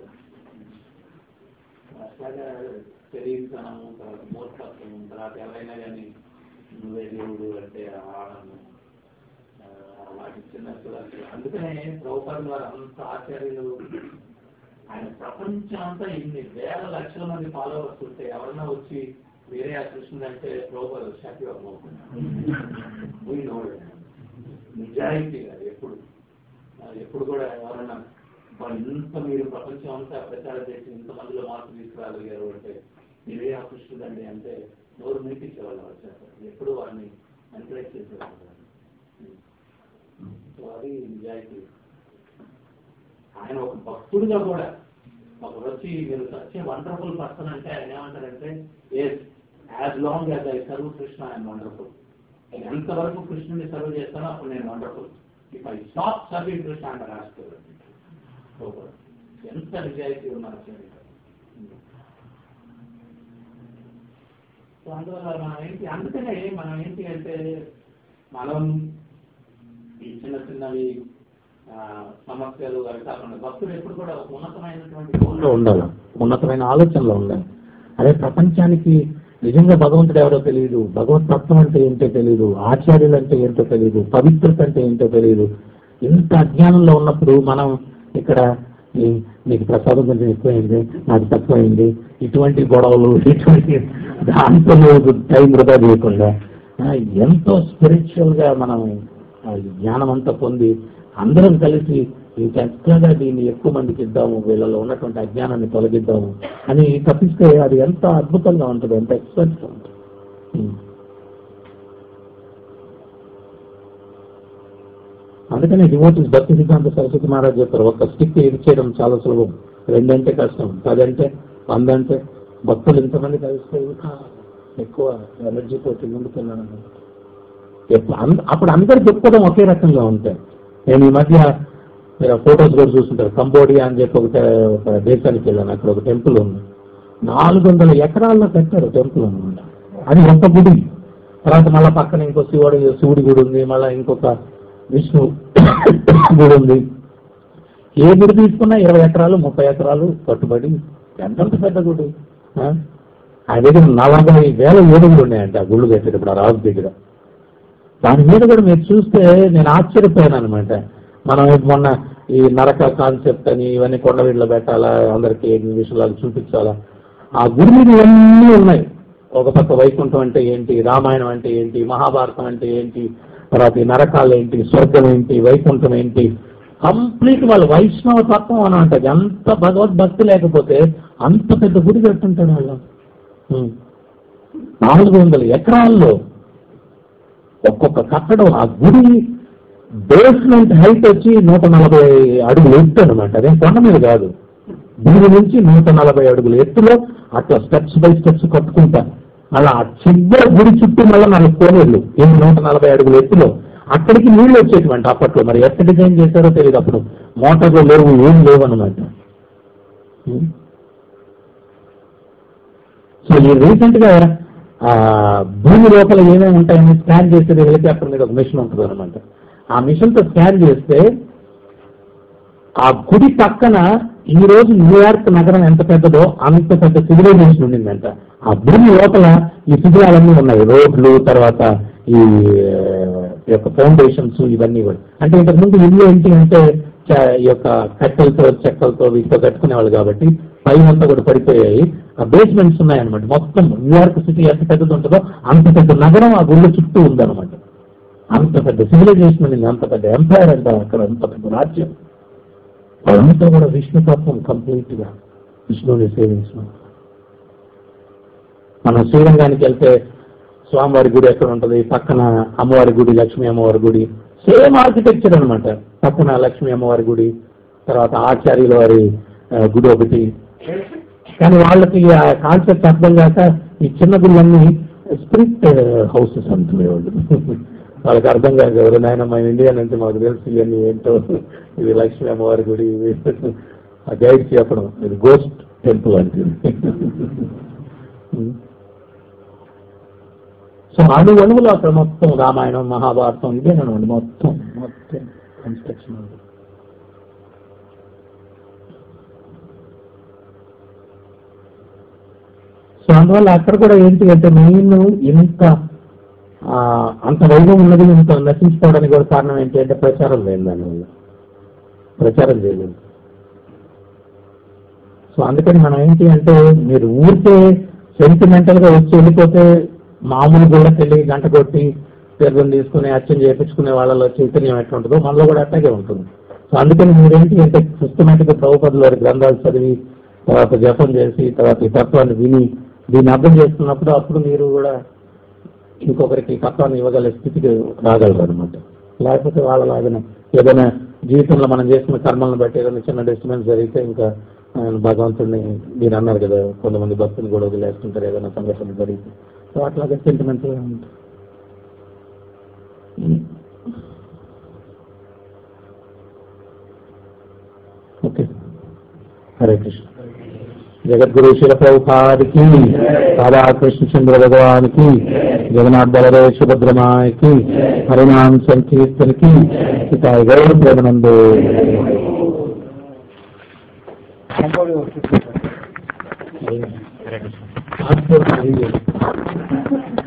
అట్లాగా శరీరతనము తర్వాత మూర్ఖత్వము తర్వాత ఎవరైనా కానీ నువ్వే దేవుడు అంటే ఆనందం ఆ, వాటి చిన్న పిల్లలు. అందుకనే ద్రౌపది వారు అంత ఆచార్యులు ఆయన ప్రపంచం అంతా ఇన్ని వేల లక్షల మంది ఫాలోవర్స్ ఉంటే ఎవరన్నా వచ్చి వేరే ఆ కృష్ణుడు అంటే ద్రౌపది శాఖ నిజాయితీగా ఎప్పుడు ఆ, ఎప్పుడు కూడా ఎవరన్నా వాళ్ళు ఇంత మీరు ప్రపంచం అంతా ప్రచారం చేసి ఇంత మందిలో మార్పు తీసుకురాగలిగారు అంటే మీరే ఆ కృష్ణుడు అండి అంటే నోరు మీటించేవాళ్ళు వచ్చారు ఎప్పుడు వారిని ఎంకరేజ్ చేసేవాళ్ళు సో అది నిజాయితీ ఆయన ఒక భక్తుడిగా కూడా ఒకరు వచ్చి మీరు సత్య వండర్ఫుల్ పర్సన్ అంటే ఆయన ఏమంటారంటే yes as long as I serve Krishna ఆయన వండర్ఫుల్ నేను ఎంతవరకు కృష్ణుని సర్వ్ చేస్తానో అప్పుడు నేను wonderful if I stop serving Krishna అంటే రాసుకోవాలి సూపర్ ఎంత నిజాయితీ ఉన్నారు చూడండి. సో అందువల్ల మనం ఏంటి అందుకనే మనం ఏంటి అంటే మనం ఈ చిన్న చిన్నవి ఆ, సమస్యలు అవి కాకుండా భక్తులు ఎప్పుడు కూడా ఒక ఉన్నతమైనటువంటి లో ఉండాలి ఉన్నతమైన ఆలోచనలో ఉండాలి అదే ప్రపంచానికి నిజంగా భగవంతుడు ఎవరో తెలియదు భగవత్ తత్వం అంటే ఏంటో తెలియదు ఆచార్యులు అంటే ఏంటో తెలియదు పవిత్రత అంటే ఏంటో తెలియదు ఇంత అజ్ఞానంలో ఉన్నప్పుడు మనం ఇక్కడ ఈ- నీకు ప్రసాదం కొంచెం ఎక్కువైంది నాకు తక్కువైంది ఇటువంటి గొడవలు ఇటువంటి దాంతో టైం వృధా చేయకుండా ఆ, ఎంతో స్పిరిచువల్ గా మనం ఆ జ్ఞానం అంతా పొంది అందరం కలిసి ఇంకా ఎట్లాగా దీన్ని ఎక్కువ మందికి ఇద్దాము వీళ్ళలో ఉన్నటువంటి అజ్ఞానాన్ని తొలగిద్దాము అని తప్పిస్తే అది ఎంత అద్భుతంగా ఉంటుంది ఎంత ఎక్స్పెన్స్ ఉంటుంది ఉం. అందుకని డివోటీస్ భక్తి సిద్ధాంత సరస్వతి మహారాజ్ చెప్పారు ఒక స్టిక్ ఇచ్చేయడం చాలా సులభం రెండంటే కష్టం పదంటే వంద అంటే భక్తులు ఇంతమంది కలిస్తే ఇంకా ఎక్కువ ఎనర్జీ తోటి ముందుకెళ్ళాలని ఎప్పుడు అన్- అప్పుడు అందరు చెప్పుకోవడం ఒకే రకంగా ఉంటాయి నేను ఈ మధ్య మీరు ఆ ఫొటోస్ కూడా చూస్తుంటారు కంబోడియా అని చెప్పి ఒక ఒక దేశానికి వెళ్ళాను అక్కడ ఒక టెంపుల్ ఉంది నాలుగు వందల ఎకరాల్లో కట్టారు టెంపుల్ అనమాట అది ఒక గుడి తర్వాత మళ్ళీ పక్కన ఇంకో శివుడి శివుడి గుడి ఉంది మళ్ళీ ఇంకొక విష్ణు గుడి ఉంది ఏ గుడి తీసుకున్నా ఇరవై ఎకరాలు ముప్పై ఎకరాలు కట్టుబడి ఎంతంత పెద్ద గుడి ఆ? ఆయన దగ్గర నలభై వేల ఏడుగులు ఉన్నాయంట ఆ గుళ్ళు కట్టేటప్పుడు ఆ రాజు దగ్గర దాని మీద కూడా మీరు చూస్తే నేను ఆశ్చర్యపోయాను అనమాట మనం మొన్న ఈ నరక కాన్సెప్ట్ అని ఇవన్నీ కొండవీళ్ళలో పెట్టాలా అందరికి విషయాలు చూపించాలా ఆ గుడి మీద ఇవన్నీ ఉన్నాయి ఒక పక్క వైకుంఠం అంటే ఏంటి రామాయణం అంటే ఏంటి మహాభారతం అంటే ఏంటి తర్వాత ఈ నరకాలు ఏంటి స్వర్గం ఏంటి వైకుంఠం ఏంటి కంప్లీట్ వాళ్ళు వైష్ణవ తత్వం అని అంటది ఎంత భగవద్భక్తి లేకపోతే అంత పెద్ద గుడి కట్టుంటారు వాళ్ళు ఉం. నాలుగు వందల ఎకరాల్లో ఒక్కొక్క కట్టడం ఆ గుడి బేస్మెంట్ హైట్ వచ్చి నూట నలభై అడుగులు ఎత్తు అనమాట అదేం కొండ మీద కాదు దీని నుంచి నూట నలభై అడుగుల ఎత్తులో అట్లా స్టెప్స్ బై స్టెప్స్ కట్టుకుంటారు అలా ఆ చివరి గుడి చుట్టూ మళ్ళీ నాకు కోనేళ్ళు ఇది నూట నలభై అడుగుల ఎత్తులో అక్కడికి నీళ్లు వచ్చేటువంటి అప్పట్లో మరి ఎట్లా డిజైన్ చేశారో తెలియదు అప్పుడు మోటార్లు లేవు ఏం లేవు అనమాట సో ఈ రీసెంట్ గా ఆ, భూమి లోపల ఏమేమి ఉంటాయని స్కాన్ చేసేది హెలికాప్టర్ మీద ఒక మిషన్ ఉంటుంది అనమాట ఆ మిషన్ తో స్కాన్ చేస్తే ఆ గుడి పక్కన ఈ రోజు న్యూయార్క్ నగరం ఎంత పెద్దదో అంత పెద్ద సివిలైజేషన్ ఉండిందంట ఆ భూమి లోపల ఈ శిథిలాలన్నీ ఉన్నాయి రోడ్లు తర్వాత ఈ ఆ, యొక్క ఫౌండేషన్స్ ఇవన్నీ కూడా అంటే ఇంతకు ముందు ఇల్లు ఏంటి అంటే చ- ఈ యొక్క కట్టెలతో చెక్కలతో వీటితో కట్టుకునేవాళ్ళు కాబట్టి పైనంతా కూడా పడిపోయాయి ఆ బేస్మెంట్స్ ఉన్నాయన్నమాట మొత్తం న్యూయార్క్ సిటీ ఎంత పెద్దది ఉంటుందో అంత పెద్ద నగరం ఆ గుళ్ళ చుట్టూ ఉందన్నమాట అంత పెద్ద సివిలైజేషన్ ఉంది అంత పెద్ద ఎంపైర్ అంటారు అక్కడ అంత పెద్ద రాజ్యం అదంతా కూడా విష్ణుతత్వం కంప్లీట్ గా విష్ణువుని సేవించడం మనం శ్రీరంగానికి వెళ్తే స్వామివారి గుడి ఎక్కడ ఉంటది పక్కన అమ్మవారి గుడి లక్ష్మీ అమ్మవారి గుడి సేమ్ ఆర్కిటెక్చర్ అన్నమాట పక్కన లక్ష్మీ అమ్మవారి గుడి తర్వాత ఆచార్యుల వారి ఆ, గుడి ఒకటి కానీ వాళ్ళకి ఆ కాన్సెప్ట్ అర్థం కాక ఈ చిన్న గుళ్ళన్నీ స్పిరిట్ హౌసెస్ అంటున్నాడు వాళ్ళకి అర్థం కాక ఎవరు నాయన మా ఇండియన్ అంటే మాకు తెలుసు ఇవన్నీ ఏంటో ఇది లక్ష్మీ అమ్మవారి గుడి ఇవి ఆ గైడ్ చెప్పడం ఇది గోస్ట్ టెంపుల్ అంటే సో అణు అణువులు అక్కడ మొత్తం రామాయణం మహాభారతం ఇదేనండి మొత్తం మొత్తం కన్స్ట్రక్షన్ ఉంది సో అందువల్ల అక్కడ కూడా ఏంటి అంటే మెయిన్ ఇంత ఆ, అంత వైభవం ఉన్నది ఇంత నశించుకోవడానికి కూడా కారణం ఏంటి అంటే ప్రచారం లేదు దానివల్ల ప్రచారం చేయలేదు సో అందుకని మనం ఏంటి అంటే మీరు ఊరికే సెంటిమెంటల్ గా వచ్చి వెళ్ళిపోతే మామూలు గుళ్ళకి వెళ్ళి గంట కొట్టి తీర్థం తీసుకుని అర్చన చేయించుకునే వాళ్ళలో చైతన్యం ఎట్లా ఉంటుందో మనలో కూడా అట్లాగే ఉంటుంది సో అందుకని మీరేంటి అంటే సిస్టమేటిక్ గా ప్రభుపదుల వారి గ్రంథాలు చదివి తర్వాత జపం చేసి తర్వాత ఈ తత్వాన్ని విని దీన్ని అర్థం చేసుకున్నప్పుడు అప్పుడు మీరు కూడా ఇంకొకరికి తత్వాన్ని ఇవ్వగల స్థితికి రాగలరు అనమాట లేకపోతే వాళ్ళలాగానే ఏదైనా జీవితంలో మనం చేసిన కర్మలను బట్టి ఏదైనా చిన్న డిస్టర్బెన్స్ జరిగితే ఇంకా ఆయన భగవంతుడిని మీరు అన్నారు కదా కొంతమంది భక్తులు కూడా వదిలేస్తుంటారు ఏదైనా సంఘటన జరిగితే సో అట్లాగే సెంటిమెంట్ ఉంటుంది ఓకే హరే కృష్ణ జగద్గురు శిల ప్రభుపాదికి రాధాకృష్ణ చంద్ర భగవానికి జగన్నాథ్ బలదేవ సుభద్రమాయకి హరినామ సంకీర్తనకి ఇతాయి గౌరవ ప్రేమనందు కంపౌండ్ హరే కృష్ణ